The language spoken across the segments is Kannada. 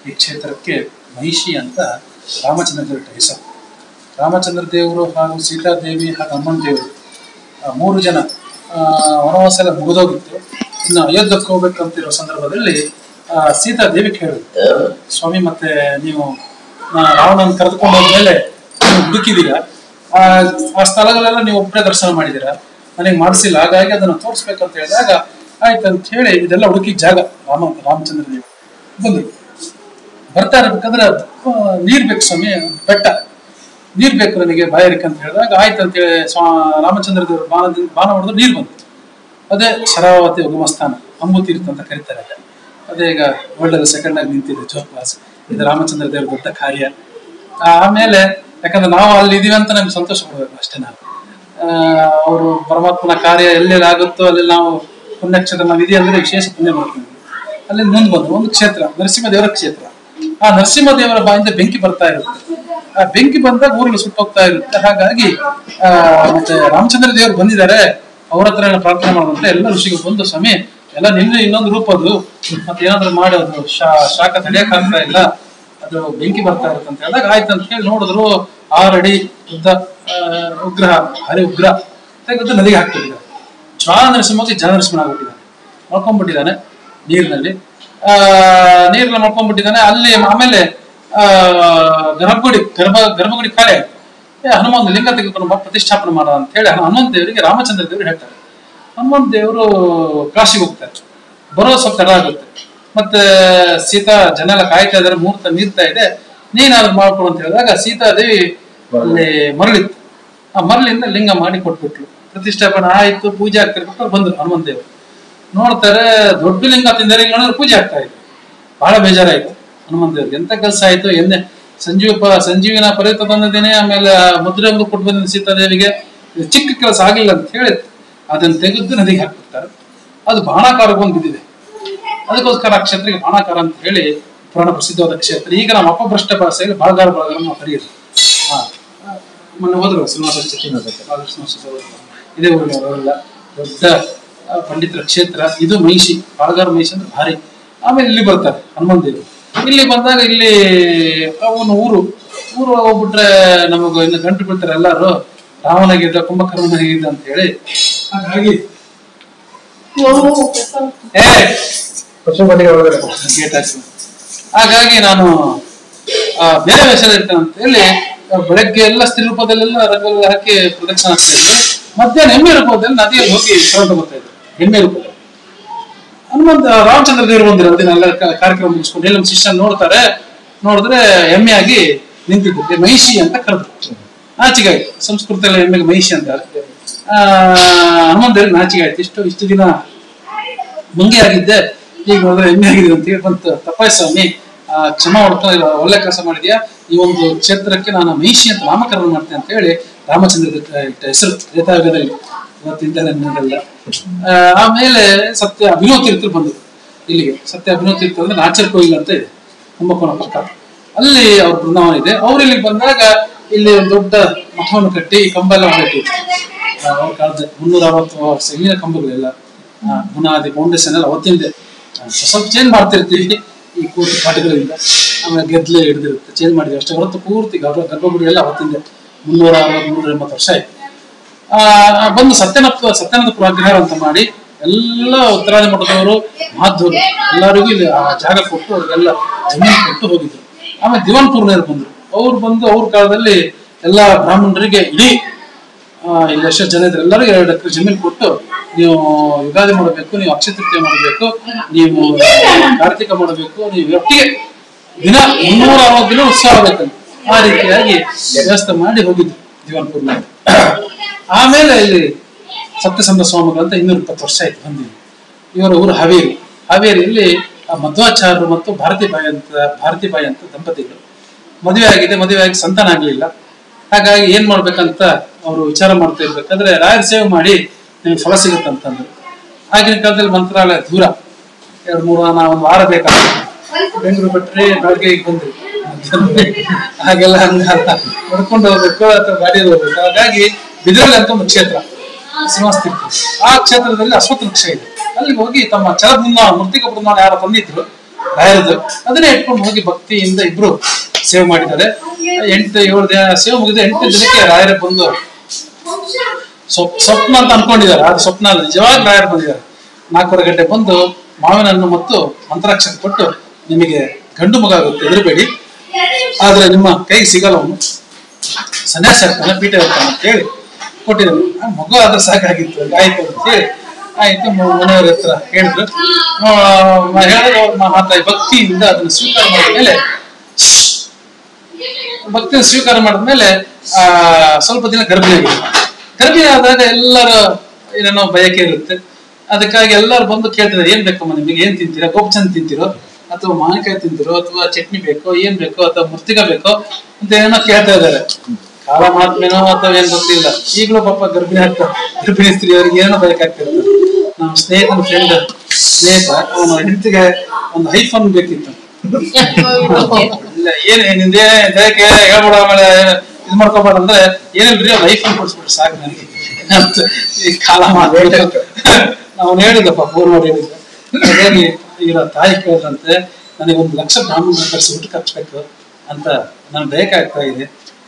ಈ ಕ್ಷೇತ್ರಕ್ಕೆ ಮಹಿಷಿ ಅಂತ ರಾಮಚಂದ್ರ ದೇವರ ಹೆಸರು ರಾಮಚಂದ್ರ ದೇವರು ಹಾಗೂ ಸೀತಾದೇವಿ ಹಾಗೂ ಅಮ್ಮನ ದೇವರು ಆ, ಮೂರು ಜನ ಆ, ವನವಾಸ ಎಲ್ಲ ಮುಗಿದೋಗಿತ್ತು ಇನ್ನು ಅಯೋಧ್ಯಕ್ಕೆ ಹೋಗ್ಬೇಕಂತಿರೋ ಸಂದರ್ಭದಲ್ಲಿ ಆ, ಸೀತಾದೇವಿ ಕೇಳಿದ್ರು ಸ್ವಾಮಿ ಮತ್ತೆ ನೀವು ಆ, ರಾವಣನ ಕರೆದುಕೊಂಡು ಹೋದ್ಮೇಲೆ ನೀವು ಹುಡುಕಿದೀರಾ ಆ ಆ ಸ್ಥಳಗಳೆಲ್ಲ ನೀವು ಒಬ್ಬರೇ ದರ್ಶನ ಮಾಡಿದ್ದೀರಾ ನನಗೆ ಮಾಡಿಸಿಲ್ಲ ಹಾಗಾಗಿ ಅದನ್ನು ತೋರಿಸ್ಬೇಕಂತ ಹೇಳಿದಾಗ ಆಯ್ತು ಅಂತ ಹೇಳಿ ಇದೆಲ್ಲ ಹುಡುಕಿದ ಜಾಗ ರಾಮ ರಾಮಚಂದ್ರ ದೇವರು ಬಂದರು ಬರ್ತಾ ಇರ್ಬೇಕಾದ್ರೆ ಆ, ನೀರ್ ಬೇಕು ಸ್ವಾಮಿ ಬೆಟ್ಟ ನೀರ್ ಬೇಕು ನನಗೆ ಬಾಯಾರಿಕೆ ಅಂತ ಹೇಳಿದಾಗ ಆಯ್ತು ಅಂತೇಳಿ ಸ್ವಾ ರಾಮಚಂದ್ರ ದೇವರು ಬಾಣದಿಂದ ಬಾಣ ಹೊಡೆದು ನೀರು ಬಂತು ಅದೇ ಶರಾವತಿ ಉಗಮಸ್ಥಾನ ಅಂಬು ತೀರ್ಥ ಅಂತ ಕರೀತಾರೆ ಅದೇ. ಅದೇ ಈಗ ವರ್ಲ್ಡ್ ಸೆಕೆಂಡ್ ಆಗಿ ನಿಂತಿದೆ ಜೋಗ್ ಪಾಸ್ ಇದು ರಾಮಚಂದ್ರ ದೇವ್ರ ದೊಡ್ಡ ಕಾರ್ಯ ಆಮೇಲೆ ಯಾಕಂದ್ರೆ ನಾವು ಅಲ್ಲಿ ಇದೀವಿ ಅಂತ ನಮ್ಗೆ ಸಂತೋಷ ಪಡ್ಬೇಕು ಅಷ್ಟೇ ನಾವು ಅವರು ಪರಮಾತ್ಮನ ಕಾರ್ಯ ಎಲ್ಲೆಲ್ಲಿ ಆಗುತ್ತೋ ಅಲ್ಲಿ ನಾವು ಪುಣ್ಯಕ್ಷೇತ್ರ ನಾವು ಇದೆ ಅಂದ್ರೆ ವಿಶೇಷ ಪುಣ್ಯ ಮಾಡ್ತೀವಿ ಅಲ್ಲಿ ಮುಂದೆ ಬಂದು ಒಂದು ಕ್ಷೇತ್ರ ನರಸಿಂಹ ದೇವರ ಕ್ಷೇತ್ರ ಆ ನರಸಿಂಹ ದೇವರ ಬಾಯಿಂದ ಬೆಂಕಿ ಬರ್ತಾ ಇರುತ್ತೆ ಆ ಬೆಂಕಿ ಬಂದಾಗ ಊರಲ್ಲಿ ಸುಟ್ಟೋಗ್ತಾ ಇರುತ್ತೆ ಹಾಗಾಗಿ ಆ ಮತ್ತೆ ರಾಮಚಂದ್ರ ದೇವರು ಬಂದಿದ್ದಾರೆ ಅವ್ರ ಹತ್ರ ಎಲ್ಲ ಪ್ರಾರ್ಥನೆ ಮಾಡುವಂತೆ ಎಲ್ಲ ಋಷಿಗಳು ಬಂದು ಸ್ವಾಮಿ ಎಲ್ಲ ನಿನ್ನ ಇನ್ನೊಂದು ರೂಪ ಅದು ಮತ್ತೆ ಏನಾದ್ರು ಮಾಡಿ ಅದು ಶಾ ಶಾಖ ತಡೆಯಕ್ ಆಗ್ತಾ ಇಲ್ಲ ಅದು ಬೆಂಕಿ ಬರ್ತಾ ಇರುತ್ತೆ ಅಂತ ಹೇಳಿದಾಗ ಆಯ್ತು ಅಂತ ಹೇಳಿ ನೋಡಿದ್ರು ಆರಡಿ ಉದ್ದ ಆ, ಉಗ್ರಹ ಹರಿ ಉಗ್ರ ತೆಗೆದು ನದಿಗೆ ಹಾಕ್ಬಿಟ್ಟಿದ್ದಾರೆ ಜ್ವಾಲ ನರಸಿಂಹಕ್ಕೆ ಜನ ನರಸಿಂಹ ಆಗ್ಬಿಟ್ಟಿದ್ದಾನೆ ಮಲ್ಕೊಂಡ್ಬಿಟ್ಟಿದ್ದಾನೆ ನೀರಿನಲ್ಲಿ ಆ ನೀರನ್ನ ಮಲ್ಕೊಂಡ್ಬಿಟ್ಟಿದ್ದಾನೆ ಅಲ್ಲಿ ಆಮೇಲೆ ಆ ಗರ್ಭಗುಡಿ ಗರ್ಭ ಗರ್ಭಗುಡಿ ಕಾಳೆ ಏ ಹನುಮಾನ್ ಲಿಂಗ ತೆಗೆದುಕೊಂಡು ಬಾ ಪ್ರತಿಷ್ಠಾಪನೆ ಮಾಡ ಅಂತ ಹೇಳಿ ಹನುಮಂತ ದೇವರಿಗೆ ರಾಮಚಂದ್ರ ದೇವರು ಹೇಳ್ತಾರೆ ಹನುಮಂತ ದೇವರು ಕಾಶಿಗೆ ಹೋಗ್ತಾರೆ ಬರೋ ಸ್ವಲ್ಪ ತಡ ಆಗುತ್ತೆ ಮತ್ತೆ ಸೀತಾ ಜನ ಎಲ್ಲ ಕಾಯ್ತಾ ಇದಾರೆ ಮುಹೂರ್ತ ಮೀರ್ತಾ ಇದೆ ನೀನಾದ್ರು ಮಾಡ್ಕೊಡು ಅಂತ ಹೇಳಿದಾಗ ಸೀತಾದೇವಿ ಅಲ್ಲಿ ಮರಳಿತ್ತು ಆ ಮರಳಿಂದ ಲಿಂಗ ಮಾಡಿ ಕೊಟ್ಬಿಟ್ಲು ಪ್ರತಿಷ್ಠಾಪನೆ ಆಯ್ತು ಪೂಜೆ ಆಗ್ತಿರ್ಬೇಕು ಬಂದ್ರು ಹನುಮಂತ ದೇವರು ನೋಡ್ತಾರೆ ದೊಡ್ಡ ಲಿಂಗ ತಿಂದರೆ ಇಲ್ಲಿ ನೋಡಿದ್ರೆ ಪೂಜೆ ಆಗ್ತಾ ಇದೆ ಬಹಳ ಬೇಜಾರಾಯ್ತು ಹನುಮಂತ ದೇವ್ರಿಗೆ ಎಂತ ಕೆಲಸ ಆಯ್ತು ಎನ್ನೆ ಸಂಜೀವ ಪ- ಸಂಜೀವಿನ ಪರಿತ ತಂದಿದ್ದೇನೆ ಆಮೇಲೆ ಆ ಮುದ್ರೆ ಒಂದು ಕೊಟ್ಟು ಬಂದಿದ್ದ ಸೀತಾದೇವಿಗೆ ಇದು ಚಿಕ್ಕ ಕೆಲಸ ಆಗಿಲ್ಲ ಅಂತ ಹೇಳಿ ಅದನ್ನ ತೆಗೆದು ನದಿಗೆ ಹಾಕ್ಬಿಡ್ತಾರೆ ಅದು ಬಾಣಾಕಾರಕ್ಕೆ ಒಂದು ಬಿದ್ದಿದೆ ಅದಕ್ಕೋಸ್ಕರ ಆ ಕ್ಷೇತ್ರಕ್ಕೆ ಬಾಣಾಕಾರ ಅಂತ ಹೇಳಿ ಪುರಾಣ ಪ್ರಸಿದ್ಧವಾದ ಕ್ಷೇತ್ರ ಈಗ ನಮ್ಮ ಅಪಭ್ರಷ್ಟ ಭಾಷೆಯಲ್ಲಿ ಬಾಳಗಾರ ಬಳಗ ನಾವು ಕರೆಯೋದು ಹಾ ಆ, ಮೊನ್ನೆ ಹೋದ್ರು ಶ್ರೀನಿವಾಸ ಶ್ರೀನಿವಾಸ ಇದೇ ಊರಿನ ಅವರೆಲ್ಲ ದೊಡ್ಡ ಆ, ಪಂಡಿತರ ಕ್ಷೇತ್ರ ಇದು ಮಹಿಷಿ ಬಾಳಗಾರ ಮಹಿಷಿ ಅಂದ್ರೆ ಭಾರಿ ಆಮೇಲೆ ಇಲ್ಲಿ ಬರ್ತಾರೆ ಹನುಮಂತ ದೇವರು ಇಲ್ಲಿ ಬಂದಾಗ ಇಲ್ಲಿ ಅವನು ಊರು ಊರು ಹೋಗ್ಬಿಟ್ರೆ ನಮಗ ಇನ್ನು ಗಂಟು ಬಿಡ್ತಾರೆ ಎಲ್ಲಾರು ರಾಮನಾಗಿದ್ದ ಕುಂಭಕರ್ಣನಾಗಿದ್ದ ಅಂತ ಹೇಳಿ ಹಾಗಾಗಿ ಏ ಪಶುಪತಿಗೆ ಒಳಗಡೆ ಗೇಟ್ ಹಾಕಿ ಹಾಗಾಗಿ ನಾನು ಆ, ಬೇರೆ ವೇಷದಲ್ಲಿ ಇರ್ತೇನೆ ಅಂತ ಹೇಳಿ ಆ, ಬೆಳಗ್ಗೆ ಎಲ್ಲ ಸ್ತ್ರೀ ರೂಪದಲ್ಲೆಲ್ಲ ರಂಗೋಲಿ ಹಾಕಿ ಪ್ರದಕ್ಷಿಣೆ ಆಗ್ತಾ ಇದ್ರು ಮಧ್ಯಾಹ್ನ ಎಮ್ಮೆ ರೂಪದಲ್ಲಿ ನದಿಯಲ್ಲಿ ಹೋಗಿ ಶರಣ ಬರ್ತಾ ಇದ್ರು ಎಮ್ಮೆ ರೂಪದಲ್ಲಿ ಹನುಮಂತ ರಾಮಚಂದ್ರ ದೇವರು ಬಂದಿರೋ ಅದನ್ನೆಲ್ಲ ಕ- ಕಾರ್ಯಕ್ರಮ ಮುಗಿಸ್ಕೊಂಡು ಇಲ್ಲಿ ನಮ್ಮ ಶಿಷ್ಯ ನೋಡ್ತಾರೆ ನೋಡಿದ್ರೆ ಎಮ್ಮೆ ಆಗಿ ನಿಂತಿದ್ದು ಮಹಿಷಿ ಅಂತ ಕರೆದ್ರು ನಾಚಿಕೆ ಆಯ್ತು ಸಂಸ್ಕೃತದಲ್ಲಿ ಎಮ್ಮೆಗೆ ಮಹಿಷಿ ಅಂತ ಆ ಹನುಮಂತ ದೇವ್ರಿಗೆ ನಾಚಿಕೆ ಆಯ್ತು ಇಷ್ಟು ಇಷ್ಟು ದಿನ ಮುಂಗೆ ಆಗಿದ್ದೆ ಈಗ ನೋಡಿದ್ರೆ ಎಮ್ಮೆ ಆಗಿದೆ ಅಂತ ಹೇಳಿ ಬಂತು ತಪ್ಪಾಯ್ ಸ್ವಾಮಿ ಆ, ಕ್ಷಮ ಹೊಡ್ತಾ ಇಲ್ಲ ಒಳ್ಳೆ ಕೆಲಸ ಮಾಡಿದ್ಯಾ ಈ ಒಂದು ಕ್ಷೇತ್ರಕ್ಕೆ ನಾನು ಮಹಿಷಿ ಅಂತ ನಾಮಕರಣ ಮಾಡ್ತೇನೆ ಅಂತ ಹೇಳಿ ರಾಮಚಂದ್ರ ಇಟ್ಟ ಹೆಸರು ತ್ರೇತಾಯುಗದಲ್ಲಿ ಇವತ್ತಿಂದ ನನ್ನೆಲ್ಲ ಆ, ಆಮೇಲೆ ಸತ್ಯ ಅಭಿನವ ತೀರ್ಥರು ಬಂದರು ಇಲ್ಲಿಗೆ ಸತ್ಯ ಅಭಿನವ ತೀರ್ಥ ಅಂದ್ರೆ ನಾಚರ್ ಕೋಯಿಲ್ ಅಂತ ಇದೆ ಕುಂಭಕೋಣ ಪಕ್ಕ ಅಲ್ಲಿ ಅವ್ರ ಬೃಂದಾವನ ಇದೆ ಅವ್ರು ಇಲ್ಲಿಗೆ ಬಂದಾಗ ಇಲ್ಲಿ ಒಂದು ದೊಡ್ಡ ಮಠವನ್ನು ಕಟ್ಟಿ ಕಂಬ ಎಲ್ಲ ಮಾಡಿಟ್ಟಿದ್ರು ಆ, ಅವ್ರ ಕಾಲದ ಮುನ್ನೂರ ಅರವತ್ತು ವರ್ಷ ಇಲ್ಲಿನ ಕಂಬಗಳೆಲ್ಲ ಆ, ಬುನಾದಿ ಫೌಂಡೇಶನ್ ಎಲ್ಲ ಅವತ್ತಿಂದೆ ಆ, ಸ್ವಲ್ಪ ಚೇಂಜ್ ಮಾಡ್ತಿರ್ತೀವಿ ಈ ಕೂತು ಪಾಠಗಳಿಂದ ಆಮೇಲೆ ಗೆದ್ಲೆ ಹಿಡಿದಿರುತ್ತೆ ಚೇಂಜ್ ಮಾಡಿದ್ವಿ ಅಷ್ಟೇ ಹೊರತು ಪೂರ್ತಿ ಗರ್ಭ ಗರ್ಭಗುಡಿ ಎಲ್ಲ ಅವತ್ತಿಂದೆ ಮುನ್ನೂರ ಅರವತ್ತು ಮುನ್ನೂರ ಎಂಬತ್ತು ವರ್ಷ ಆಯ್ತು ಆ ಬಂದು ಸತ್ಯನಾಥ ಸತ್ಯನಾಥಪುರ ಅಗ್ರಹಾರ ಅಂತ ಮಾಡಿ ಎಲ್ಲ ಉತ್ತರಾದಿ ಮಠದವರು ಮಾಧವರು ಎಲ್ಲರಿಗೂ ಇಲ್ಲಿ ಆ ಜಾಗ ಕೊಟ್ಟು ಅವ್ರಿಗೆಲ್ಲ ಜಮೀನು ಕೊಟ್ಟು ಹೋಗಿದ್ರು ಆಮೇಲೆ ದಿವಾನ್ಪುರ್ನವ್ರು ಬಂದ್ರು ಅವ್ರು ಬಂದು ಅವ್ರ ಕಾಲದಲ್ಲಿ ಎಲ್ಲ ಬ್ರಾಹ್ಮಣರಿಗೆ ಇಡೀ ಆ, ಇಲ್ಲಿ ಎಷ್ಟು ಜನ ಇದ್ರೆ ಎಲ್ಲರಿಗೂ ಎರಡು ಎಕರೆ ಜಮೀನು ಕೊಟ್ಟು ನೀವು ಯುಗಾದಿ ಮಾಡಬೇಕು ನೀವು ಅಕ್ಷಯ ತೃತೀಯ ಮಾಡಬೇಕು ನೀವು ಕಾರ್ತಿಕ ಮಾಡಬೇಕು ನೀವು ಒಟ್ಟಿಗೆ ದಿನ ಮುನ್ನೂರ ಅರವತ್ತು ದಿನ ಉತ್ಸವ ಆಗಬೇಕಂತ ಆ ರೀತಿಯಾಗಿ ವ್ಯವಸ್ಥೆ ಮಾಡಿ ಹೋಗಿದ್ರು ದಿವಾನ್ಪುರ್ನ ಆಮೇಲೆ ಇಲ್ಲಿ ಸತ್ಯಸಂಧ ಸ್ವಾಮಿಗಳು ಅಂತ ಇನ್ನೂರ ಇಪ್ಪತ್ತು ವರ್ಷ ಆಯ್ತು ಬಂದಿದ್ದು ಇವರ ಊರು ಹಾವೇರಿ ಹಾವೇರಿಯಲ್ಲಿ ಆ ಮಧ್ವಾಚಾರ್ಯರು ಮತ್ತು ಭಾರತಿ ಬಾಯಿ ಅಂತ ಭಾರತಿ ಬಾಯಿ ಅಂತ ದಂಪತಿಗಳು ಮದುವೆ ಆಗಿದೆ ಮದುವೆ ಆಗಿ ಸಂತಾನ ಆಗ್ಲಿಲ್ಲ ಹಾಗಾಗಿ ಏನ್ ಮಾಡ್ಬೇಕಂತ ಅವರು ವಿಚಾರ ಮಾಡ್ತಾ ಇರ್ಬೇಕಾದ್ರೆ ರಾಯರ ಸೇವೆ ಮಾಡಿ ನಿಮ್ಗೆ ಫಲ ಸಿಗುತ್ತೆ ಅಂತಂದ್ರು ಆಗಿನ ಕಾಲದಲ್ಲಿ ಮಂತ್ರಾಲಯ ದೂರ ಎರಡು ಮೂರು ನಾ ಒಂದು ವಾರ ಬೇಕಾಗುತ್ತೆ ಬೆಂಗಳೂರು ಬಿಟ್ರೆ ಬೆಳಗ್ಗೆ ಈಗ ಬಂದ್ರಿ ಹಾಗೆಲ್ಲ ಹಂಗಲ್ಲ ನಡ್ಕೊಂಡು ಹೋಗ್ಬೇಕು ಅಥವಾ ಗಾಡಿಯಲ್ಲಿ ಹೋಗ್ಬೇಕು ಹಾಗಾಗಿ ಬಿದಿರಲಿ ಅಂತ ಒಂದು ಕ್ಷೇತ್ರ ಶ್ರೀನಿವಾಸ ತೀರ್ಥ ಆ ಕ್ಷೇತ್ರದಲ್ಲಿ ಅಶ್ವತ್ಥ ವೃಕ್ಷ ಇದೆ ಅಲ್ಲಿಗೆ ಹೋಗಿ ತಮ್ಮ ಚಲ ಬೃಂದಾವನ ಮೃತಿಕ ಬೃಂದಾವನ ಯಾರು ತಂದಿದ್ರು ರಾಯರದು ಅದನ್ನೇ ಇಟ್ಕೊಂಡು ಹೋಗಿ ಭಕ್ತಿಯಿಂದ ಇಬ್ರು ಸೇವೆ ಮಾಡಿದ್ದಾರೆ ಎಂಟು ಏಳು ದಿನ ಸೇವೆ ಮುಗಿದ ಎಂಟು ದಿನಕ್ಕೆ ರಾಯರ ಬಂದು ಸ್ವಪ್ ಸ್ವಪ್ನ ಅಂತ ಅನ್ಕೊಂಡಿದ್ದಾರೆ ಅದು ಸ್ವಪ್ನ ಅಲ್ಲ ನಿಜವಾಗಿ ರಾಯರು ಬಂದಿದ್ದಾರೆ ನಾಲ್ಕೂವರೆ ಗಂಟೆ ಬಂದು ಮಾವಿನ ಹಣ್ಣು ಮತ್ತು ಮಂತ್ರಾಕ್ಷತೆ ಕೊಟ್ಟು ನಿಮಗೆ ಗಂಡು ಮಗ ಆಗುತ್ತೆ ಹೆದರಬೇಡಿ ಆದ್ರೆ ನಿಮ್ಮ ಕೈಗೆ ಸಿಗಲ್ಲ ಅವನು ಸನ್ಯಾಸ ಇರ್ತಾನೆ ಪೀಠ ಇರ್ತಾನೆ ಅಂತ ಹೇಳಿ ಕೊಟ್ಟಿದ್ದಾರೆ ಆ ಮಗು ಆದ್ರೆ ಸಾಕಾಗಿತ್ತು ಆಯ್ತು ಅಂತ ಹೇಳಿ ಆಯ್ತು ಮ- ಮನೆಯವ್ರ ಹತ್ರ ಹೇಳಿದ್ರು ಆ, ಹೇಳಿದ್ರು ಅವ್ರ ಮಾತಾಡಿ ಭಕ್ತಿಯಿಂದ ಅದನ್ನು ಸ್ವೀಕಾರ ಮಾಡಿದ ಮೇಲೆ ಭಕ್ತಿನ ಸ್ವೀಕಾರ ಮಾಡಿದ್ಮೇಲೆ ಆ ಸ್ವಲ್ಪ ದಿನ ಗರ್ಭಿಣಿ ಆಗಿದೆ ಗರ್ಭಿಣಿ ಆದಾಗ ಎಲ್ಲರ ಏನೇನೋ ಬಯಕೆ ಇರುತ್ತೆ ಅದಕ್ಕಾಗಿ ಎಲ್ಲರೂ ಬಂದು ಕೇಳ್ತಿದ್ದಾರೆ ಏನ್ ಬೇಕಮ್ಮ ನಿಮಗೆ ಏನ್ ತಿಂತೀರಾ ಗೋಪ್ಚಂದ್ ತಿಂತೀರೋ ಅಥವಾ ಮಾವಿನಕಾಯಿ ತಿಂತೀರೋ ಅಥವಾ ಚಟ್ನಿ ಬೇಕೋ ಏನ್ ಬೇಕೋ ಅಥವಾ ಮುರ್ತಿಗ ಬೇಕೋ ಅಂತ ಏನೋ ಕೇಳ್ತಾ ಇದ್ದಾರೆ ಕಾಲ ಮಹಾತ್ಮೆನೋ ಅಥವಾ ಏನ್ ಗೊತ್ತಿಲ್ಲ ಈಗಲೂ ಪಾಪ ಗರ್ಭಿಣಿ ಆಗ್ತಾ ಗರ್ಭಿಣಿ ಸ್ತ್ರೀಯರಿಗೆ ಏನೋ ಬೇಕಾಗ್ತಿರ್ತದೆ ನಮ್ಮ ಸ್ನೇಹಿತನ ಫ್ರೆಂಡ್ ಸ್ನೇಹಿತ ಅವನ ಹೆಂಡತಿಗೆ ಒಂದು ಐಫೋನ್ ಬೇಕಿತ್ತು ಇಲ್ಲ ಏನ್ ನಿಂದೇ ದಯಕ್ಕೆ ಹೇಳ್ಬೇಡ ಆಮೇಲೆ ಇದ್ ಮಾಡ್ಕೋಬೇಡ ಅಂದ್ರೆ ಏನಿಲ್ರಿ ಒಂದು ಐಫೋನ್ ಕೊಡ್ಸ್ಬಿಟ್ರೆ ಸಾಕು ನನಗೆ ಅಂತ ಈ ಕಾಲ ಮಾಡ್ಬಿಟ್ಟು ಅವ್ನು ಹೇಳಿದಪ್ಪ ಫೋನ್ ಮಾಡಿ ಹೇಳಿದ್ದ ಹಾಗಾಗಿ ಈಗ ತಾಯಿ ಕೇಳಿದಂತೆ ನನಗೆ ಒಂದು ಲಕ್ಷ ಬ್ರಾಹ್ಮಣ ಕಳಿಸಿ ಊಟ ಕಟ್ಬೇಕು ಅಂತ ನನ್ ಬೇಕಾಗ್ತಾ ಇದೆ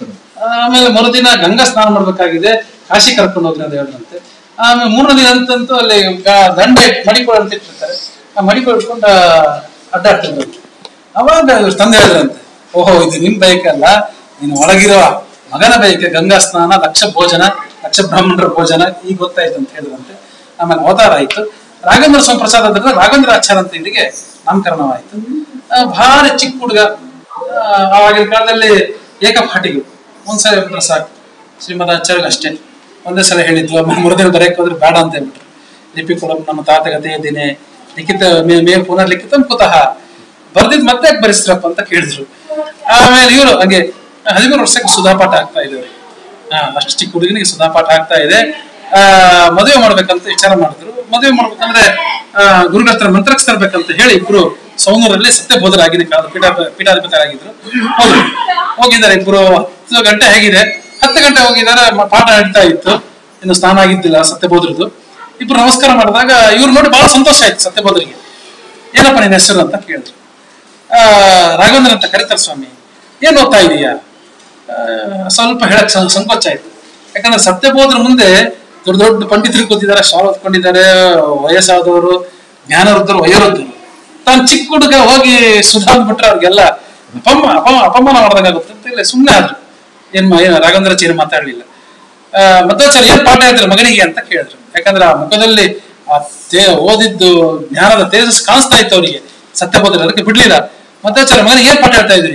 ಆಮೇಲೆ ಮರುದಿನ ಗಂಗಾ ಸ್ನಾನ ಮಾಡ್ಬೇಕಾಗಿದೆ ಕಾಶಿ ಕರ್ಕೊಂಡು ಹೋಗ್ರಿ ಅಂತ ಹೇಳಿದಂತೆ ಆಮೇಲೆ ಮೂರನೇ ದಿನ ಅಂತಂತೂ ಅಲ್ಲಿ ಗ- ದಂಡ ಇಟ್ಟು ಮಡಿಕೋಳ ಅಂತ ಇಟ್ಟಿರ್ತಾರೆ ಆ ಮಡಿಕೋಳ ಇಟ್ಕೊಂಡು ಅಡ್ಡಾಡ್ತಿದ್ರು ಅವಾಗ ಇವ್ರು ತಂದೆ ಹೇಳಿದ್ರಂತೆ ಓಹೋ ಇದು ನಿಮ್ ಬಯಕೆ ಅಲ್ಲ ನೀನು ಒಳಗಿರೋ ಮಗನ ಬಯಕೆ ಗಂಗಾ ಸ್ನಾನ ಲಕ್ಷ ಭೋಜನ ಲಕ್ಷ ಬ್ರಾಹ್ಮಣರ ಭೋಜನ ಈಗ ಗೊತ್ತಾಯ್ತು ಅಂತ ಹೇಳಿದ್ರಂತೆ ಆಮೇಲೆ ಅವತಾರ ಆಯ್ತು ರಾಘವೇಂದ್ರ ಸ್ವಾಮಿ ಪ್ರಸಾದ ಆದ್ರಿಂದ ರಾಘವೇಂದ್ರ ಆಚಾರ ಅಂತ ಇವರಿಗೆ ನಾಮಕರಣವಾಯ್ತು ಆ, ಭಾರಿ ಚಿಕ್ಕ ಹುಡುಗ ಆ, ಆವಾಗಿನ ಕಾಲದಲ್ಲಿ ಏಕಪಾಟಿಗಳು ಒಂದ್ಸಲ ಹೇಳ್ಬಿಟ್ರೆ ಸಾಕು ಶ್ರೀಮದ್ ಆಚಾರ್ಯ ಅಷ್ಟೇ ಒಂದೇ ಸಲ ಹೇಳಿದ್ವು ಆಮೇಲೆ ಮರುದಿನ ಬರೆಯಕ್ಕೆ ಹೋದ್ರೆ ಬೇಡ ಅಂತ ಹೇಳ್ಬಿಟ್ರು ಲಿಪಿ ಕೊಡಮ್ ನಮ್ಮ ತಾತಗತೆ ದಿನೇ ಲಿಖಿತ ಮೇ ಮೇ ಪುನರ್ ಲಿಖಿತಂ ಕುತಃ ಬರ್ದಿದ್ ಮತ್ತೆ ಯಾಕೆ ಬರೆಸ್ತ್ರಪ್ಪ ಅಂತ ಕೇಳಿದ್ರು ಆಮೇಲೆ ಇವರು ಹಂಗೆ ಹದಿಮೂರು ವರ್ಷಕ್ಕೆ ಸುಧಾಪಾಠ ಆಗ್ತಾ ಇದ್ದಾರೆ ಹಾ ಅಷ್ಟು ಚಿಕ್ಕ ಹುಡುಗನಿಗೆ ಸುಧಾಪಾಠ ಆಗ್ತಾ ಇದೆ ಆ ಮದುವೆ ಮಾಡ್ಬೇಕಂತ ವಿಚಾರ ಮಾಡಿದ್ರು ಮದುವೆ ಮಾಡ್ಬೇಕಂದ್ರೆ ಆ ಗುರುಗಳ ಹತ್ರ ಮಂತ್ರಕ್ಕೆ ತರ್ಬೇಕಂತ ಹೇಳಿ ಇಬ್ರು ಸೌನೂರಲ್ಲಿ ಸತ್ಯಬೋಧರ ಆಗಿನ ಕಾಲದ ಪೀಠ ಪೀಠಾಧಿಪತಿಯಾಗಿದ್ರು ಹೋದ್ರು ಹೋಗಿದ್ದಾರೆ ಇಬ್ರು ಹತ್ತು ಗಂಟೆ ಹೇಗಿದೆ ಹತ್ತು ಗಂಟೆ ಹೋಗಿದ್ದಾರೆ ಮ- ಪಾಠ ನಡೀತಾ ಇತ್ತು ಇನ್ನು ಸ್ನಾನ ಆಗಿದ್ದಿಲ್ಲ ಸತ್ಯಬೋಧರದು ಇಬ್ರು ನಮಸ್ಕಾರ ಮಾಡಿದಾಗ ಇವ್ರು ನೋಡಿ ಬಹಳ ಸಂತೋಷ ಆಯ್ತು ಸತ್ಯಬೋಧರಿಗೆ ಏನಪ್ಪ ನಿನ್ನ ಹೆಸರು ಅಂತ ಕೇಳಿದ್ರು ಆ ರಾಘವೇಂದ್ರ ಅಂತ ಕರೀತಾರೆ ಸ್ವಾಮಿ ಏನ್ ಓದ್ತಾ ಇದೀಯಾ ಆ, ಸ್ವಲ್ಪ ಹೇಳಕ್ ಸಂ- ಸಂಕೋಚ ಆಯ್ತು ಯಾಕಂದ್ರೆ ಸತ್ಯಬೋಧರ ಮುಂದೆ ದೊಡ್ಡ ದೊಡ್ಡ ಪಂಡಿತರು ಕೂತಿದ್ದಾರೆ ಶಾಲ್ ಓದ್ಕೊಂಡಿದ್ದಾರೆ ವಯಸ್ಸಾದವರು ಜ್ಞಾನವೃದ್ಧರು ವಯೋವೃದ್ಧರು ತಾನು ಚಿಕ್ಕ ಹುಡುಗ ಹೋಗಿ ಸುಧಾದ್ ಬಿಟ್ರೆ ಅವ್ರಿಗೆಲ್ಲ ಅಪಮ ಅಪಮ ಅಪಮಾನ ಮಾಡ್ದಂಗಾಗುತ್ತೆ ಅಂತ ಇಲ್ಲ ಸುಮ್ಮನೆ ಆದ್ರು ಏನ್ ಮಾ- ಏನ್ ರಾಘವೇಂದ್ರಾಚಾರ್ಯ ಮಾತಾಡ್ಲಿಲ್ಲ ಆ, ಮಧ್ವಾಚಾರ್ಯ ಏನ್ ಪಾಠ ಹೇಳ್ತಾರೆ ಮಗನಿಗೆ ಅಂತ ಕೇಳಿದ್ರು ಯಾಕಂದ್ರೆ ಆ ಮುಖದಲ್ಲಿ ಆ ತೇ ಓದಿದ್ದು ಜ್ಞಾನದ ತೇಜಸ್ ಕಾಣಿಸ್ತಾ ಇತ್ತು ಅವರಿಗೆ ಸತ್ಯಬೋಧರು ಅದಕ್ಕೆ ಬಿಡ್ಲಿಲ್ಲ ಮಧ್ವಾಚಾರ್ಯ ಮಗನಿಗೆ ಏನ್ ಪಾಠ ಹೇಳ್ತಾ ಇದ್ರಿ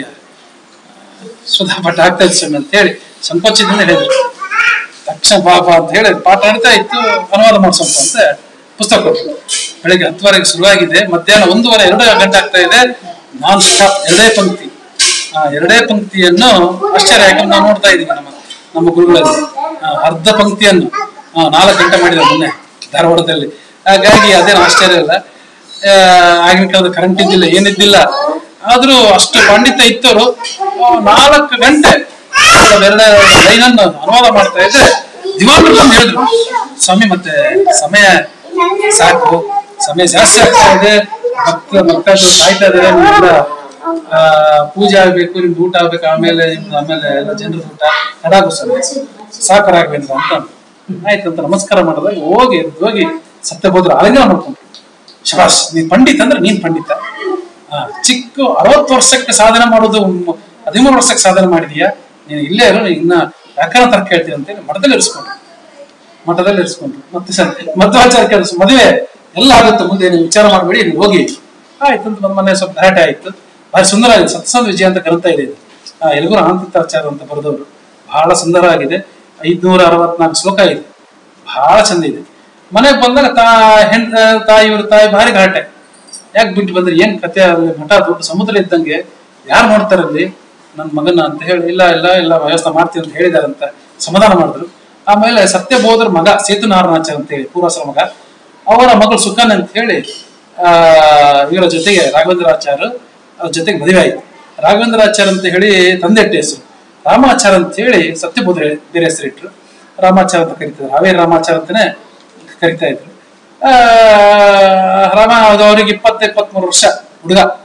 ಸುಧಾ ಪಾಠ ಆಗ್ತಾ ಇತ್ತು ಸ್ವಾಮಿ ಅಂತ ಹೇಳಿ ಸಂಕೋಚದಿಂದ ಹೇಳಿದ್ರು ತಕ್ಷಣ ಪಾಪ ಅಂತ ಹೇಳಿ ಪಾಠ ನಡೀತಾ ಇತ್ತು ಅನುವಾದ ಮಾಡಿಸೋಂತ ಅಂತ ಪುಸ್ತಕ ಕೊಟ್ಟರು ಬೆಳಿಗ್ಗೆ ಹತ್ತುವರೆಗೆ ಶುರುವಾಗಿದೆ ಮಧ್ಯಾಹ್ನ ಒಂದೂವರೆ ಎರಡು ಗಂಟೆ ಆಗ್ತಾ ಇದೆ ನಾನ್ ಸ್ಟಾಪ್ ಎರಡೇ ಪಂಕ್ತಿ ಆ ಎರಡೇ ಪಂಕ್ತಿಯನ್ನು ಆಶ್ಚರ್ಯ ಯಾಕಂದ್ರೆ ನಾವು ನೋಡ್ತಾ ಇದೀವಿ ನಮ್ಮ ನಮ್ಮ ಗುರುಗಳಲ್ಲಿ ಆ, ಅರ್ಧ ಪಂಕ್ತಿಯನ್ನು ಆ, ನಾಲ್ಕು ಗಂಟೆ ಮಾಡಿದ ಮೊನ್ನೆ ಧಾರವಾಡದಲ್ಲಿ ಹಾಗಾಗಿ ಅದೇನು ಆಶ್ಚರ್ಯ ಇಲ್ಲ ಆ, ಆಗಿನ ಕಾಲದ ಕರೆಂಟ್ ಇದ್ದಿಲ್ಲ ಏನಿದ್ದಿಲ್ಲ ಆದ್ರೂ ಅಷ್ಟು ಪಂಡಿತ ಇತ್ತವರು ನಾಲ್ಕು ಗಂಟೆ ಎರಡೇ ಲೈನ್ ಅನ್ನು ಅನುವಾದ ಮಾಡ್ತಾ ಇದ್ರೆ ದಿವಾನರು ಬಂದು ಹೇಳಿದ್ರು ಸ್ವಾಮಿ ಮತ್ತೆ ಸಮಯ ಸಾಕು ಸಮಯ ಜಾಸ್ತಿ ಆಗ್ತಾ ಇದೆ ಭಕ್ತ ಭಕ್ತರು ಕಾಯ್ತಾ ಇದಾರೆ ನಿಮ್ಮೆಲ್ಲ ಆ, ಪೂಜೆ ಆಗ್ಬೇಕು ನಿಮ್ದು ಊಟ ಆಗ್ಬೇಕು ಆಮೇಲೆ ನಿಮ್ದು ಆಮೇಲೆ ಎಲ್ಲ ಜನರ ಊಟ ತಡಾಗು ಸಮಯ ಸಾಕು ರಾಘವೇಂದ್ರ ಅಂತ ಅಂದ್ರು. ಆಯ್ತು ಅಂತ ನಮಸ್ಕಾರ ಮಾಡಿದಾಗ ಹೋಗಿ ಎದ್ದು ಹೋಗಿ ಸತ್ಯಬೋದ್ರ ಆಲಿಂಗನ ಮಾಡ್ಕೊಂಡ್ರು ಶಬಾಸ್ ನೀನ್ ಪಂಡಿತ ಅಂದ್ರೆ ನೀನ್ ಪಂಡಿತ ಆ, ಚಿಕ್ಕ ಅರವತ್ತು ವರ್ಷಕ್ಕೆ ಸಾಧನೆ ಮಾಡೋದು ಮ್- ಹದಿಮೂರು ವರ್ಷಕ್ಕೆ ಸಾಧನೆ ಮಾಡಿದೀಯಾ ನೀನು ಇಲ್ಲೇ ಇರು ನೀನ್ ಇನ್ನ ವ್ಯಾಕರಣ ತರ್ಕ ಹೇಳ್ತೀನಿ ಅಂತೇಳಿ ಮಠದಲ್ಲಿ ಇರಿಸ್ಕೊಂಡ್ರು ಮಠದಲ್ಲಿ ಇರಿಸ್ಕೊಂಡ್ರು ಮತ್ತೆ ಸ- ಮಧ್ವಾಚಾರ್ಯ ಕೆಲಸ ಮದುವೆ ಎಲ್ಲ ಆಗುತ್ತೆ ಮುಂದೆ ನೀವು ವಿಚಾರ ಮಾಡಬೇಡಿ ನೀವು ಹೋಗಿ ಆಯ್ತು ಅಂತ ನಮ್ಮ ಮನೆ ಸ್ವಲ್ಪ ಗಲಾಟೆ ಆಯ್ತು ಭಾರಿ ಸುಂದರ ಆಗಿದೆ ಸತ್ಸಂಗ ವಿಜಯ ಅಂತ ಗ್ರಂಥ ಇದೆ ಇದು ಆ, ಎಲ್ಗೂರು ಆನಂತಾಚಾರ್ಯ ಅಂತ ಬರೆದವರು ಬಹಳ ಸುಂದರ ಆಗಿದೆ ಐದ್ನೂರ ಅರವತ್ನಾಲ್ಕು ಶ್ಲೋಕ ಇದೆ ಬಹಳ ಚಂದ ಇದೆ ಮನೆಗೆ ಬಂದಾಗ ತಾ ಹೆಣ್ ತಾಯಿ ಇವ್ರ ತಾಯಿ ಭಾರಿ ಗಲಾಟೆ ಯಾಕೆ ಬಿಟ್ಟು ಬಂದ್ರಿ ಏನ್ ಕತೆ ಅಲ್ಲಿ ಮಠ ದೊಡ್ಡ ಸಮುದ್ರ ಇದ್ದಂಗೆ ಯಾರು ನೋಡ್ತಾರಲ್ಲಿ ನನ್ನ ಮಗನ ಅಂತ ಹೇಳಿ ಇಲ್ಲ ಇಲ್ಲ ಇಲ್ಲ ವ್ಯವಸ್ಥೆ ಮಾಡ್ತೀವಿ ಅಂತ ಹೇಳಿದಾರಂತ ಸಮಾಧಾನ ಮಾಡಿದ್ರು ಆಮೇಲೆ ಸತ್ಯಬೋಧರ ಮಗ ಸೇತುನಾರಾಯಣಾಚಾರ್ಯ ಅಂತ ಹೇಳಿ ಪೂರ್ವಾಸರ ಮಗ ಅವರ ಮಗಳು ಸುಕನ್ ಅಂತ ಹೇಳಿ ಆ ಇವರ ಜೊತೆಗೆ ರಾಘವೇಂದ್ರಾಚಾರ್ಯ ಅವ್ರ ಜೊತೆಗೆ ಮದುವೆ ಆಯ್ತು ರಾಘವೇಂದ್ರಾಚಾರ್ಯ ಅಂತ ಹೇಳಿ ತಂದೆ ಇಟ್ಟ ಹೆಸರು ರಾಮಾಚಾರ್ಯ ಅಂತ ಹೇಳಿ ಸತ್ಯಬೋಧ ಬೇರೆ ಹೆಸರು ಇಟ್ರು ರಾಮಾಚಾರ್ಯ ಅಂತ ಕರೀತಿದ್ರು ಹಾವೇರಿ ರಾಮಾಚಾರ್ಯ ಅಂತಾನೆ ಕರಿತಾ ಇದ್ರು ಆ ರಾಮ ಅದು ಅವ್ರಿಗೆ ಇಪ್ಪತ್ತ ಇಪ್ಪತ್ಮೂರು ವರ್ಷ ಹುಡುಗ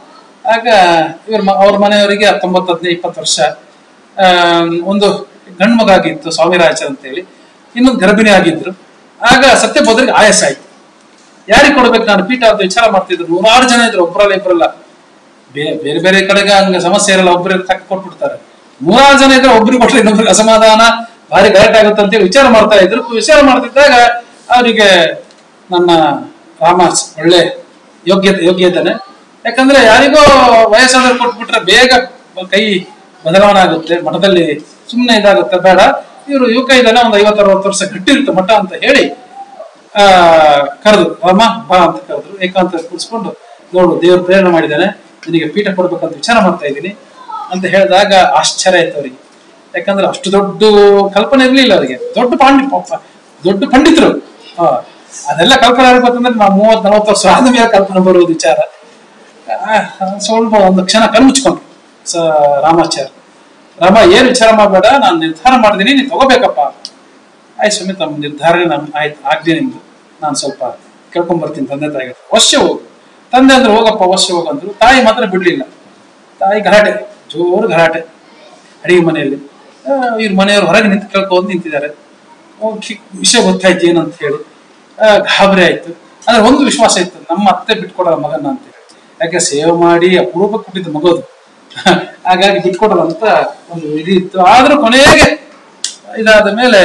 ಆಗ ಇವ್ರ ಮ- ಅವ್ರ ಮನೆಯವರಿಗೆ ಹತ್ತೊಂಬತ್ತು ಹದಿನೈದು ಇಪ್ಪತ್ತು ವರ್ಷ ಆಮ್, ಒಂದು ಗಂಡು ಮಗ ಆಗಿತ್ತು ಸ್ವಾಮಿರಾಜ ಅಂತೇಳಿ ಇನ್ನೊಂದು ಗರ್ಭಿಣಿ ಆಗಿದ್ರು ಆಗ ಸತ್ಯಬೋಧರಿಗೆ ಆಯಾಸ ಆಯ್ತು ಯಾರಿಗೆ ಕೊಡ್ಬೇಕು ನಾನು ಪೀಠ ಅಂತ ವಿಚಾರ ಮಾಡ್ತಿದ್ರು ನೂರಾರು ಜನ ಇದ್ರು ಒಬ್ಬರಲ್ಲ ಇಬ್ಬರಲ್ಲ ಬೇ- ಬೇರೆ ಬೇರೆ ಕಡೆಗೆ ಹಂಗ ಸಮಸ್ಯೆ ಇರಲ್ಲ ಒಬ್ಬರಿಗೆ ತಕ್ಕ ಕೊಟ್ಬಿಡ್ತಾರೆ ನೂರಾರು ಜನ ಇದ್ರೆ ಒಬ್ರಿಗೆ ಕೊಟ್ರೆ ಇನ್ನೊಬ್ರಿಗೆ ಅಸಮಾಧಾನ ಭಾರಿ ಗಲಾಟೆ ಆಗುತ್ತೆ ಅಂತೇಳಿ ವಿಚಾರ ಮಾಡ್ತಾ ಇದ್ರು ವಿಚಾರ ಮಾಡ್ತಿದ್ದಾಗ ಅವರಿಗೆ ನನ್ನ ರಾಮ ಒಳ್ಳೆ ಯೋಗ್ಯತೆ ಯೋಗ್ಯ ಇದ್ದಾನೆ ಯಾಕಂದ್ರೆ ಯಾರಿಗೋ ವಯಸ್ಸಾದ್ರೆ ಕೊಟ್ಬಿಟ್ರೆ ಬೇಗ ಕೈ ಬದಲಾವಣೆ ಆಗುತ್ತೆ ಮಠದಲ್ಲಿ ಸುಮ್ಮನೆ ಇದಾಗುತ್ತೆ ಬೇಡ ಇವರು ಯುವಕ ಇದ್ದಾನೆ ಒಂದು ಐವತ್ತು ಅರವತ್ತು ವರ್ಷ ಗಟ್ಟಿರುತ್ತೆ ಮಠ ಅಂತ ಹೇಳಿ ಆ ಕರೆದು ರಾಮ ಬಾ ಅಂತ ಕರೆದ್ರು ಏಕಾಂತ ಕೂರಿಸ್ಕೊಂಡು ನೋಡು ದೇವ್ರು ಪ್ರೇರಣೆ ಮಾಡಿದ್ದಾನೆ ನಿನಗೆ ಪೀಠ ಕೊಡ್ಬೇಕಂತ ವಿಚಾರ ಮಾಡ್ತಾ ಇದ್ದೀನಿ ಅಂತ ಹೇಳಿದಾಗ ಆಶ್ಚರ್ಯ ಆಯ್ತು ಅವರಿಗೆ ಯಾಕಂದ್ರೆ ಅಷ್ಟು ದೊಡ್ಡ ಕಲ್ಪನೆ ಇರ್ಲಿಲ್ಲ ಅವರಿಗೆ ದೊಡ್ಡ ಪಾಂಡಿ ಪಾಪ ದೊಡ್ಡ ಪಂಡಿತರು ಆ, ಅದೆಲ್ಲ ಕಲ್ಪನೆ ಆಗ್ಬೇಕಂದ್ರೆ ನಾವು ಮೂವತ್ ನಲವತ್ತು ವರ್ಷ ಆದ ಮೇಲೆ ಕಲ್ಪನೆ ಬರುವುದು ವಿಚಾರ ಆ, ಸ್ವಲ್ಪ ಒಂದು ಕ್ಷಣ ಕಣ್ಮುಚ್ಕೊಂಡು ಸ ರಾಮಾಚಾರ್ಯ ರಾಮ ಏನ್ ವಿಚಾರ ಮಾಡಬೇಡ ನಾನು ನಿರ್ಧಾರ ಮಾಡಿದೀನಿ ನೀನ್ ತಗೋಬೇಕಪ್ಪ ಆಯ್ತು ಸ್ವಾಮಿ ತಮ್ಮ ನಿರ್ಧಾರ ನಾನು ಆಯ್ತು ಆಗ್ಲಿ ನಿಮ್ದು ನಾನು ಸ್ವಲ್ಪ ಕೇಳ್ಕೊಂಡ್ ಬರ್ತೀನಿ ತಂದೆ ತಾಯಿಗೆ ಅವಶ್ಯ ಹೋಗು ತಂದೆ ಅಂದ್ರೆ ಹೋಗಪ್ಪ ಅವಶ್ಯ ಹೋಗಂದ್ರು ತಾಯಿ ಮಾತ್ರ ಬಿಡ್ಲಿಲ್ಲ ತಾಯಿ ಗಲಾಟೆ ಜೋರು ಗಲಾಟೆ ಅಡಿಗೆ ಮನೆಯಲ್ಲಿ ಆ, ಇವ್ರ ಮನೆಯವರು ಹೊರಗೆ ನಿಂತು ಕೇಳ್ಕೊಂಡು ನಿಂತಿದ್ದಾರೆ ಹೋಗಿ ವಿಷಯ ಗೊತ್ತಾಯ್ತು ಏನಂತ ಹೇಳಿ ಆ, ಗಾಬರಿ ಆಯ್ತು ಆದ್ರೆ ಒಂದು ವಿಶ್ವಾಸ ಇತ್ತು ನಮ್ಮ ಅತ್ತೆ ಬಿಟ್ಕೊಡಲ್ಲ ಮಗನ ಅಂತ ಹೇಳಿ ಯಾಕೆ ಸೇವೆ ಮಾಡಿ ಅಪರೂಪ ಕೊಟ್ಟಿದ್ದು ಮಗೋದು ಹಾಗಾಗಿ ಬಿಟ್ಕೊಡಲ್ಲ ಅಂತ ಒಂದು ಇದು ಇತ್ತು ಆದ್ರೂ ಕೊನೆಗೆ ಇದಾದ ಮೇಲೆ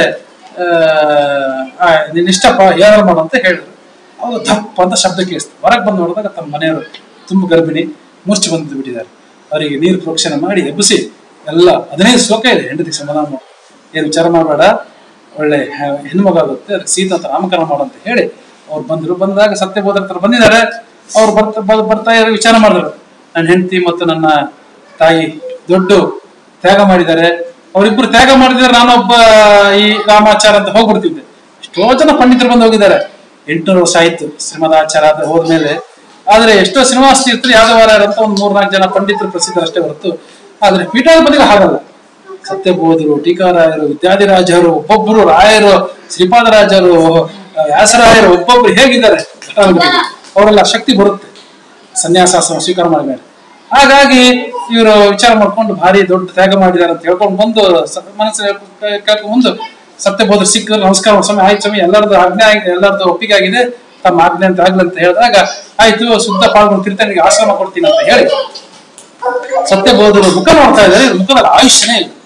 ಆ, ನಿನ್ ಇಷ್ಟಪ್ಪ ಏನಾರು ಮಾಡು ಅಂತ ಹೇಳಿದ್ರು ಅವರು ದಪ್ಪ ಅಂತ ಶಬ್ದ ಕೇಳಿಸ್ತು ಹೊರಗೆ ಬಂದು ನೋಡಿದಾಗ ತಮ್ಮ ಮನೆಯವರು ತುಂಬ ಗರ್ಭಿಣಿ ಮೂರ್ಛೆ ಬಂದು ಬಿಟ್ಟಿದ್ದಾರೆ ಅವರಿಗೆ ನೀರು ಪ್ರೋಕ್ಷಣೆ ಮಾಡಿ ಎಬ್ಬಿಸಿ ಎಲ್ಲ ಹದಿನೈದು ಶ್ಲೋಕ ಇದೆ ಹೆಂಡತಿಗೆ ಸಮಾಧಾನ ಮಾಡು ಏನು ವಿಚಾರ ಮಾಡಬೇಡ ಒಳ್ಳೆ ಹೆ- ಹೆಣ್ಮಗ ಆಗುತ್ತೆ ಅದಕ್ಕೆ ಸೀತಾ ಅಂತ ನಾಮಕರಣ ಮಾಡು ಅಂತ ಹೇಳಿ ಅವ್ರು ಬಂದ್ರು ಬಂದಾಗ ಸತ್ಯಬೋಧರ ಹತ್ರ ಬಂದಿದ್ದಾರೆ ಅವ್ರು ಬರ್ತಾ ಬ- ಬರ್ತಾ ಇರೋ ವಿಚಾರ ಮಾಡಿದ್ರು ನನ್ನ ಹೆಂಡತಿ ಮತ್ತು ನನ್ನ ತಾಯಿ ದೊಡ್ಡ ತ್ಯಾಗ ಮಾಡಿದ್ದಾರೆ ಅವರಿಬ್ರು ತ್ಯಾಗ ಮಾಡಿದ್ರೆ ನಾನೊಬ್ಬ ಈ ರಾಮಾಚಾರ ಅಂತ ಹೋಗ್ಬಿಡ್ತಿದ್ದೆ ಎಷ್ಟೋ ಜನ ಪಂಡಿತರು ಬಂದು ಹೋಗಿದ್ದಾರೆ ಎಂಟುನೂರು ವರ್ಷ ಆಯ್ತು ಶ್ರೀಮದಾಚಾರ ಅಂತ ಹೋದ್ಮೇಲೆ ಆದ್ರೆ ಎಷ್ಟೋ ಶ್ರೀನಿವಾಸ ತೀರ್ಥರು ಯಾದವಾರ ಅಂತ ಒಂದು ಮೂರ್ನಾಲ್ಕು ಜನ ಪಂಡಿತರು ಪ್ರಸಿದ್ಧರಷ್ಟೇ ಹೊರತು ಆದ್ರೆ ಪೀಠಾಧಿಪತಿಗಳು ಹಾಗಲ್ಲ ಸತ್ಯಬೋಧರು ಟೀಕಾರಾಯರು ವಿದ್ಯಾಧಿರಾಜರು ಒಬ್ಬೊಬ್ಬರು ರಾಯರು ಶ್ರೀಪಾದರಾಜರು ವ್ಯಾಸರಾಯರು ಒಬ್ಬೊಬ್ರು ಹೇಗಿದ್ದಾರೆ ಪೀಠಾಧಿಪತಿಗಳು. ಅವರೆಲ್ಲ ಶಕ್ತಿ ಬರುತ್ತೆ ಸನ್ಯಾಸಾಸನ ಸ್ವೀಕಾರ ಮಾಡಿದ್ದಾರೆ ಹಾಗಾಗಿ ಇವರು ವಿಚಾರ ಮಾಡ್ಕೊಂಡು ಭಾರಿ ದೊಡ್ಡ ತ್ಯಾಗ ಮಾಡಿದ್ದಾರೆ ಅಂತ ಹೇಳ್ಕೊಂಡು ಬಂದು ಸ- ಮನಸ್ಸು ಕೇಳ್ಕೊಂಡು ಬಂದು ಸತ್ಯಬೋಧ ಸಿಕ್ಕ ನಮಸ್ಕಾರ ಸ್ವಾಮಿ ಆಯ್ತು ಸ್ವಾಮಿ ಎಲ್ಲರದ್ದು ಆಜ್ಞೆ ಆಗಿದೆ ಎಲ್ಲರದ್ದು ಒಪ್ಪಿಗೆ ಆಗಿದೆ ತಮ್ಮ ಆಜ್ಞೆ ಅಂತ ಆಗ್ಲಿ ಅಂತ ಹೇಳಿದಾಗ ಆಯ್ತು ಶುದ್ಧ ಪಾಲ್ಗೊಂಡು ತೀರ್ಥನಿಗೆ ಆಶ್ರಮ ಕೊಡ್ತೀನಿ ಅಂತ ಹೇಳಿ ಸತ್ಯಬೋಧರು ಮುಖ ನೋಡ್ತಾ ಇದ್ದಾರೆ ಇವ್ರ ಮುಖದಲ್ಲಿ ಆಯುಷ್ಯನೇ ಇಲ್ಲ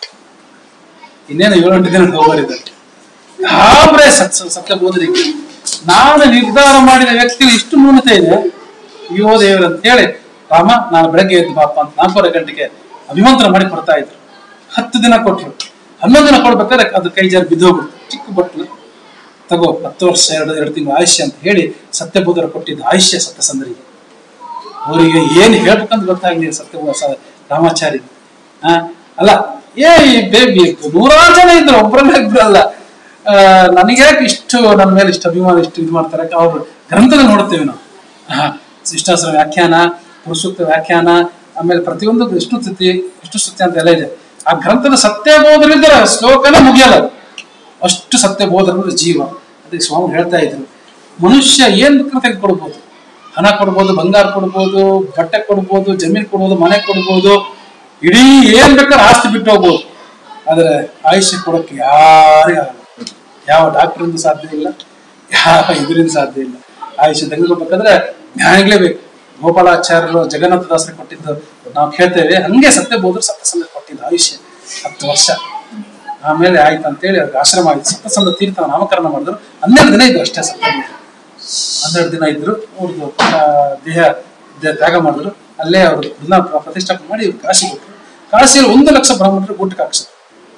ಇನ್ನೇನು ಏಳೆಂಟು ದಿನ ಹೋಗೋರಿದ್ದಾರೆ ಗಾಬ್ರೆ ಸತ್ ಸತ್ಯಬೋಧರಿಗೆ ನಾನು ನಿರ್ಧಾರ ಮಾಡಿದ ವ್ಯಕ್ತಿ ಇಷ್ಟು ನ್ಯೂನತೆ ಇದೆ ಅಯ್ಯೋ ದೇವ್ರ ಅಂತ ಹೇಳಿ ರಾಮ ನಾನು ಬೆಳಗ್ಗೆ ಎದ್ದು ಬಾಪ ಅಂತ ನಾಲ್ಕೂವರೆ ಗಂಟೆಗೆ ಅಭಿಮಂತ್ರ ಮಾಡಿ ಕೊಡ್ತಾ ಇದ್ರು ಹತ್ತು ದಿನ ಕೊಟ್ರು ಹನ್ನೊಂದು ದಿನ ಕೊಡ್ಬೇಕಾದ್ರೆ ಅದು ಕೈ ಜಾರಿ ಬಿದ್ದೋಗ್ಬಿಡ್ತು ಚಿಕ್ಕ ಬಟ್ಲು ತಗೋ ಹತ್ತು ವರ್ಷ ಎರಡು ಎರಡು ತಿಂಗಳು ಆಯುಷ್ಯ ಅಂತ ಹೇಳಿ ಸತ್ಯಬೋಧರ ಕೊಟ್ಟಿದ್ದು ಆಯುಷ್ಯ ಸತ್ಯಸಂದರಿಗೆ ಅವರಿಗೆ ಏನ್ ಹೇಳ್ಬೇಕಂತ ಗೊತ್ತಾಗ್ಲಿಲ್ಲ ಸತ್ಯ ಸ- ರಾಮಾಚಾರಿ ಆ ಅಲ್ಲ ಏ ಈ ಬೇಬಿ ನೂರಾರು ಜನ ಇದ್ರು ಒಬ್ಬರಲ್ಲ ಇಬ್ರಲ್ಲ ಆ, ನನಗೆ ಯಾಕೆ ಇಷ್ಟು ನನ್ನ ಮೇಲೆ ಇಷ್ಟು ಅಭಿಮಾನ ಇಷ್ಟು ಇದು ಮಾಡ್ತಾರೆ ಅವ್ರು ಗ್ರಂಥದಲ್ಲಿ ನೋಡ್ತೇವೆ ನಾವು ಆ, ಶಿಷ್ಟಾಸ್ತ್ರ ವ್ಯಾಖ್ಯಾನ ಪುರುಷೋಕ್ತ ವ್ಯಾಖ್ಯಾನ ಆಮೇಲೆ ಪ್ರತಿಯೊಂದು ವಿಷ್ಣು ಸ್ತುತಿ ವಿಷ್ಣು ಸ್ತುತಿ ಅಂತ ಎಲ್ಲ ಇದೆ ಆ ಗ್ರಂಥದ ಸತ್ಯ ಬೋಧರಿದ್ರೆ ಶ್ಲೋಕನೇ ಮುಗಿಯಲ್ಲ ಅದು. ಅಷ್ಟು ಸತ್ಯ ಬೋಧನದ ಜೀವ ಅದಕ್ಕೆ ಸ್ವಾಮಿ ಹೇಳ್ತಾ ಇದ್ರು ಮನುಷ್ಯ ಏನ್ ಬೇಕಾದ್ರೂ ತೆಗೆದುಕೊಡ್ಬೋದು ಹಣ ಕೊಡ್ಬೋದು ಬಂಗಾರ ಕೊಡ್ಬೋದು ಬಟ್ಟೆ ಕೊಡ್ಬೋದು ಜಮೀನ್ ಕೊಡ್ಬೋದು ಮನೆ ಕೊಡ್ಬೋದು ಇಡೀ ಏನ್ ಬೇಕಾದ್ರೆ ಆಸ್ತಿ ಬಿಟ್ಟು ಹೋಗ್ಬೋದು ಆದ್ರೆ ಆಯುಷ್ಯ ಕೊಡೋಕೆ ಯಾರಿಗಾಗಲ್ಲ ಯಾವ ಡಾಕ್ಟರಿಂದ ಸಾಧ್ಯ ಇಲ್ಲ ಯಾವ ಇದರಿಂದ ಸಾಧ್ಯ ಇಲ್ಲ ಆಯುಷ್ಯ ತೆಗೆದುಕೊಡ್ಬೇಕಾದ್ರೆ ಜ್ಞಾನಿಗಳೇಬೇಕು ಗೋಪಾಲಾಚಾರ್ಯರು ಜಗನ್ನಾಥ ದಾಸರು ಕೊಟ್ಟಿದ್ದು ನಾವು ಕೇಳ್ತೇವೆ ಹಂಗೆ ಸತ್ಯ ಬೋಧರು ಸತ್ಯಸಂಧ ಕೊಟ್ಟಿದ್ದು ಆಯುಷ್ಯ ಹತ್ತು ವರ್ಷ ಆಮೇಲೆ ಆಯ್ತು ಅಂತೇಳಿ ಅವ್ರಿಗೆ ಆಶ್ರಮ ಆಯ್ತು ಸತ್ಯಸಂಧ ತೀರ್ಥ ನಾಮಕರಣ ಮಾಡಿದ್ರು ಹನ್ನೆರಡು ದಿನ ಇದ್ದು ಅಷ್ಟೇ ಸತ್ಯ ಹನ್ನೆರಡು ದಿನ ಇದ್ರು ಅವ್ರದ್ದು ಆ, ದೇಹ ದೇಹ ತ್ಯಾಗ ಮಾಡಿದ್ರು ಅಲ್ಲೇ ಅವರು ದಿನ ಪ್ರತಿಷ್ಠಾಪನೆ ಮಾಡಿ ಇವ್ರು ಕಾಶಿ ಕೊಟ್ಟರು ಕಾಶಿಯಲ್ಲಿ ಒಂದು ಲಕ್ಷ ಬ್ರಾಹ್ಮಣರು ಊಟಕ್ಕೆ ಹಾಕ್ಸಿದ್ರು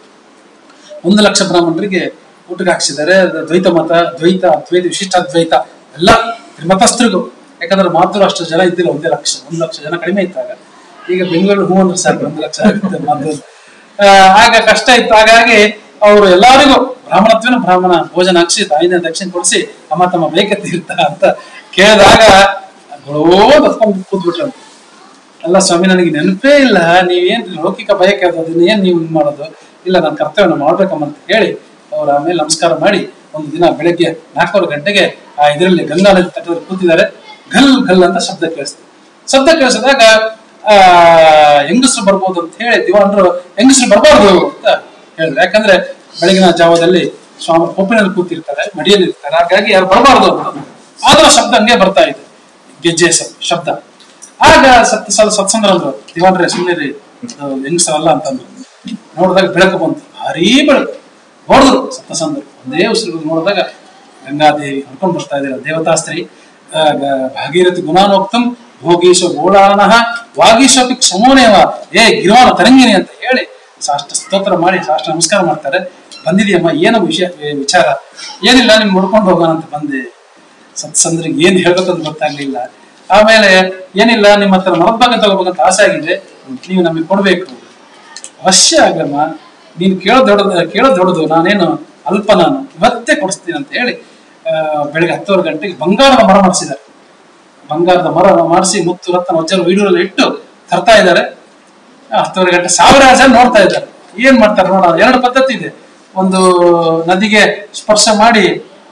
ಒಂದು ಲಕ್ಷ ಬ್ರಾಹ್ಮಣರಿಗೆ ಊಟಕ್ಕೆ ಹಾಕ್ಸಿದ್ದಾರೆ ಅದು ದ್ವೈತ ಮತ ದ್ವೈತ ಅದ್ವೈತ ವಿಶಿಷ್ಟ ಅದ್ವೈತ ಎಲ್ಲ ಮತಸ್ಥರಿಗೂ ಯಾಕಂದ್ರೆ ಮಾತೃ ಅಷ್ಟು ಜನ ಇದ್ದಿಲ್ಲ ಒಂದೇ ಲಕ್ಷ ಒಂದು ಲಕ್ಷ ಜನ ಕಡಿಮೆ ಇದ್ದಾಗ ಈಗ ಬೆಂಗಳೂರು ಹೂ ಅಂದ್ರೆ ಸಾಕು ಒಂದು ಲಕ್ಷ ಆಗುತ್ತೆ ಮಾತು ಆ, ಆಗ ಕಷ್ಟ ಇತ್ತು ಹಾಗಾಗಿ ಅವರು ಎಲ್ಲರಿಗೂ ಬ್ರಾಹ್ಮಣತ್ವನ ಬ್ರಾಹ್ಮಣ ಭೋಜನ ಹಾಕ್ಸಿ ತಾಯಿನ ದಕ್ಷಿಣ ಕೊಡಿಸಿ ಅಮ್ಮ ತಮ್ಮ ಬೇಕೆ ತೀರ್ಥ ಅಂತ ಕೇಳಿದಾಗ ಗೊಳೋ ಬತ್ಕೊಂಡು ಕೂತ್ಬಿಟ್ರಂತೆ ಅಲ್ಲ ಸ್ವಾಮಿ ನನಗೆ ನೆನಪೇ ಇಲ್ಲ ನೀವೇನ್ ಲೌಕಿಕ ಬಯಕೆ ಅದು ಅದನ್ನ ಏನ್ ನೀವು ಇದ್ ಮಾಡೋದು ಇಲ್ಲ ನಾನು ಕರ್ತವ್ಯನ ಮಾಡ್ಬೇಕಮ್ಮ ಅಂತ ಹೇಳಿ ಅವ್ರು ಆಮೇಲೆ ನಮಸ್ಕಾರ ಮಾಡಿ ಒಂದು ದಿನ ಬೆಳಗ್ಗೆ ನಾಲ್ಕೂವರೆ ಗಂಟೆಗೆ ಆ ಇದರಲ್ಲಿ ಗಂಗಾ ನದಿ ತಟದಲ್ಲಿ ಕೂತಿದ್ದಾರೆ ಗಲ್ ಗಲ್ ಅಂತ ಶಬ್ದ ಕೇಳಿಸ್ತು ಶಬ್ದ ಕೇಳಿಸಿದಾಗ ಆ ಹೆಂಗಸರು ಬರ್ಬೋದು ಅಂತ ಹೇಳಿ ದಿವಾನರು ಹೆಂಗಸರು ಬರಬಾರ್ದು ಅಂತ ಹೇಳಿದ್ರು ಯಾಕಂದ್ರೆ ಬೆಳಗಿನ ಜಾವದಲ್ಲಿ ಸ್ವಾಮಿ ಕೊಪ್ಪಿನಲ್ಲಿ ಕೂತಿರ್ತಾರೆ ಮಡಿಯಲ್ಲಿ ಇರ್ತಾರೆ ಹಾಗಾಗಿ ಯಾರು ಬರಬಾರ್ದು ಅಂತ ಆದ್ರೂ ಶಬ್ದ ಹಂಗೆ ಬರ್ತಾ ಇದೆ ಗೆಜ್ಜೆ ಸ- ಶಬ್ದ ಆಗ ಸತ್ ಸಲ ಸತ್ಸಂದ್ರ ಅಂದ್ರು ದಿವಾನ್ರೆ ಸುಮ್ಮನೆ ಹೆಂಗಸರಲ್ಲ ಅಂತಂದ್ರು ನೋಡಿದಾಗ ಬೆಳಕು ಬಂತು ಭಾರೀ ಬೆಳಕು ಹೊಡೆದ್ರು ಸಪ್ತಸಂದ್ರು ಒಂದೇ ಉಸಿರು ನೋಡಿದಾಗ ಗಂಗಾದೇವಿ ಹೊಡ್ಕೊಂಡು ಬರ್ತಾ ಇದ್ದಾರೆ ದೇವತಾಸ್ತ್ರೀ ಆ, ಗ- ಭಾಗೀರಥಿ ಗುಣಾನೋಕ್ತಂ ಭೋಗೀಶ ಗೋಡಾನಃ ವಾಗೀಶಪಿ ಕ್ಷಮೋನೇವ ಏ ಗಿರಿವಾನ ತರಂಗಿನಿ ಅಂತ ಹೇಳಿ ಸಾಷ್ಟ ಸ್ತೋತ್ರ ಮಾಡಿ ಸಾಷ್ಟ ನಮಸ್ಕಾರ ಮಾಡ್ತಾರೆ ಬಂದಿದೆಯಮ್ಮ ಏನೋ ವಿಷಯ ವಿಚಾರ ಏನಿಲ್ಲ ನಿಮ್ ನೋಡ್ಕೊಂಡು ಹೋಗೋಣ ಅಂತ ಬಂದೆ ಸತ್ಸಂದ್ರಿಗೆ ಏನ್ ಹೇಳ್ಬೇಕಂತ ಗೊತ್ತಾಗ್ಲಿಲ್ಲ ಆಮೇಲೆ ಏನಿಲ್ಲ ನಿಮ್ಮ ಹತ್ರ ಮರದ್ಭಾಗ ತಗೋಬೇಕಂತ ಆಸೆ ಆಗಿದೆ ನೀವು ನಮಗೆ ಕೊಡ್ಬೇಕು ಅವಶ್ಯ ಆಗ್ಲಮ್ಮ ನೀನು ಕೇಳೋ ದೊಡ್ಡದು ಕೇಳೋ ದೊಡ್ಡದು ನಾನೇನು ಅಲ್ಪ ನಾನು ಇವತ್ತೇ ಕೊಡಿಸ್ತೀನಿ ಅಂತ ಹೇಳಿ ಆ, ಬೆಳಗ್ಗೆ ಹತ್ತುವರೆ ಗಂಟೆಗೆ ಬಂಗಾರದ ಮರ ಮಾಡಿಸಿದ್ದಾರೆ ಬಂಗಾರದ ಮರ ಮಾಡಿಸಿ ಮುತ್ತು ರತ್ನ ವಜ್ರ ವೈಡೂರಲ್ಲಿ ಇಟ್ಟು ತರ್ತಾ ಇದ್ದಾರೆ ಆ, ಹತ್ತುವರೆ ಗಂಟೆ ಸಾವಿರಾರು ಜನ ನೋಡ್ತಾ ಇದ್ದಾರೆ ಏನ್ ಮಾಡ್ತಾರೆ ನೋಡ ಎರಡು ಪದ್ಧತಿ ಇದೆ ಒಂದು ನದಿಗೆ ಸ್ಪರ್ಶ ಮಾಡಿ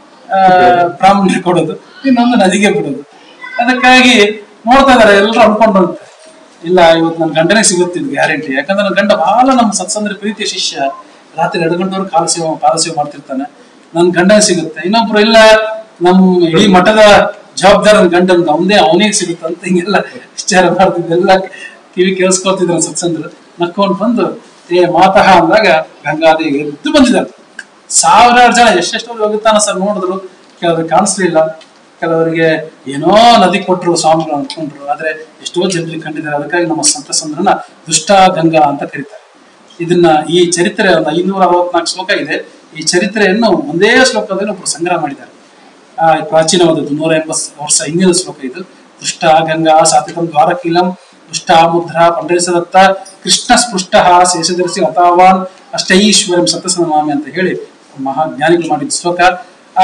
ಆ ಬ್ರಾಹ್ಮಣರಿಗೆ ಕೊಡೋದು ಇನ್ನೊಂದು ನದಿಗೆ ಬಿಡೋದು ಅದಕ್ಕಾಗಿ ನೋಡ್ತಾ ಇದಾರೆ ಎಲ್ಲರೂ ಅನ್ಕೊಂಡಂತೆ ಇಲ್ಲ ಇವತ್ತು ನನ್ನ ಗಂಡನೇ ಸಿಗುತ್ತಿದ್ದು ಗ್ಯಾರಂಟಿ ಯಾಕಂದ್ರೆ ನನ್ನ ಗಂಡ ಬಹಳ ನಮ್ಮ ಸತ್ಸಂದ್ರ ಪ್ರೀತಿಯ ಶಿಷ್ಯ ರಾತ್ರಿ ಎರಡು ಗಂಟೆವರೆಗೆ ಕಾಲ ಸೇವೆ ಪಾದ ಸೇವೆ ಮಾಡ್ತಿರ್ತಾನೆ ನನ್ ಗಂಡನೇ ಸಿಗುತ್ತೆ ಇನ್ನೊಬ್ರು ಇಲ್ಲ ನಮ್ ಇಡೀ ಮಠದ ಜವಾಬ್ದಾರ ನನ್ ಗಂಡನ್ ಅವನೇ ಅವನಿಗೆ ಸಿಗುತ್ತೆ ಅಂತ ಹಿಂಗೆಲ್ಲ ವಿಚಾರ ಮಾಡ್ತಿದ್ದೆಲ್ಲ ಕಿವಿ ಕೇಳಿಸ್ಕೊಳ್ತಿದ್ರು ಸತ್ಸಂದ್ರ ನಕ್ಕೊಂಡ್ ಬಂದು ಏ ಮಾತಃ ಅಂದಾಗ ಗಂಗಾದೇವಿ ಎದ್ದು ಬಂದಿದ್ದಾರೆ ಸಾವಿರಾರು ಜನ ಎಷ್ಟೆಷ್ಟೋ ಹೋಗುತ್ತಾನ ಸರ್ ನೋಡಿದ್ರು ಕೆಲವ್ರಿಗೆ ಕಾಣಿಸ್ಲಿಲ್ಲ ಕೆಲವರಿಗೆ ಏನೋ ನದಿ ಕೊಟ್ಟರು ಸ್ವಾಮಿಗಳು ಅನ್ಕೊಂಡ್ರು ಆದ್ರೆ ಎಷ್ಟೋ ಜನರಿಗೆ ಕಂಡಿದ್ದಾರೆ ಅದಕ್ಕಾಗಿ ನಮ್ಮ ಸಂತ ಸಂದ್ರನ ದುಷ್ಟ ಗಂಗಾ ಅಂತ ಕರೀತಾರೆ ಇದನ್ನ ಈ ಚರಿತ್ರೆ ಒಂದು ಐನೂರ ಅರವತ್ನಾಲ್ಕು ಶ್ಲೋಕ ಇದೆ ಈ ಚರಿತ್ರೆಯನ್ನು ಒಂದೇ ಶ್ಲೋಕದಲ್ಲಿ ಒಬ್ರು ಸಂಗ್ರಹ ಮಾಡಿದ್ದಾರೆ ಆ ಪ್ರಾಚೀನವಾದದ್ದು ನೂರ ಎಂಬತ್ತು ವರ್ಷ ಹಿಂದಿನ ಶ್ಲೋಕ ಇದು ದುಷ್ಟ ಗಂಗಾ ಸಾತ್ವಿಕಂ ದ್ವಾರಕೀಲಂ ದುಷ್ಟ ಮುದ್ರ ಪಂಡರಿಸದತ್ತ ಕೃಷ್ಣ ಸ್ಪೃಷ್ಟ ಶೇಷದರ್ಶಿ ಅತಾವಾನ್ ಅಷ್ಟೈಶ್ವರಂ ಸತ್ಯಸನಮಾಮಿ ಅಂತ ಹೇಳಿ ಮಹಾಜ್ಞಾನಿಗಳು ಮಾಡಿದ ಶ್ಲೋಕ ಆ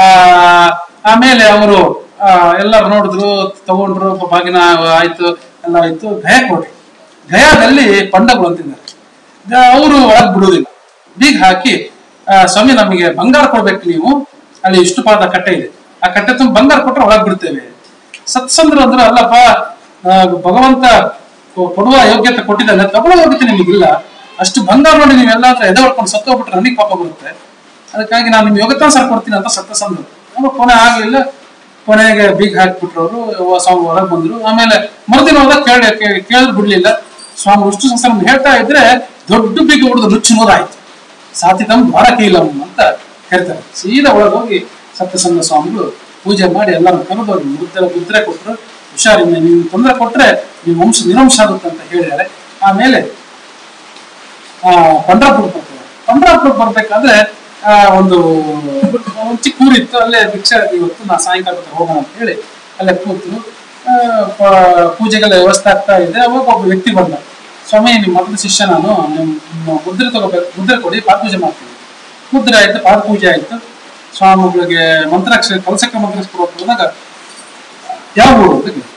ಆಮೇಲೆ ಅವರು ಆ ಎಲ್ಲರೂ ನೋಡಿದ್ರು ತಗೊಂಡ್ರು ಬಾಗಿನ ಆಯ್ತು ಎಲ್ಲ ಆಯ್ತು ಗಯ ಕೊಟ್ರು ಗಯಾದಲ್ಲಿ ಪಂಡಗಳು ಅಂತಿದ್ದಾರೆ ಅವರು ಒಳಗ್ ಬಿಡುವುದಿಲ್ಲ ಬೀಗ ಹಾಕಿ ಆ, ಸ್ವಾಮಿ ನಮಗೆ ಬಂಗಾರ ಕೊಡ್ಬೇಕು ನೀವು ಅಲ್ಲಿ ಇಷ್ಟು ಪಾದ ಕಟ್ಟೆ ಇದೆ ಆ ಕಟ್ಟೆ ತುಂಬ ಬಂಗಾರ ಕೊಟ್ರೆ ಒಳಗ್ ಬಿಡ್ತೇವೆ ಸತ್ಸಂದ್ರ ಅಂದ್ರೆ ಅಲ್ಲಪ್ಪ ಆ, ಭಗವಂತ ಕೊ- ಕೊಡುವ ಯೋಗ್ಯತೆ ಕೊಟ್ಟಿದ್ದಾನೆ ತಗೊಳ್ಳೋ ಯೋಗ್ಯತೆ ನಿಮಗಿಲ್ಲ ಅಷ್ಟು ಬಂಗಾರ ನೋಡಿ ನೀವೆಲ್ಲ ಹತ್ರ ಎದೆ ಹೊಡ್ಕೊಂಡು ಸತ್ತೋಗ್ಬಿಟ್ರೆ ನನಗೆ ಪಾಪ ಬರುತ್ತೆ ಅದಕ್ಕಾಗಿ ನಾನು ನಿಮ್ಗೆ ಯೋಗತಾನುಸಾರ ಕೊಡ್ತೀನಿ ಅಂತ ಸತ್ಯಸಂದ್ರು ಅವ್ರು ಕೊನೆ ಆಗ್ಲಿಲ್ಲ ಕೊನೆಗೆ ಬೀಗ ಹಾಕ್ಬಿಟ್ರು ಅವರು ಸ್ವಾಮಿ ಹೊರಗೆ ಬಂದ್ರು ಆಮೇಲೆ ಮರುದಿನ ಹೋದಾಗ ಕೇಳಿ ಕೇ- ಕೇಳಿದ್ರು ಬಿಡ್ಲಿಲ್ಲ ಸ್ವಾಮಿ ವಿಷ್ಣು ಸಹಸ್ರ ಹೇಳ್ತಾ ಇದ್ರೆ ದೊಡ್ಡ ಬೀಗ ಹೊಡೆದು ನುಚ್ಚು ನೂರಾಯ್ತು ಸಾತಿತಂ ದ್ವಾರಕೀಲಂ ಅಂತ ಹೇಳ್ತಾರೆ ಸೀದಾ ಒಳಗೆ ಹೋಗಿ ಸತ್ಯಸಂಗ ಸ್ವಾಮಿಗಳು ಪೂಜೆ ಮಾಡಿ ಎಲ್ಲರೂ ಕರೆದು ಅವ್ರಿಗೆ ಮುದ್ರೆ ಮುದ್ರೆ ಕೊಟ್ಟರು ಹುಷಾರಿನ ನೀವು ತೊಂದರೆ ಕೊಟ್ರೆ ನಿಮ್ಮ ವಂಶ ನಿರಂಶ ಆಗುತ್ತೆ ಅಂತ ಹೇಳಿದ್ದಾರೆ ಆಮೇಲೆ ಆ ಪಂಡ್ರಾಪುರ ಬರ್ತಾರೆ ಪಂಡ್ರಾಪುರ ಬರ್ಬೇಕಾದ್ರೆ ಆ ಒಂದು ಒಂದು ಚಿಕ್ಕ ಊರಿತ್ತು ಅಲ್ಲೇ ಭಿಕ್ಷೆ ಇವತ್ತು ನಾ ಸಾಯಂಕಾಲ ಹೊತ್ತು ಹೋಗೋಣ ಅಂತ ಹೇಳಿ ಅಲ್ಲೇ ಕೂತು ಆ, ಪ- ಪೂಜೆಗೆಲ್ಲ ವ್ಯವಸ್ಥೆ ಆಗ್ತಾ ಇದೆ ಅವಾಗ ಒಬ್ಬ ವ್ಯಕ್ತಿ ಬಂದ ಸ್ವಾಮಿ ನಿಮ್ಮ ಮಠದ ಶಿಷ್ಯ ನಾನು ನಿಮ್ಮ ನಿಮ್ಮ ಮುದ್ರೆ ತಗೋಬೇಕು ಮುದ್ರೆ ಕೊಡಿ ಪಾದ ಪೂಜೆ ಮಾಡ್ತೀನಿ ಮುದ್ರೆ ಆಯ್ತು ಪಾದ ಪೂಜೆ ಆಯ್ತು ಸ್ವಾಮಿಗಳಿಗೆ ಮಂತ್ರಾಕ್ಷರ ಕಲಸಕ್ಕೆ ಮಂತ್ರಾಕ್ಷರ ಕೊಡೋಕೆ ಹೋದಾಗ ಯಾವ ಊರು ಅಂತ ಕೇಳಿದ್ರು.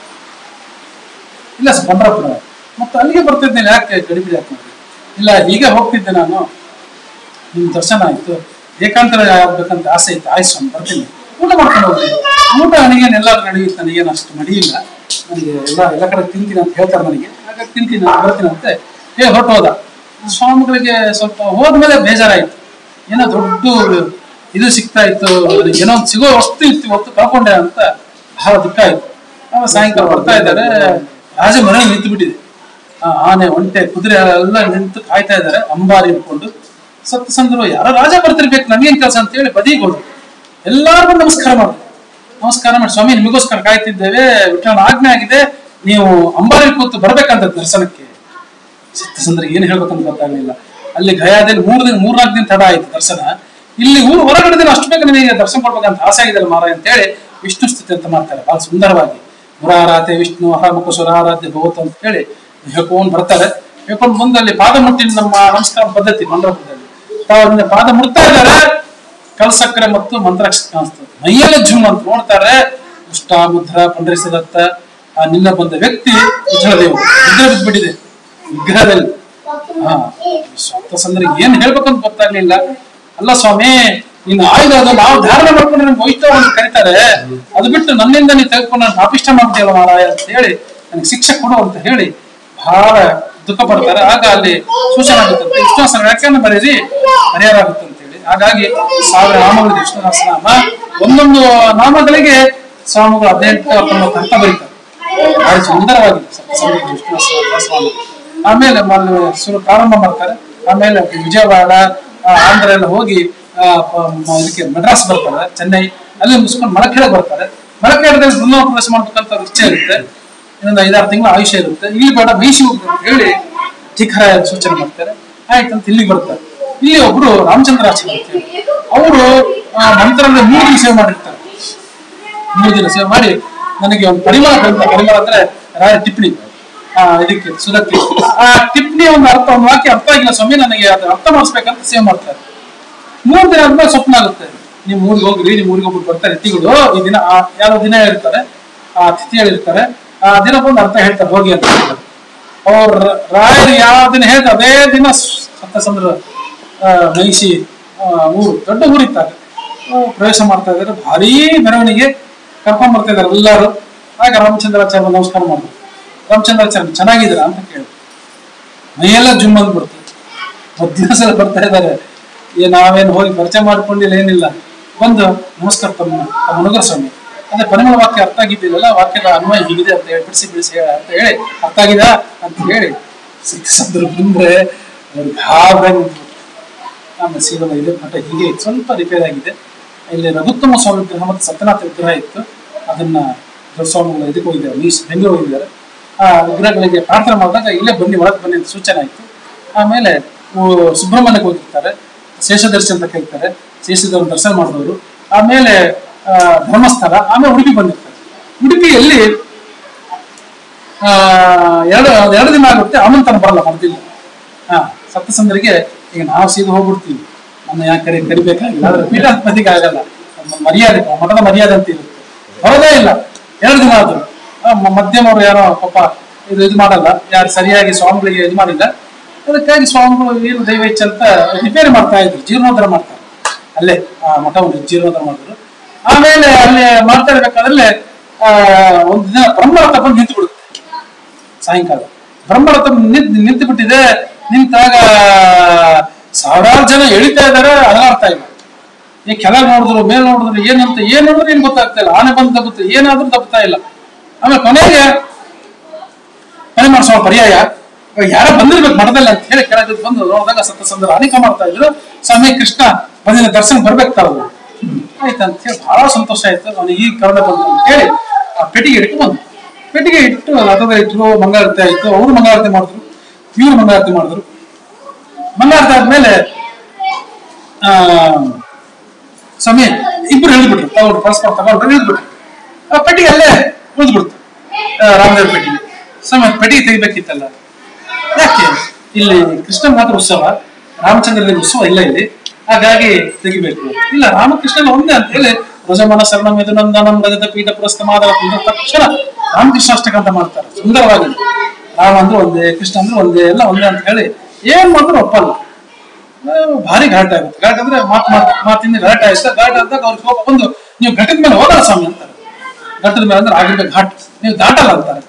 ಇಲ್ಲ ಸರ್ ಪಂಡ್ರಾಪುರ ಮತ್ತೆ ಅಲ್ಲಿಗೆ ಬರ್ತಿದ್ದೇನೆ ಯಾಕೆ ಗಡಿಬಿಡಿ ಯಾಕೆ ಮಾಡಿದೆ ಇಲ್ಲ ಹೀಗೆ ಹೋಗ್ತಿದ್ದೆ ನಾನು ನಿಮ್ ದರ್ಶನ ಆಯ್ತು ಏಕಾಂತರ ಆಗ್ಬೇಕಂತ ಆಸೆ ಇತ್ತು ಆಯ್ತು ಸ್ವಾಮಿ ಬರ್ತೀನಿ ಊಟ ಮಾಡ್ಕೊಂಡು ಹೋಗ್ರಿ ಊಟ ನನಗೇನು ಎಲ್ಲರೂ ನಡೆಯುತ್ತೆ ನನಗೇನು ಅಷ್ಟು ನಡೆಯಿಲ್ಲ ನನಗೆ ಎಲ್ಲ ಎಲ್ಲ ಕಡೆ ತಿಂತೀನಿ ಅಂತ ಹೇಳ್ತಾರೆ ನನಗೆ ಹಾಗಾಗಿ ತಿಂತೀನಿ ನಾನು ಬರ್ತೀನಿ ಅಂತೆ ಹೇ ಹೊರಟು ಹೋದ ಸ್ವಾಮಿಗಳಿಗೆ ಸ್ವಲ್ಪ ಹೋದ್ಮೇಲೆ ಬೇಜಾರಾಯ್ತು ಏನೋ ದೊಡ್ಡ ಇದು ಸಿಗ್ತಾ ಇತ್ತು ನನಗೆ ಏನೋ ಒಂದು ಸಿಗೋ ವಸ್ತು ಇತ್ತು ಇವತ್ತು ಕಳ್ಕೊಂಡೆ ಅಂತ ಬಹಳ ದುಃಖ ಆಯ್ತು ಆಮೇಲೆ ಸಾಯಂಕಾಲ ಬರ್ತಾ ಇದ್ದಾರೆ ರಾಜ ಮನೆ ನಿಂತು ಬಿಟ್ಟಿದೆ ಆ ಆನೆ ಒಂಟೆ ಕುದುರೆ ಎಲ್ಲ ನಿಂತು ಕಾಯ್ತಾ ಇದ್ದಾರೆ ಅಂಬಾರಿ ಇಟ್ಕೊಂಡು ಸತ್ತು ಸಂದ್ರು ಯಾರೋ ರಾಜ ಬರ್ತಿರ್ಬೇಕು ನನ್ಗೇನ್ ಕೆಲಸ ಅಂತ ಹೇಳಿ ಬದಿಗೆ ಹೋದ್ರು ಎಲ್ಲಾರ್ಗು ನಮಸ್ಕಾರ ಮಾಡಿದ್ರು ನಮಸ್ಕಾರ ಮಾಡಿ ಸ್ವಾಮಿ ನಿಮಗೋಸ್ಕರ ಕಾಯ್ತಿದ್ದೇವೆ ವಿಠಲನ ಆಜ್ಞೆ ಆಗಿದೆ ನೀವು ಅಂಬಾರಿ ಕೂತು ಬರ್ಬೇಕಂತ ದರ್ಶನಕ್ಕೆ ಸತ್ಯಸಂದ್ರಿಗೆ ಏನ್ ಹೇಳ್ಬೇಕಂತ ಗೊತ್ತಾಗ್ಲಿಲ್ಲ ಅಲ್ಲಿ ಗಯಾದಲ್ಲಿ ಮೂರು ದಿನ ಮೂರ್ನಾಲ್ಕು ದಿನ ತಡ ಆಯ್ತು ದರ್ಶನ ಇಲ್ಲಿ ಊರು ಹೊರಗಡೆ ದಿನ ಅಷ್ಟು ಬೇಗ ನಿಮಗೆ ದರ್ಶನ ಕೊಡ್ಬೇಕಂತ ಆಸೆ ಆಗಿದೆ ಮಾರಾಯ ಅಂತ ಹೇಳಿ ವಿಷ್ಣು ಸ್ತುತಿ ಅಂತ ಮಾಡ್ತಾರೆ ಬಹಳ ಸುಂದರವಾಗಿ ಮುರಾರಾತೆ ವಿಷ್ಣು ಅಹಮುಖ ಸುರಾರಾಧ್ಯ ಭಗವತ್ ಅಂತ ಹೇಳಿ ಹೇಳ್ಕೊಂಡ್ ಬರ್ತಾರೆ ಹೇಳ್ಕೊಂಡು ಮುಂದೆ ಅಲ್ಲಿ ಪಾದ ಮುಟ್ಟಿ ನಮ್ಮ ನಮಸ್ಕಾರ ಪದ್ಧತಿ ಮಂಡ್ರಪುರದಲ್ಲಿ ತಾವು ಪಾದ ಮುಟ್ತಾ ಇದ್ದಾರೆ ಕಲ್ಸಕ್ಕರೆ ಮತ್ತು ಮಂತ್ರಾಕ್ಷ ಕಾಣಿಸ್ತದೆ ಮೈಯೆಲ್ಲ ಜುಮ್ ಅಂತ ನೋಡ್ತಾರೆ ಉಷ್ಟ ಮುದ್ರ ಪಂಡರಿಸದತ್ತ ಆ ನಿನ್ನ ಬಂದ ವ್ಯಕ್ತಿ ವಿಠಲದೇವರು ನಿದ್ರೆ ಬಿದ್ದ್ಬಿಟ್ಟಿದೆ ವಿಗ್ರಹದಲ್ಲಿ ಹಾ ಸಪ್ತಸಂದ್ರಿಗೆ ಏನ್ ಹೇಳ್ಬೇಕಂತ ಗೊತ್ತಾಗ್ಲಿಲ್ಲ ಅಲ್ಲ ಸ್ವಾಮಿ ನೀನು ಆಯುಧ ಅದು ನಾವು ಧಾರಣ ಮಾಡ್ಕೊಂಡು ನಮ್ಗೆ ವೈಷ್ಣವ ಅಂತ ಕರೀತಾರೆ ಅದು ಬಿಟ್ಟು ನನ್ನಿಂದ ನೀ ತೆಗೆದುಕೊಂಡು ನಾನು ಪಾಪಿಷ್ಟ ಮಾಡ್ತೀಯಲ್ಲ ಮಾರಾಯ ಅಂತ ಹೇಳಿ ನನಗೆ ಶಿಕ್ಷೆ ಕೊಡು ಅಂತ ಹೇಳಿ ಬಹಳ ದುಃಖ ಪಡ್ತಾರೆ ಆಗ ಅಲ್ಲಿ ಸೂಚನೆ ಆಗುತ್ತೆ ವಿಷ್ಣು ಸಹಸ್ರ ವ್ಯಾಖ್ಯಾನ ಬರೀರಿ ಪರಿಹಾರ ಆಗುತ್ತೆ ಅಂತ ಹೇಳಿ ಹಾಗಾಗಿ ಸಾವಿರ ನಾಮಗಳು ವಿಷ್ಣು ಸಹಸ್ರನಾಮ ಒಂದೊಂದು ನಾಮಗಳಿಗೆ ಸ್ವಾಮಿಗಳು ಹದಿನೆಂಟು ಹತ್ತೊಂಬತ್ತು ಅರ್ಥ ಬರೀತಾರೆ ಬಹಳ ಸುಂದರವಾಗಿದೆ ಸಪ್ತಸಂಧಿ ವಿಷ್ಣು ಸಹಸ್ರನಾಮ ಆಮೇಲೆ ಮೊದಲು ಶುರು ಪ್ರಾರಂಭ ಮಾಡ್ತಾರೆ ಆಮೇಲೆ ವಿಜಯವಾಡ ಆ, ಆಂಧ್ರ ಎಲ್ಲ ಹೋಗಿ ಆ, ಪ- ಮ- ಇದಕ್ಕೆ ಮದ್ರಾಸ್ ಬರ್ತಾರೆ ಚೆನ್ನೈ ಅಲ್ಲಿ ಮುಗಿಸ್ಕೊಂಡು ಮಳಖೇಡ ಬರ್ತಾರೆ ಮಳಖೇಡದಲ್ಲಿ ಬೃಂದಾವನ ಪ್ರವೇಶ ಮಾಡ್ಬೇಕಂತ ಇಚ್ಛೆ ಇರುತ್ತೆ ಇನ್ನೊಂದು ಐದಾರು ತಿಂಗಳು ಆಯುಷ್ಯ ಇರುತ್ತೆ ಇಲ್ಲಿ ಬೇಡ ಮೈಸೂರು ಹೋಗ್ಬೇಕು ಅಂತ ಹೇಳಿ ಠಿಖರ ಸೂಚನೆ ಮಾಡ್ತಾರೆ ಆಯ್ತು ಅಂತ ಇಲ್ಲಿಗೆ ಬರ್ತಾರೆ ಇಲ್ಲಿ ಒಬ್ರು ರಾಮಚಂದ್ರಾಚಾರ್ಯ ಅಂತ ಹೇಳಿ ಅವರು ಮಂತ್ರದ ಮೂರು ದಿನ ಸೇವೆ ಮಾಡಿರ್ತಾರೆ ಮೂರು ದಿನ ಸೇವೆ ಮಾಡಿ ನನಗೆ ಒಂದು ಪರಿಮಳ ಗ್ರಂಥ ಪರಿಮಳ ಅಂದ್ರೆ ರಾಯ ಟಿಪ್ಪಣಿ ಆ ಇದಕ್ಕೆ ಸುರತ್ತಿ ಆ ಟಿಪ್ಪಣಿ ಒಂದು ಅರ್ಥ ಒಂದು ವಾಕ್ಯ ಅರ್ಥ ಆಗಿಲ್ಲ ಸ್ವಾಮಿ ನನಗೆ ಅದು ಅರ್ಥ ಮಾಡಿಸ್ಬೇಕಂತ ಸೇವೆ ಮಾಡ್ತಾರೆ ಮೂರು ದಿನ ಆದ್ಮೇಲೆ ಸ್ವಪ್ನ ಆಗುತ್ತೆ ನೀವು ಊರಿಗೆ ಹೋಗ್ರಿ ನೀವು ಊರಿಗೆ ಹೋಗ್ಬಿಟ್ಟು ಬರ್ತಾರೆ ತಿಂಗಳು ಈ ದಿನ ಆ ಯಾವ ದಿನ ಇರ್ತಾರೆ ಆ ತಿಥಿ ಹೇಳಿರ್ತಾರೆ ಆ ದಿನ ಬಂದು ಅರ್ಥ ಹೇಳ್ತಾರೆ ಹೋಗಿ ಅಂತ ಹೇಳ್ತಾರೆ ಅವ್ರ ರಾಯರು ಯಾವ ದಿನ ಹೇಳ್ತಾರೆ ಅದೇ ದಿನ ಸಪ್ತಸಂದ್ರ ನೈಸಿ ಆ, ಊರು ದೊಡ್ಡ ಊರಿದ್ದಾರೆ ಆ, ಪ್ರವೇಶ ಮಾಡ್ತಾ ಇದ್ದಾರೆ ಭಾರೀ ಮೆರವಣಿಗೆ ಕರ್ಕೊಂಡ್ ಬರ್ತಾ ಇದ್ದಾರೆ ಎಲ್ಲರೂ ಆಗ ರಾಮಚಂದ್ರಾಚಾರ್ಯ ನಮಸ್ಕಾರ ಮಾಡಿದ್ರು ರಾಮಚಂದ್ರಾಚಾರ್ಯ ಚೆನ್ನಾಗಿದ್ದೀರಾ ಅಂತ ಕೇಳಿದ್ರು ಮೈಯೆಲ್ಲ ಜುಮ್ ಅಂದ್ಬಿಡ್ತು ಮಧ್ಯಾಹ್ನ ಸಲ ಬರ್ತಾ ಇದ್ದಾರೆ ಏ ನಾವೇನು ಹೋಗಿ ಪರಿಚಯ ಮಾಡ್ಕೊಂಡಿಲ್ಲ ಏನಿಲ್ಲ ಬಂದು ನಮಸ್ಕಾರ ತಮ್ಮ ತಮ್ಮ ಹುಡುಗರ ಸ್ವಾಮಿ ಅದೇ ಪರಿಮಳ ವಾಕ್ಯ ಅರ್ಥ ಆಗಿದ್ದಿಲ್ಲ ವಾಕ್ಯದ ಅನ್ವಯ ಹೀಗಿದೆ ಅಂತ ಹೇಳಿ ಬಿಡಿಸಿ ಬಿಡಿಸಿ ಹೇಳ- ಅಂತ ಹೇಳಿ ಅರ್ಥ ಆಗಿದ ಅಂತ ಹೇಳಿ ಸಿಕ್ಕಿಸಿದ್ರು ಬಂದ್ರೆ ಅವ್ರು ಗಾಬರಿ ನಿಂತ್ಬಿಟ್ರು. ಆಮೇಲೆ ಸೀದಾ ಇದೆ ಮಠ ಹೀಗೆ ಇತ್ತು. ಸ್ವಲ್ಪ ರಿಪೇರ್ ಆಗಿದೆ ಇಲ್ಲಿ ರಘುತ್ತಮ ಸ್ವಾಮಿ ವಿಗ್ರಹ ಮತ್ತು ಸತ್ಯನಾಥ ವಿಗ್ರಹ ಇತ್ತು ಅದನ್ನ ಸ್ವಾಮಿಗಳು ಇದಕ್ಕೆ ಹೋಗಿದ್ದಾರೆ ಮೀಸ್ ಬೆಂಗಳೂರು ಹೋಗಿದ್ದಾರೆ ಆ ವಿಗ್ರಹಗಳಿಗೆ ಪ್ರಾರ್ಥನೆ ಮಾಡಿದಾಗ ಇಲ್ಲೇ ಬನ್ನಿ ಒಳಗೆ ಬನ್ನಿ ಅಂತ ಸೂಚನೆ ಆಯ್ತು ಆಮೇಲೆ ಉ- ಸುಬ್ರಹ್ಮಣ್ಯಕ್ಕೆ ಹೋಗಿರ್ತಾರೆ ಶೇಷದರ್ಶಿ ಅಂತ ಕೇಳ್ತಾರೆ ಶೇಷದವ್ರ ದರ್ಶನ ಮಾಡಿದವರು ಆಮೇಲೆ ಆ, ಧರ್ಮಸ್ಥಳ ಆಮೇಲೆ ಉಡುಪಿ ಬಂದಿರ್ತಾರೆ ಉಡುಪಿಯಲ್ಲಿ ಆ, ಎರಡು ಎರಡು ದಿನ ಆಗುತ್ತೆ ಆಮಂತ್ರಣ ಬರಲ್ಲ ಮರ್ದಿಲ್ಲ ಹಾ ಸಪ್ತಸಂದ್ರಿಗೆ ಈಗ ನಾವು ಸೀದಾ ಹೋಗ್ಬಿಡ್ತೀವಿ ನಮ್ಮ ಯಾಕೆ ಕರಿ ಕರಿಬೇಕಾಗಿಲ್ಲ ಆದ್ರೆ ಪೀಠಾಧಿಪತಿಗೆ ಆಗಲ್ಲ ನಮ್ಮ ಮರ್ಯಾದೆ ಮಠದ ಮರ್ಯಾದೆ ಅಂತ ಇರುತ್ತೆ ಬರೋದೇ ಇಲ್ಲ ಎರಡು ದಿನ ಆದ್ರು ಆ, ಮ- ಮಧ್ಯಮರು ಯಾರೋ ಪಾಪ ಇದು ಇದು ಮಾಡಲ್ಲ ಯಾರು ಸರಿಯಾಗಿ ಸ್ವಾಮಿಗಳಿಗೆ ಇದು ಮಾಡಿಲ್ಲ ಅದಕ್ಕಾಗಿ ಸ್ವಾಮಿಗಳು ಏನು ದೈವೇಚ್ಛ ಅಂತ ರಿಪೇರಿ ಮಾಡ್ತಾ ಇದ್ರು ಜೀರ್ಣೋದ್ಧಾರ ಮಾಡ್ತಾರೆ ಅಲ್ಲೇ ಆ ಮಠವನ್ನು ಜೀರ್ಣೋದ್ಧಾರ ಮಾಡಿದ್ರು ಆಮೇಲೆ ಅಲ್ಲಿ ಮಾಡ್ತಾ ಇರ್ಬೇಕಾದ್ರೆ ಆ ಒಂದು ದಿನ ಬ್ರಹ್ಮರಥ ಬಂದು ನಿಂತು ಬಿಡುತ್ತೆ ಸಾಯಂಕಾಲ ಬ್ರಹ್ಮರಥ ನಿಂತು ನಿಂತು ಬಿಟ್ಟಿದೆ ನಿಂತಾಗ ಸಾವಿರಾರು ಜನ ಎಳಿತಾ ಇದಾರೆ ಅಲಾಡ್ತಾ ಇಲ್ಲ ಈ ಕೆಳಗೆ ನೋಡಿದ್ರು ಮೇಲೆ ನೋಡಿದ್ರು ಏನಂತ ಏನ್ ನೋಡಿದ್ರು ಏನ್ ಗೊತ್ತಾಗ್ತಾ ಇಲ್ಲ ಆನೆ ಬಂದು ತಪ್ಪುತ್ತೆ ಏನಾದ್ರೂ ತಪ್ಪುತ್ತಾ ಇಲ್ಲ ಆಮೇಲೆ ಕೊನೆಗೆ ಮನೆ ಮಾಡಿಸೋ ಪರ್ಯಾಯ ಇವಾಗ ಯಾರೋ ಬಂದಿರ್ಬೇಕು ಮಠದಲ್ಲಿ ಅಂತ ಹೇಳಿ ಕೆಳಗೆ ಬಂದು ನೋಡಿದಾಗ ಸತ್ತ ಸಂದರ್ಭ ಅನೇಕ ಮಾಡ್ತಾ ಇದ್ರು ಸ್ವಾಮಿ ಕೃಷ್ಣ ಬಂದಿನ ದರ್ಶನ ಬರ್ಬೇಕು ತಾವು ಆಯ್ತು ಅಂತ ಹೇಳಿ ಬಹಳ ಸಂತೋಷ ಆಯ್ತು ಅವನಿಗೆ ಈ ಕರುಣೆ ಬಂತು ಅಂತ ಹೇಳಿ ಆ ಪೆಟ್ಟಿಗೆ ಇಟ್ಟು ಬಂದು ಪೆಟ್ಟಿಗೆ ಇಟ್ಟು ರಥದ ಇಟ್ಟರು ಮಂಗಳಾರತಿ ಆಯ್ತು ಅವರು ಮಂಗಳಾರತಿ ಮಾಡಿದ್ರು ಇವ್ರು ಮಂಗಳಾರತಿ ಮಾಡಿದ್ರು ಮಂಗಳಾರತಿ ಆದ್ಮೇಲೆ ಆ ಸಮಯ ಇಬ್ರು ಹಿಡಿದ್ಬಿಟ್ರು ತಗೊಂಡು ಪರಸ್ಪರ ತಗೊಂಡ್ರು ಹಿಡಿದ್ಬಿಟ್ರು ಆ ಪೆಟ್ಟಿಗೆ ಅಲ್ಲೇ ಉಳಿದ್ಬಿಡ್ತು ರಾಮದೇವ್ರ ಪೆಟ್ಟಿಗೆ ಸಮಯ ಪೆಟ್ಟಿಗೆ ತೆಗಿಬೇಕಿತ್ತಲ್ಲ ಯಾಕೆ ಇಲ್ಲಿ ಕೃಷ್ಣ ಮಾತ್ರ ಉತ್ಸವ ರಾಮಚಂದ್ರನ ಉತ್ಸವ ಇಲ್ಲ ಇಲ್ಲಿ ಹಾಗಾಗಿ ತೆಗಿಬೇಕು ಇಲ್ಲ ರಾಮಕೃಷ್ಣನ ಒಂದೇ ಅಂತ ಹೇಳಿ ರಜಮನ ಶರಣಂ ಯದುನಂದನಂ ರಜತ ಪೀಠ ಪುರಸ್ತ ಮಾದರ ತಕ್ಷಣ ರಾಮಕೃಷ್ಣ ಅಷ್ಟಕ ಅಂತ ಮಾಡ್ತಾರೆ ಸುಂದರವಾಗಿದೆ ರಾಮ ಅಂದ್ರೆ ಒಂದೇ ಕೃಷ್ಣ ಅಂದ್ರೆ ಒಂದೇ ಎಲ್ಲ ಒಂದೇ ಅಂತ ಹೇಳಿ ಏನ್ ಮಾಡಿದ್ರು ಒಪ್ಪಲ್ಲ ಆ, ಭಾರಿ ಘಾಟ ಆಗುತ್ತೆ ಘಾಟ ಅಂದ್ರೆ ಮಾತು ಮಾತು ಮಾತಿಂದ ಘಾಟ ಆಯ್ತು ಘಾಟ ಅಂದಾಗ ಅವ್ರಿಗೆ ಕೋಪ ಬಂದು ನೀವು ಘಟದ ಮೇಲೆ ಹೋಗಲ್ಲ ಸ್ವಾಮಿ ಅಂತಾರೆ ಘಟದ ಮೇಲೆ ಅಂದ್ರೆ ಆಗಿರ್ಬೇಕು ಘಾಟ್ ನೀವು ದಾಟಲ್ಲ ಅಂತಾರೆ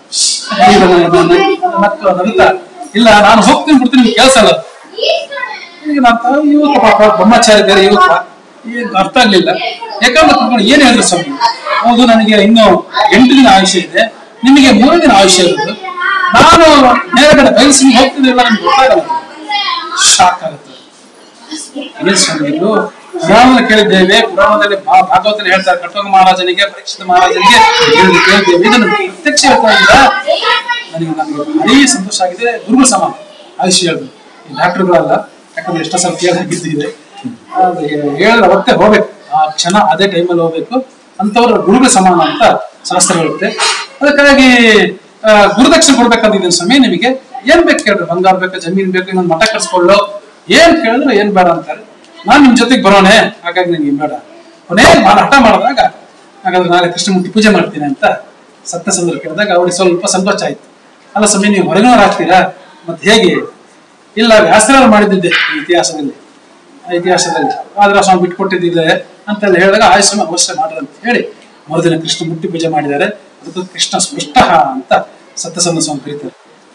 ಮತ್ತು ನಗುತ್ತಾ ಇಲ್ಲ ನಾನು ಹೋಗ್ತೀನಿ ಬಿಡ್ತೀನಿ ನಿಮ್ಗೆ ಕೆಲಸ ಅಲ್ಲ ಈಗ ನಾನು ಇವತ್ತು ಪಾಪ ಬ್ರಹ್ಮಚಾರಿ ಬೇರೆ ಇವತ್ತು ಏನು ಅರ್ಥ ಆಗ್ಲಿಲ್ಲ ಯಾಕಂದ್ರೆ ಕರ್ಕೊಂಡು ಏನ್ ಹೇಳಿದ್ರು ಸ್ವಾಮಿ ಹೌದು ನನಗೆ ಇನ್ನು ಎಂಟು ದಿನ ಆಯುಷ್ಯ ಇದೆ ನಿಮಗೆ ಮೂರು ದಿನ ಆಯುಷ್ಯ ಇರೋದು ನಾನು ನೇರಗಡೆ ಬಯಸಿ ಹೋಗ್ತಿದ್ದಿಲ್ಲ ನಮ್ಗೆ ಗೊತ್ತಾಗಲ್ಲ ಶಾಕ್ ಆಗುತ್ತೆ ಏನ್ ಸ್ವಾಮಿ ಇದು ಪುರಾಣದಲ್ಲಿ ಕೇಳಿದ್ದೇವೆ ಪುರಾಣದಲ್ಲಿ ಭಾ- ಭಾಗವತದಲ್ಲಿ ಹೇಳ್ತಾರೆ ಕಟ್ಟೋಗ ಮಹಾರಾಜನಿಗೆ ಪರೀಕ್ಷಿತ ಮಹಾರಾಜನಿಗೆ ಹೇಳಿದ್ದು ಕೇಳಿದ್ದೇವೆ ಇದನ್ನು ಪ್ರತ್ಯಕ್ಷ ಹೇಳ್ತಾ ಇದ್ದೀರಾ ನನಗೆ ನನಗೆ ಭಾರಿ ಸಂತೋಷ ಆಗಿದೆ ಗುರುಗಳು ಸಮಾನ ಆಯುಷ್ಯ ಹೇಳಿದ್ರು ಈ ಡಾಕ್ಟರ್ಗಳಲ್ಲ ಯಾಕಂದ್ರೆ ಎಷ್ಟೋ ಸಲ ಕೇಳಾಗಿದ್ದಿದೆ ಅದು ಹೇಳಿದ್ರೆ ಅವತ್ತೇ ಹೋಗ್ಬೇಕು ಆ ಕ್ಷಣ ಅದೇ ಟೈಮಲ್ಲಿ ಹೋಗ್ಬೇಕು ಅಂತವ್ರ ಗುರುಗಳ ಸಮಾನ ಅಂತ ಶಾಸ್ತ್ರ ಹೇಳುತ್ತೆ ಅದಕ್ಕಾಗಿ ಆ, ಗುರುದಕ್ಷಿಣೆ ಕೊಡ್ಬೇಕಂತಿದ್ದೀನಿ ಸ್ವಾಮಿ ನಿಮಗೆ ಏನ್ ಬೇಕು ಕೇಳ್ರಿ ಬಂಗಾರ ಬೇಕಾ ಜಮೀನ್ ಬೇಕು ಇನ್ನೊಂದು ಮಠ ಕಟ್ಸ್ಕೊಳ್ಳೋ ಏನ್ ಕೇಳಿದ್ರು ಏನ್ ಬೇಡ ಅಂತಾರೆ ನಾನ್ ನಿಮ್ ಜೊತೆಗೆ ಬರೋಣೆ ಹಾಗಾಗಿ ನಂಗೆ ಬೇಡ ಕೊನೆ ಮಾಡ ಹಠ ಮಾಡಿದಾಗ ಹಾಗಾದ್ರೆ ನಾಳೆ ಕೃಷ್ಣಮೂರ್ತಿ ಪೂಜೆ ಮಾಡ್ತೀನಿ ಅಂತ ಸತ್ಯಸಂದ್ರ ಕೇಳಿದಾಗ ಅವ್ರಿಗೆ ಸ್ವಲ್ಪ ಸಂಕೋಚ ಆಯ್ತು ಅಲ್ಲ ಸ್ವಾಮಿ ನೀವು ಹೊರಗಿನವ್ರು ಆಗ್ತೀರಾ ಮತ್ತೆ ಹೇಗೆ ಇಲ್ಲ ವ್ಯಾಸರಾರು ಮಾಡಿದ್ದಿದ್ದೆ ಈ ಇತಿಹಾಸದಲ್ಲಿ ಆ ಇತಿಹಾಸದಲ್ಲಿ ಆದ್ರೆ ಸ್ವಾಮಿ ಬಿಟ್ಕೊಟ್ಟಿದ್ದಿದೆ ಅಂತೆಲ್ಲ ಹೇಳಿದಾಗ ಆಯ್ ಸ್ವಾಮಿ ಅವಶ್ಯ ಮಾಡ್ರಿ ಅಂತ ಹೇಳಿ ಮರುದಿನ ಕೃಷ್ಣ ಮುಟ್ಟಿ ಪೂಜೆ ಮಾಡಿದ್ದಾರೆ ಅದಕ್ಕೆ ಕೃಷ್ಣ ಸ್ಪಷ್ಟ ಅಂತ ಸತ್ಯಸಂಧ ಸ್ವಾಮಿ ಕರೀತಾರೆ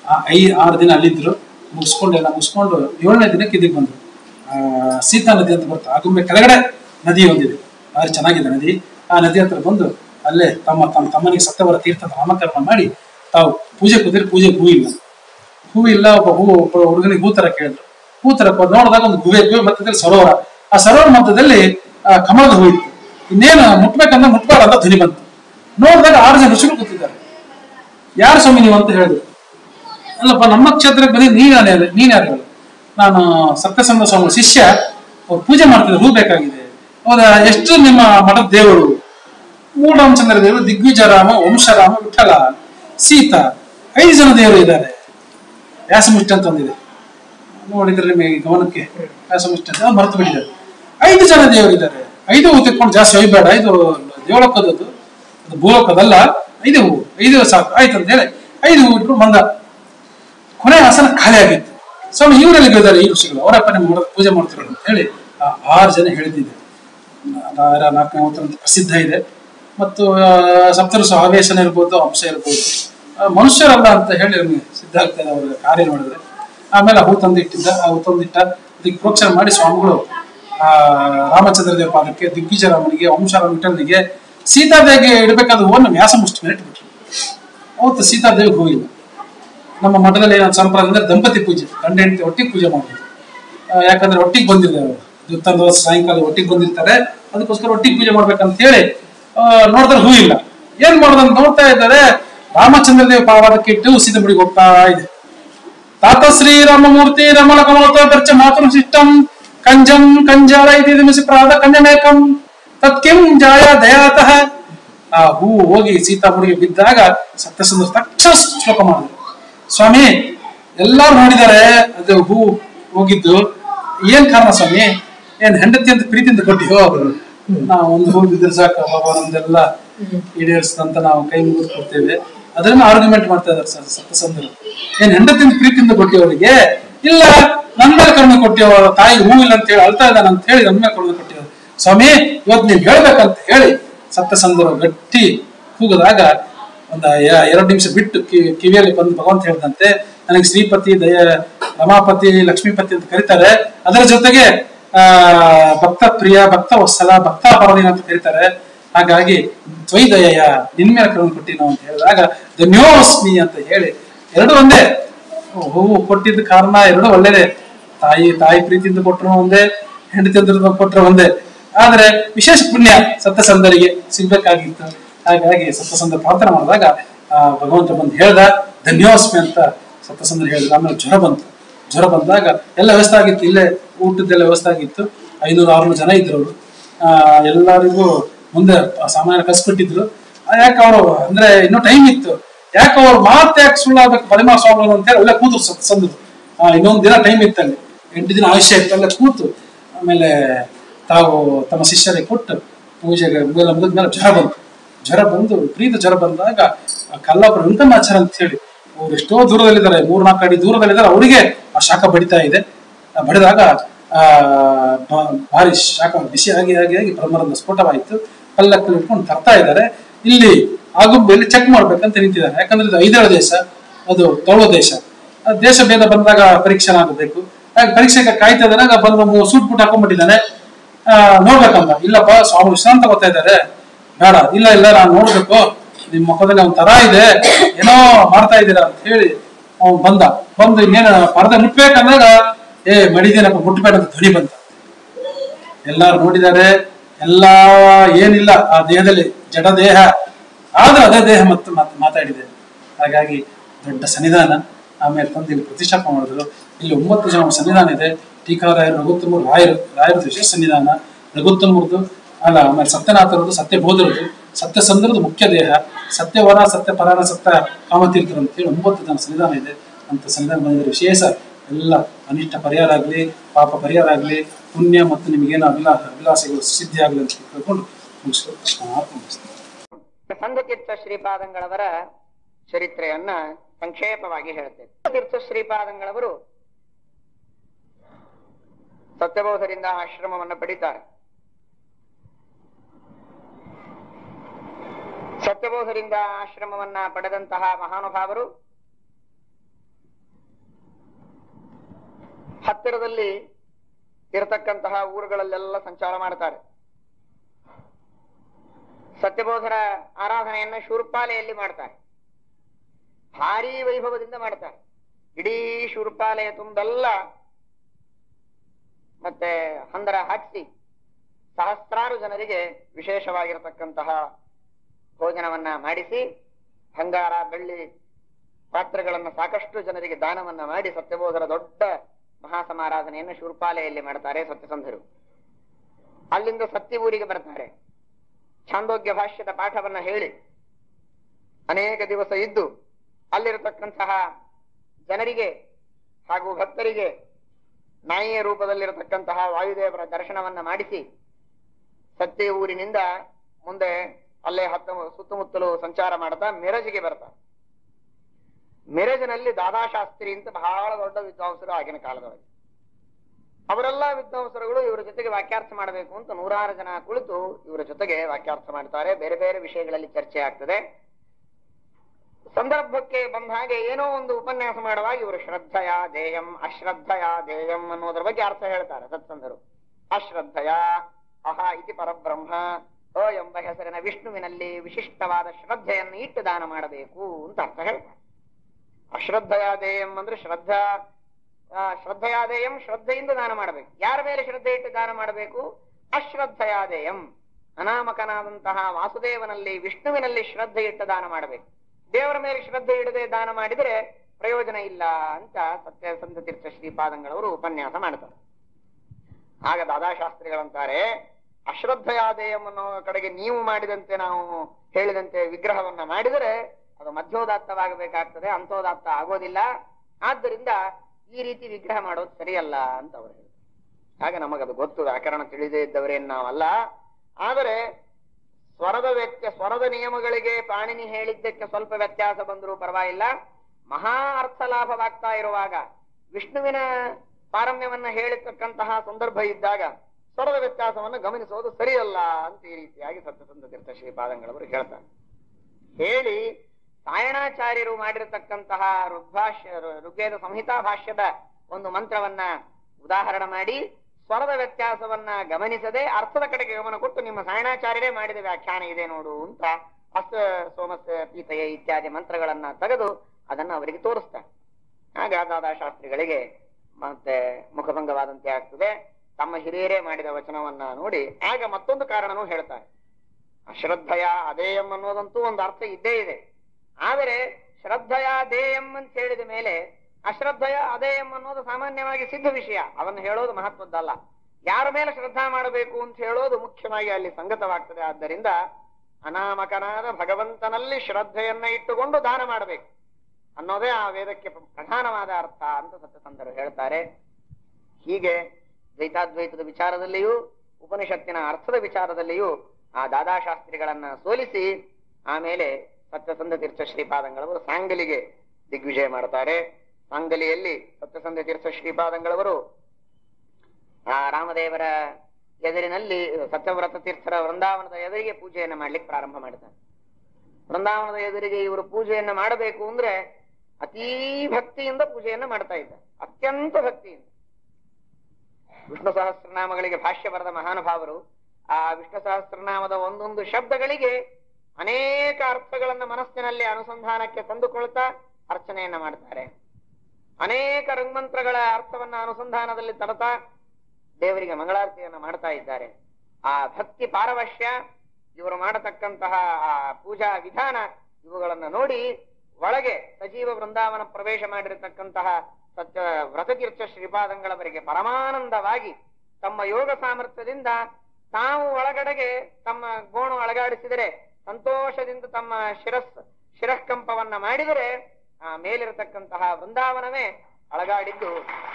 ಆ ಐ ಆರು ದಿನ ಅಲ್ಲಿದ್ರು ಮುಗಿಸ್ಕೊಂಡು ಎಲ್ಲ ಮುಗಿಸ್ಕೊಂಡು ಏಳನೇ ದಿನಕ್ಕೆ ಇದಕ್ಕೆ ಬಂದ್ರು ಆ, ಸೀತಾ ನದಿ ಅಂತ ಬರುತ್ತೆ ಆಗುಂಬೆ ಕೆಳಗಡೆ ನದಿ ಒಂದಿದೆ ಭಾರಿ ಚೆನ್ನಾಗಿದೆ ನದಿ ಆ ನದಿ ಹತ್ರ ಬಂದು ಅಲ್ಲೇ ತಮ್ಮ ತಮ್ಮ ತಮ್ಮನಿಗೆ ಸತ್ತವರ ತೀರ್ಥದ ನಾಮಕರಣ ಮಾಡಿ ತಾವು ಪೂಜೆ ಕೂತಿದ್ರೆ ಪೂಜೆ ಹೂ ಇಲ್ಲ ಹೂ ಇಲ್ಲ ಒಬ್ಬ ಹೂ ಒಬ್ಬ ಹುಡುಗನಿಗೆ ಹೂ ತರ ಕೇಳಿದ್ರು ಹೂ ತರ ಕೊ- ನೋಡಿದಾಗ ಒಂದು ಗುಹೆ ಗುಹೆ ಮಧ್ಯದಲ್ಲಿ ಸರೋವರ ಆ ಸರೋವರ ಮಧ್ಯದಲ್ಲಿ ಆ, ಕಮಲದ ಹೂ ಇತ್ತು ಇನ್ನೇನು ಮುಟ್ಬೇಕಂದ್ರೆ ಮುಟ್ಬಾರ ಅಂತ ಧ್ವನಿ ಬಂತು ನೋಡಿದಾಗ ಆರು ಜನ ಋಷಿಗಳು ಕೂತಿದ್ದಾರೆ ಯಾರು ಸ್ವಾಮಿ ನೀವು ಅಂತ ಹೇಳಿದ್ರು ಅಲ್ಲಪ್ಪ ನಮ್ಮ ಕ್ಷೇತ್ರಕ್ಕೆ ಬಂದಿ ನೀನ್ ಯಾರು ನೀನ್ ಯಾರು ಹೇಳು ನಾನು ಸತ್ಯಸಂಧ ಸ್ವಾಮಿ ಶಿಷ್ಯ ಅವ್ರು ಪೂಜೆ ಮಾಡ್ತಿದ್ರು ಹೂ ಬೇಕಾಗಿದೆ ಹೌದಾ ಎಷ್ಟು ನಿಮ್ಮ ಮಠದ ದೇವರು ಮೂಡರಾಮಚಂದ್ರ ದೇವರು ದಿಗ್ವಿಜಯರಾಮ ವಂಶರಾಮ ವಿಠಲ ಸೀತಾ ಐದು ಜನ ದೇವರು ಇದ್ದಾರೆ ವ್ಯಾಸಮುಷ್ಟಿ ಅಂತ ಒಂದಿದೆ ನೋಡಿದ್ರೆ ನಿಮಗೆ ಗಮನಕ್ಕೆ ವ್ಯಾಸಮುಷ್ಟಿ ಅಂತ ಅದು ಮರೆತು ಬಿಟ್ಟಿದ್ದಾರೆ ಐದು ಜನ ದೇವರಿದ್ದಾರೆ ಐದು ಹೂ ತೆಕ್ಕೊಂಡು ಜಾಸ್ತಿ ಒಯ್ಬೇಡ ಇದು ದೇವಲೋಕದದ್ದು ಅದು ಭೂಲೋಕದಲ್ಲ ಐದು ಹೂ ಐದು ಸಾಕು ಆಯ್ತು ಅಂತ ಹೇಳಿ ಐದು ಹೂ ಇಟ್ಕೊಂಡು ಬಂದ ಕೊನೆ ಆಸನ ಖಾಲಿ ಆಗಿತ್ತು ಸ್ವಾಮಿ ಇವರಲ್ಲಿ ಇದ್ದಾರೆ ಈ ಋಷಿಗಳು ಅವರಪ್ಪ ನಿಮ್ಮ ಮಠದ ಪೂಜೆ ಮಾಡ್ತಿರೋದು ಅಂತ ಹೇಳಿ ಆ ಆರು ಜನ ಹೇಳಿದ್ದಿದೆ ನಾಲ್ಕನೇ ಅವತಾರ ಅಂತ ಪ್ರಸಿದ್ಧ ಇದೆ ಮತ್ತು ಆ, ಸಪ್ತಋಷ ಆವೇಶನ ಇರ್ಬೋದು ಅಂಶ ಇರ್ಬೋದು ಆ, ಮನುಷ್ಯರಲ್ಲ ಅಂತ ಹೇಳಿ ನಮಗೆ ಸಿದ್ಧ ಆಗ್ತದೆ ಅವರ ಕಾರ್ಯ ನೋಡಿದ್ರೆ ಆಮೇಲೆ ಹೂ ತಂದಿಟ್ಟಿದ್ದ ಆ ಹೂ ತಂದಿಟ್ಟ ಅದಕ್ಕೆ ಪ್ರೋಕ್ಷಣೆ ಮಾಡಿ ಸ್ವಾಮಿಗಳು ಆ ರಾಮಚಂದ್ರ ದೇವ ಪಾದಕ್ಕೆ ದಿಗ್ವಿಜಯರಾಮನಿಗೆ ವಂಶರಾಮ ವಿಠಲನಿಗೆ ಸೀತಾದೇವಿಗೆ ಇಡಬೇಕಾದ ಹೂವನ್ನು ವ್ಯಾಸ ಮುಷ್ಟಿ ಮೇಲೆ ಇಟ್ಬಿಟ್ರು ಅವತ್ತು ಸೀತಾದೇವಿ ಹೂವಿಲ್ಲ ನಮ್ಮ ಮಠದಲ್ಲಿ ಏನಾದ್ರು ಸಂಪ್ರದಾಯ ಅಂದ್ರೆ ದಂಪತಿ ಪೂಜೆ ಗಂಡ ಹೆಂಡತಿ ಒಟ್ಟಿಗೆ ಪೂಜೆ ಮಾಡೋದು ಆ, ಯಾಕಂದ್ರೆ ಒಟ್ಟಿಗೆ ಬಂದಿದೆ ಅವರು ದುತ್ತಂದ ಸಾಯಂಕಾಲ ಒಟ್ಟಿಗೆ ಬಂದಿರ್ತಾರೆ ಅದಕ್ಕೋಸ್ಕರ ಒಟ್ಟಿಗೆ ಪೂಜೆ ಮಾಡ್ಬೇಕಂತ ಹೇಳಿ ಆ, ನೋಡಿದ್ರೆ ಹೂ ಇಲ್ಲ ಏನ್ ಮಾಡೋದಂತ ನೋಡ್ತಾ ಇದ್ದಾರೆ ರಾಮಚಂದ್ರ ದೇವ ಪಾದಕ್ಕೆ ಇಟ್ಟು ಸೀತಾ ಮುಡಿಗೆ ಹೋಗ್ತಾ ಇದೆ ತಾತ ಶ್ರೀರಾಮಮೂರ್ತಿ ರಮಣ ಕಮಲತ ದರ್ಚ ಮಾತೃ ಶಿಷ್ಟಂ ಕಂಜಂ ಕಂಜಾಲ ಇತಿ ಮಿಸಿ ಪ್ರಾದ ಕಂಜಮೇಕಂ ತತ್ಕಿಂ ಜಾಯ ದಯಾತಃ ಆ ಹೂ ಹೋಗಿ ಸೀತಾಪುರಿಗೆ ಬಿದ್ದಾಗ ಸತ್ಯಸುಂದರ ತಕ್ಷಣ ಶ್ಲೋಕ ಮಾಡಿದ್ರು ಸ್ವಾಮಿ ಎಲ್ಲಾರು ನೋಡಿದ್ದಾರೆ ಅದು ಹೂ ಹೋಗಿದ್ದು ಏನ್ ಕಾರಣ ಸ್ವಾಮಿ ಏನ್ ಹೆಂಡತಿ ಅಂತ ಪ್ರೀತಿಯಿಂದ ಕೊಟ್ಟಿಯೋ ನಾವು ಒಂದು ಹೂ ಬಿದ್ದರೆ ಸಾಕು ಬಾಬಾ ನಮ್ದೆಲ್ಲ ಈಡೇರಿಸಿದಂತ ನಾವು ಕೈ ಮುಗಿದು ಕೊಡ್ತೇವೆ ಅದನ್ನ ಆರ್ಗ್ಯುಮೆಂಟ್ ಮಾಡ್ತಾ ಇದಾರೆ ಸರ್ ಸತ್ಯಸಂದರು ಏನ್ ಹೆಂಡತಿಯಿಂದ ಪ್ರೀತಿಯಿಂದ ಕೊಟ್ಟಿ ಅವರಿಗೆ ಇಲ್ಲ ನನ್ನ ಮೇಲೆ ಕರುಣೆ ಕೊಟ್ಟಿವ ತಾಯಿ ಹೂ ಇಲ್ಲ ಅಂತ ಹೇಳಿ ಅಳ್ತಾ ಇದ್ದಾನೆ ಅಂತ ಹೇಳಿ ನನ್ನ ಮೇಲೆ ಕರುಣೆ ಕೊಟ್ಟಿವ ಸ್ವಾಮಿ ಇವತ್ತು ನೀವು ಹೇಳ್ಬೇಕಂತ ಹೇಳಿ ಸತ್ಯಸಂದರು ಗಟ್ಟಿ ಕೂಗದಾಗ ಒಂದು ಎರಡು ನಿಮಿಷ ಬಿಟ್ಟು ಕಿ- ಕಿವಿಯಲ್ಲಿ ಬಂದು ಭಗವಂತ ಹೇಳಿದಂತೆ ನನಗೆ ಶ್ರೀಪತಿ ದಯ ರಮಾಪತಿ ಲಕ್ಷ್ಮೀಪತಿ ಅಂತ ಕರೀತಾರೆ ಅದರ ಜೊತೆಗೆ ಆ ಭಕ್ತ ಪ್ರಿಯ ಭಕ್ತ ವತ್ಸಲ ಭಕ್ತ ಪರದಿನ ಅಂತ ಕರೀತಾರೆ ಹಾಗಾಗಿ ದ್ವೈದಯ ನಿನ್ಮೇಲೆ ಕರುಣೆ ಕೊಟ್ಟಿನ ಅಂತ ಹೇಳಿದಾಗ ಧನ್ಯೋಸ್ಮಿ ಅಂತ ಹೇಳಿ ಎರಡು ಒಂದೇ ಹೂವು ಕೊಟ್ಟಿದ್ದ ಕಾರಣ ಎರಡು ಒಳ್ಳೇದೇ ತಾಯಿ ತಾಯಿ ಪ್ರೀತಿಯಿಂದ ಕೊಟ್ಟರು ಒಂದೇ ಹೆಂಡತಿ ಅಂತ ಕೊಟ್ಟರು ಒಂದೇ ಆದ್ರೆ ವಿಶೇಷ ಪುಣ್ಯ ಸತ್ಯಸಂದರಿಗೆ ಸಿಗ್ಬೇಕಾಗಿತ್ತು ಹಾಗಾಗಿ ಸತ್ಯಸಂದ ಪ್ರಾರ್ಥನೆ ಮಾಡಿದಾಗ ಆ ಭಗವಂತ ಬಂದು ಹೇಳ್ದ ಧನ್ಯೋಸ್ಮಿ ಅಂತ ಸತ್ಯಸಂದ್ರ ಹೇಳಿದ ಆಮೇಲೆ ಜ್ವರ ಬಂತು ಜ್ವರ ಬಂದಾಗ ಎಲ್ಲ ವ್ಯವಸ್ಥೆ ಆಗಿತ್ತು ಇಲ್ಲೇ ಊಟದ್ದೆಲ್ಲ ವ್ಯವಸ್ಥೆ ಆಗಿತ್ತು ಐನೂರು ಆರ್ನೂರು ಜನ ಇದ್ರು ಅವರು ಆ ಎಲ್ಲರಿಗೂ ಮುಂದೆ ಸಾಮಾನ್ಯ ಕಸ್ಬಿಟ್ಟಿದ್ರು ಯಾಕೆ ಅವರು ಅಂದ್ರೆ ಇನ್ನೂ ಟೈಮ್ ಇತ್ತು ಯಾಕೆ ಅವ್ರು ಮಾತು ಯಾಕೆ ಸುಳ್ಳಾಗಬೇಕು ಪರಿಮಳ ಸ್ವಾಮಿಗಳು ಅಂತ ಹೇಳಿ ಅಲ್ಲೇ ಕೂತು ಸತ್ಸಂದ್ರು ಆ ಇನ್ನೊಂದು ದಿನ ಟೈಮ್ ಇತ್ತಲ್ಲಿ ಎಂಟು ದಿನ ಆಯುಷ್ಯ ಇತ್ತು ಅಲ್ಲೇ ಕೂತು ಆಮೇಲೆ ತಾವು ತಮ್ಮ ಶಿಷ್ಯರಿಗೆ ಕೊಟ್ಟು ಪೂಜೆಗೆ ಮುಗಿದ ಮುಗಿದ್ಮೇಲೆ ಜ್ವರ ಬಂತು ಜ್ವರ ಬಂದು ವಿಪರೀತ ಜ್ವರ ಬಂದಾಗ ಆ ಕಲ್ಲಾಪುರ ವೆಂಕಮಾಚಾರ ಅಂತ ಹೇಳಿ ಅವ್ರು ಎಷ್ಟೋ ದೂರದಲ್ಲಿದ್ದಾರೆ ಮೂರ್ನಾಲ್ಕು ಅಡಿ ದೂರದಲ್ಲಿದ್ದಾರೆ ಅವರಿಗೆ ಆ ಶಾಖ ಬಡಿತಾ ಇದೆ ಆ ಬಡಿದಾಗ ಆ ಬ- ಭಾರಿ ಶಾಖ ಬಿಸಿ ಆಗಿ ಆಗಿ ಆಗಿ ಬ್ರಹ್ಮರಂಧ ಸ್ಫೋಟವಾಯಿತು ಪಲ್ಲಕ್ಕಲ್ಲಿ ಇಟ್ಕೊಂಡು ತರ್ತಾ ಇದ್ದಾರೆ ಇಲ್ಲಿ ಆಗುಂಬೆಯಲ್ಲಿ ಚೆಕ್ ಮಾಡ್ಬೇಕಂತ ನಿಂತಿದ್ದಾರೆ ಯಾಕಂದ್ರೆ ಇದು ಐದೇಳು ದೇಶ ಅದು ತೌಳ ದೇಶ ಆ ದೇಶ ಭೇದ ಬಂದಾಗ ಪರೀಕ್ಷೆ ಆಗಬೇಕು ಹಾಗೆ ಪರೀಕ್ಷೆಗೆ ಕಾಯ್ತಾ ಇದ್ದಾಗ ಬಂದು ಸೂಟ್ ಬುಟ್ ಹಾಕೊಂಡ್ಬಿಟ್ಟಿದ್ದಾನೆ ಆ, ನೋಡ್ಬೇಕಂತ ಇಲ್ಲಪ್ಪ ಸ್ವಾಮಿ ವಿಶ್ರಾಂತ ತಗೋತಾ ಇದ್ದಾರೆ ಬೇಡ ಇಲ್ಲ ಇಲ್ಲ ನಾನು ನೋಡ್ಬೇಕು ನಿಮ್ ಮುಖದಲ್ಲಿ ಒಂದ್ ತರ ಇದೆ ಏನೋ ಮಾಡ್ತಾ ಇದ್ದೀರಾ ಅಂತ ಹೇಳಿ ಅವ್ನು ಬಂದ ಬಂದು ಇನ್ನೇನು ಪರದೆ ಮುಟ್ಬೇಕಂದಾಗ ಏ ಮಡಿದೇನಪ್ಪ ಮುಟ್ಬೇಡ ಅಂತ ಧ್ವನಿ ಬಂತ ಎಲ್ಲಾರು ನೋಡಿದ್ದಾರೆ ಎಲ್ಲಾ ಏನಿಲ್ಲ ಆ ದೇಹದಲ್ಲಿ ಜಡ ದೇಹ ಆದ್ರೆ ಅದೇ ದೇಹ ಮತ್ತು ಮಾತ್- ಮಾತಾಡಿದೆ ಹಾಗಾಗಿ ದೊಡ್ಡ ಸನ್ನಿಧಾನ ಆಮೇಲೆ ತಂದು ಇಲ್ಲಿ ಪ್ರತಿಷ್ಠಾಪನೆ ಮಾಡಿದ್ರು ಇಲ್ಲಿ ಒಂಬತ್ತು ಜನ ಸನ್ನಿಧಾನ ಇದೆ ಟೀಕಾರಾಯರು ರಘುತ್ತಮೂರು ರಾಯರು ರಾಯರ ವಿಶೇಷ ಸನ್ನಿಧಾನ ರಘುತ್ತಮೂರ್ದು ಅಲ್ಲ ಆಮೇಲೆ ಸತ್ಯನಾಥರದು ಸತ್ಯಬೋಧರದು ಸತ್ಯಸಂದ್ರದು ಮುಖ್ಯ ದೇಹ ಸತ್ಯವರ ಸತ್ಯಪರಾಣ ಸತ್ಯ ಕಾಮತೀರ್ಥರು ಅಂತೇಳಿ ಒಂಬತ್ತು ಜನ ಸನ್ನಿಧಾನ ಇದೆ ಅಂತ ಸನ್ನಿಧಾನ ಬಂದಿದ್ರೆ ವಿಶೇಷ ಎಲ್ಲ ಅನಿಷ್ಟ ಪರಿಹಾರ ಆಗಲಿ ಪಾಪ ಪರಿಹಾರ ಆಗಲಿ ಪುಣ್ಯ ಮತ್ತು ನಿಮಗೇನು ಅಭಿಲಾ ಅಭಿಲಾಷೆಗಳು ಸಿದ್ಧಿ ಆಗಲಿ ಅಂತ ಕೇಳ್ಕೊಂಡು ಮುಗಿಸ್ಕೊಂಡು ಕೃಷ್ಣಾರ್ಪಣೆ ಮಾಡ್ತೀನಿ. ಸಂಘತೀರ್ಥ ಶ್ರೀಪಾದಂಗಳವರ ಚರಿತ್ರೆಯನ್ನ ಸಂಕ್ಷೇಪವಾಗಿ ಹೇಳ್ತೇವೆ ತೀರ್ಥ ಶ್ರೀಪಾದಂಗಳವರು ಸತ್ಯಬೋಧರಿಂದ ಆಶ್ರಮವನ್ನು ಪಡಿತಾರೆ ಸತ್ಯಬೋಧರಿಂದ ಆಶ್ರಮವನ್ನ ಪಡೆದಂತಹ ಮಹಾನುಭಾವರು ಹತ್ತಿರದಲ್ಲಿ ಇರತಕ್ಕಂತಹ ಊರುಗಳಲ್ಲೆಲ್ಲ ಸಂಚಾರ ಮಾಡ್ತಾರೆ ಸತ್ಯಬೋಧರ ಆರಾಧನೆಯನ್ನ ಶೂರ್ಪಾಲೆಯಲ್ಲಿ ಮಾಡ್ತಾರೆ ಭಾರೀ ವೈಭವದಿಂದ ಮಾಡ್ತಾರೆ ಇಡೀ ಶೂರ್ಪಾಲೆಯ ತುಂಬೆಲ್ಲ ಮತ್ತೆ ಹಂದರ ಹಾಕಿಸಿ ಸಹಸ್ರಾರು ಜನರಿಗೆ ವಿಶೇಷವಾಗಿರತಕ್ಕಂತಹ ಭೋಜನವನ್ನ ಮಾಡಿಸಿ ಬಂಗಾರ ಬೆಳ್ಳಿ ಪಾತ್ರೆಗಳನ್ನ ಸಾಕಷ್ಟು ಜನರಿಗೆ ದಾನವನ್ನ ಮಾಡಿ ಸತ್ಯಬೋಧರ ದೊಡ್ಡ ಮಹಾಸಮಾರಾಧನೆಯನ್ನು ಶೂರ್ಪಾಲೆಯಲ್ಲಿ ಮಾಡ್ತಾರೆ ಸತ್ಯಸಂಧರು ಅಲ್ಲಿಂದ ಸತ್ಯ ಊರಿಗೆ ಬರ್ತಾರೆ ಛಾಂದೋಗ್ಯ ಭಾಷ್ಯದ ಪಾಠವನ್ನ ಹೇಳಿ ಅನೇಕ ದಿವಸ ಇದ್ದು ಅಲ್ಲಿರತಕ್ಕಂತಹ ಜನರಿಗೆ ಹಾಗೂ ಭಕ್ತರಿಗೆ ನಾಯಿಯ ರೂಪದಲ್ಲಿರತಕ್ಕಂತಹ ವಾಯುದೇವರ ದರ್ಶನವನ್ನ ಮಾಡಿಸಿ ಸತ್ಯ ಊರಿನಿಂದ ಮುಂದೆ ಅಲ್ಲೇ ಹತ್ತ ಸುತ್ತಮುತ್ತಲು ಸಂಚಾರ ಮಾಡ್ತಾ ಮಿರಜಿಗೆ ಬರ್ತಾರೆ ಮಿರಜಿನಲ್ಲಿ ದಾದಾಶಾಸ್ತ್ರಿ ಅಂತ ಬಹಳ ದೊಡ್ಡ ವಿದ್ವಾಂಸರು ಆಗಿನ ಕಾಲದೊಳಗೆ ಅವರೆಲ್ಲ ವಿದ್ವಾಂಸರುಗಳು ಇವರ ಜೊತೆಗೆ ವಾಕ್ಯಾರ್ಥ ಮಾಡಬೇಕು ಅಂತ ನೂರಾರು ಜನ ಕುಳಿತು ಇವರ ಜೊತೆಗೆ ವಾಕ್ಯಾರ್ಥ ಮಾಡ್ತಾರೆ ಬೇರೆ ಬೇರೆ ವಿಷಯಗಳಲ್ಲಿ ಚರ್ಚೆ ಆಗ್ತದೆ ಸಂದರ್ಭಕ್ಕೆ ಬಂದ ಹಾಗೆ ಏನೋ ಒಂದು ಉಪನ್ಯಾಸ ಮಾಡುವಾಗ ಇವರು ಶ್ರದ್ಧಯ ದೇಯಂ ಅಶ್ರದ್ಧಯ ದೇಯಂ ಅನ್ನೋದ್ರ ಬಗ್ಗೆ ಅರ್ಥ ಹೇಳ್ತಾರೆ ಸತ್ಸಂಧರು ಅಶ್ರದ್ಧಯ ಅಹ ಇತಿ ಪರಬ್ರಹ್ಮ ಅ ಎಂಬ ಹೆಸರಿನ ವಿಷ್ಣುವಿನಲ್ಲಿ ವಿಶಿಷ್ಟವಾದ ಶ್ರದ್ಧೆಯನ್ನು ಇಟ್ಟು ದಾನ ಮಾಡಬೇಕು ಅಂತ ಅರ್ಥ ಹೇಳ್ತಾರೆ ಅಶ್ರದ್ಧಯಾದೇಯಂ ಅಂದ್ರೆ ಶ್ರದ್ಧಾ ಆ, ಶ್ರದ್ಧಯಾದೇಯಂ ಶ್ರದ್ಧೆಯಿಂದ ದಾನ ಮಾಡಬೇಕು ಯಾರ ಮೇಲೆ ಶ್ರದ್ಧೆ ಇಟ್ಟು ದಾನ ಮಾಡಬೇಕು ಅಶ್ರದ್ಧಯಾದೇಯಂ ಅನಾಮಕನಾದಂತಹ ವಾಸುದೇವನಲ್ಲಿ ವಿಷ್ಣುವಿನಲ್ಲಿ ಶ್ರದ್ಧೆ ಇಟ್ಟು ದಾನ ಮಾಡಬೇಕು ದೇವರ ಮೇಲೆ ಶ್ರದ್ಧೆ ಇಡದೆ ದಾನ ಮಾಡಿದರೆ ಪ್ರಯೋಜನ ಇಲ್ಲ ಅಂತ ಸತ್ಯಸಂಧ ತೀರ್ಥ ಶ್ರೀಪಾದಂಗಳವರು ಉಪನ್ಯಾಸ ಮಾಡ್ತಾರೆ ಆಗ ದಾದಾಶಾಸ್ತ್ರಿಗಳಂತಾರೆ ಅಶ್ರದ್ಧಯಾದೇಯಂ ಅನ್ನೋ ಕಡೆಗೆ ನೀವು ಮಾಡಿದಂತೆ ನಾವು ಹೇಳಿದಂತೆ ವಿಗ್ರಹವನ್ನ ಮಾಡಿದರೆ ಅದು ಮಧ್ಯೋದಾತ್ತವಾಗಬೇಕಾಗ್ತದೆ ಅಂತೋದಾತ್ತ ಆಗೋದಿಲ್ಲ ಆದ್ದರಿಂದ ಈ ರೀತಿ ವಿಗ್ರಹ ಮಾಡೋದು ಸರಿಯಲ್ಲ ಅಂತ ಅವರು ಹೇಳಿದ್ರು ಹಾಗೆ ನಮಗದು ಗೊತ್ತು ವ್ಯಾಕರಣ ತಿಳಿದೇ ಇದ್ದವರೇನು ನಾವಲ್ಲ ಆದರೆ ಸ್ವರದ ವ್ಯತ್ಯ ಸ್ವರದ ನಿಯಮಗಳಿಗೆ ಪಾಣಿನಿ ಹೇಳಿದ್ದಕ್ಕೆ ಸ್ವಲ್ಪ ವ್ಯತ್ಯಾಸ ಬಂದರೂ ಪರವಾಗಿಲ್ಲ ಮಹಾ ಅರ್ಥ ಲಾಭವಾಗ್ತಾ ಇರುವಾಗ ವಿಷ್ಣುವಿನ ಪಾರಮ್ಯವನ್ನ ಹೇಳಿರ್ತಕ್ಕಂತಹ ಸಂದರ್ಭ ಇದ್ದಾಗ ಸ್ವರದ ವ್ಯತ್ಯಾಸವನ್ನು ಗಮನಿಸೋದು ಸರಿಯಲ್ಲ ಅಂತ ಈ ರೀತಿಯಾಗಿ ಸತ್ಯಸಂಧ ತೀರ್ಥ ಶ್ರೀಪಾದಂಗಳವರು ಹೇಳ್ತಾರೆ ಹೇಳಿ ಸಾಯಣಾಚಾರ್ಯರು ಮಾಡಿರತಕ್ಕಂತಹ ಋಗ್ಭಾಷ್ಯ ಋ- ಋಗ್ವೇದ ಸಂಹಿತಾ ಭಾಷ್ಯದ ಒಂದು ಮಂತ್ರವನ್ನ ಉದಾಹರಣೆ ಮಾಡಿ ಸ್ವರದ ವ್ಯತ್ಯಾಸವನ್ನ ಗಮನಿಸದೆ ಅರ್ಥದ ಕಡೆಗೆ ಗಮನ ಕೊಟ್ಟು ನಿಮ್ಮ ಸಾಯಣಾಚಾರ್ಯರೇ ಮಾಡಿದ ವ್ಯಾಖ್ಯಾನ ಇದೆ ನೋಡು ಅಂತ ಹಸ್ತ ಸೋಮಸ್ಯ ಪೀತಯ ಇತ್ಯಾದಿ ಮಂತ್ರಗಳನ್ನ ತೆಗೆದು ಅದನ್ನ ಅವರಿಗೆ ತೋರಿಸ್ತಾರೆ ಆಗ ದಾದಾಶಾಸ್ತ್ರಿಗಳಿಗೆ ಮತ್ತೆ ಮುಖಭಂಗವಾದಂತೆ ಆಗ್ತದೆ ತಮ್ಮ ಹಿರಿಯರೇ ಮಾಡಿದ ವಚನವನ್ನ ನೋಡಿ ಆಗ ಮತ್ತೊಂದು ಕಾರಣನೂ ಹೇಳ್ತಾರೆ ಅಶ್ರದ್ಧಯ ಅದೇಯಂ ಅನ್ನೋದಂತೂ ಒಂದು ಅರ್ಥ ಇದ್ದೇ ಇದೆ ಆದರೆ ಶ್ರದ್ಧಯ ದೇಯಂ ಅಂತ ಹೇಳಿದ ಮೇಲೆ ಅಶ್ರದ್ಧಯ ಅದೇಯಂ ಅನ್ನೋದು ಸಾಮಾನ್ಯವಾಗಿ ಸಿದ್ಧ ವಿಷಯ ಅದನ್ನು ಹೇಳೋದು ಮಹತ್ವದ್ದಲ್ಲ ಯಾರ ಮೇಲೆ ಶ್ರದ್ಧಾ ಮಾಡಬೇಕು ಅಂತ ಹೇಳೋದು ಮುಖ್ಯವಾಗಿ ಅಲ್ಲಿ ಸಂಗತವಾಗ್ತದೆ ಆದ್ದರಿಂದ ಅನಾಮಕನಾದ ಭಗವಂತನಲ್ಲಿ ಶ್ರದ್ಧೆಯನ್ನ ಇಟ್ಟುಕೊಂಡು ದಾನ ಮಾಡಬೇಕು ಅನ್ನೋದೇ ಆ ವೇದಕ್ಕೆ ಪ್ರಧಾನವಾದ ಅರ್ಥ ಅಂತ ಸತ್ಯಸಂಧರು ಹೇಳ್ತಾರೆ ಹೀಗೆ ದ್ವೈತಾದ್ವೈತದ ವಿಚಾರದಲ್ಲಿಯೂ ಉಪನಿಷತ್ತಿನ ಅರ್ಥದ ವಿಚಾರದಲ್ಲಿಯೂ ಆ ದಾದಾಶಾಸ್ತ್ರಿಗಳನ್ನ ಸೋಲಿಸಿ ಆಮೇಲೆ ಸತ್ಯಸಂಧ ತೀರ್ಥ ಶ್ರೀಪಾದಂಗಳವರು ಸಾಂಗಲಿಗೆ ದಿಗ್ವಿಜಯ ಮಾಡ್ತಾರೆ ಸಾಂಗಲಿಯಲ್ಲಿ ಸತ್ಯಸಂಧ ತೀರ್ಥ ಶ್ರೀಪಾದಂಗಳವರು ಆ ರಾಮದೇವರ ಎದುರಿನಲ್ಲಿ ಸತ್ಯವ್ರತ ತೀರ್ಥರ ವೃಂದಾವನದ ಎದುರಿಗೆ ಪೂಜೆಯನ್ನ ಮಾಡ್ಲಿಕ್ಕೆ ಪ್ರಾರಂಭ ಮಾಡ್ತಾರೆ ವೃಂದಾವನದ ಎದುರಿಗೆ ಇವರು ಪೂಜೆಯನ್ನ ಮಾಡಬೇಕು ಅಂದ್ರೆ ಅತೀ ಭಕ್ತಿಯಿಂದ ಪೂಜೆಯನ್ನ ಮಾಡ್ತಾ ಇದ್ದಾರೆ ಅತ್ಯಂತ ಭಕ್ತಿಯಿಂದ ವಿಷ್ಣು ಸಹಸ್ರನಾಮಗಳಿಗೆ ಭಾಷ್ಯ ಬರೆದ ಮಹಾನುಭಾವರು ಆ ವಿಷ್ಣು ಸಹಸ್ರನಾಮದ ಒಂದೊಂದು ಶಬ್ದಗಳಿಗೆ ಅನೇಕ ಅರ್ಥಗಳನ್ನ ಮನಸ್ಸಿನಲ್ಲಿ ಅನುಸಂಧಾನಕ್ಕೆ ತಂದುಕೊಳ್ತಾ ಅರ್ಚನೆಯನ್ನ ಮಾಡ್ತಾರೆ ಅನೇಕ ಋಗ್ಮಂತ್ರಗಳ ಅರ್ಥವನ್ನ ಅನುಸಂಧಾನದಲ್ಲಿ ತರತಾ ದೇವರಿಗೆ ಮಂಗಳಾರತಿಯನ್ನ ಮಾಡ್ತಾ ಇದ್ದಾರೆ ಆ ಭಕ್ತಿ ಪಾರವಶ್ಯ ಇವರು ಮಾಡತಕ್ಕಂತಹ ಆ ಪೂಜಾ ವಿಧಾನ ಇವುಗಳನ್ನ ನೋಡಿ ಒಳಗೆ ಸಜೀವ ವೃಂದಾವನ ಪ್ರವೇಶ ಮಾಡಿರತಕ್ಕಂತಹ ಸತ್ಯ ವ್ರತತೀರ್ಥ ಶ್ರೀಪಾದಂಗಳವರಿಗೆ ಪರಮಾನಂದವಾಗಿ ತಮ್ಮ ಯೋಗ ಸಾಮರ್ಥ್ಯದಿಂದ ತಾವು ಒಳಗಡೆಗೆ ತಮ್ಮ ಗೋಣು ಅಳಗಾಡಿಸಿದರೆ ಸಂತೋಷದಿಂದ ತಮ್ಮ ಶಿರಸ್ ಶಿರಃಕಂಪವನ್ನ ಮಾಡಿದರೆ ಆ ಮೇಲಿರತಕ್ಕಂತಹ ವೃಂದಾವನವೇ ಅಳಗಾಡಿದ್ದು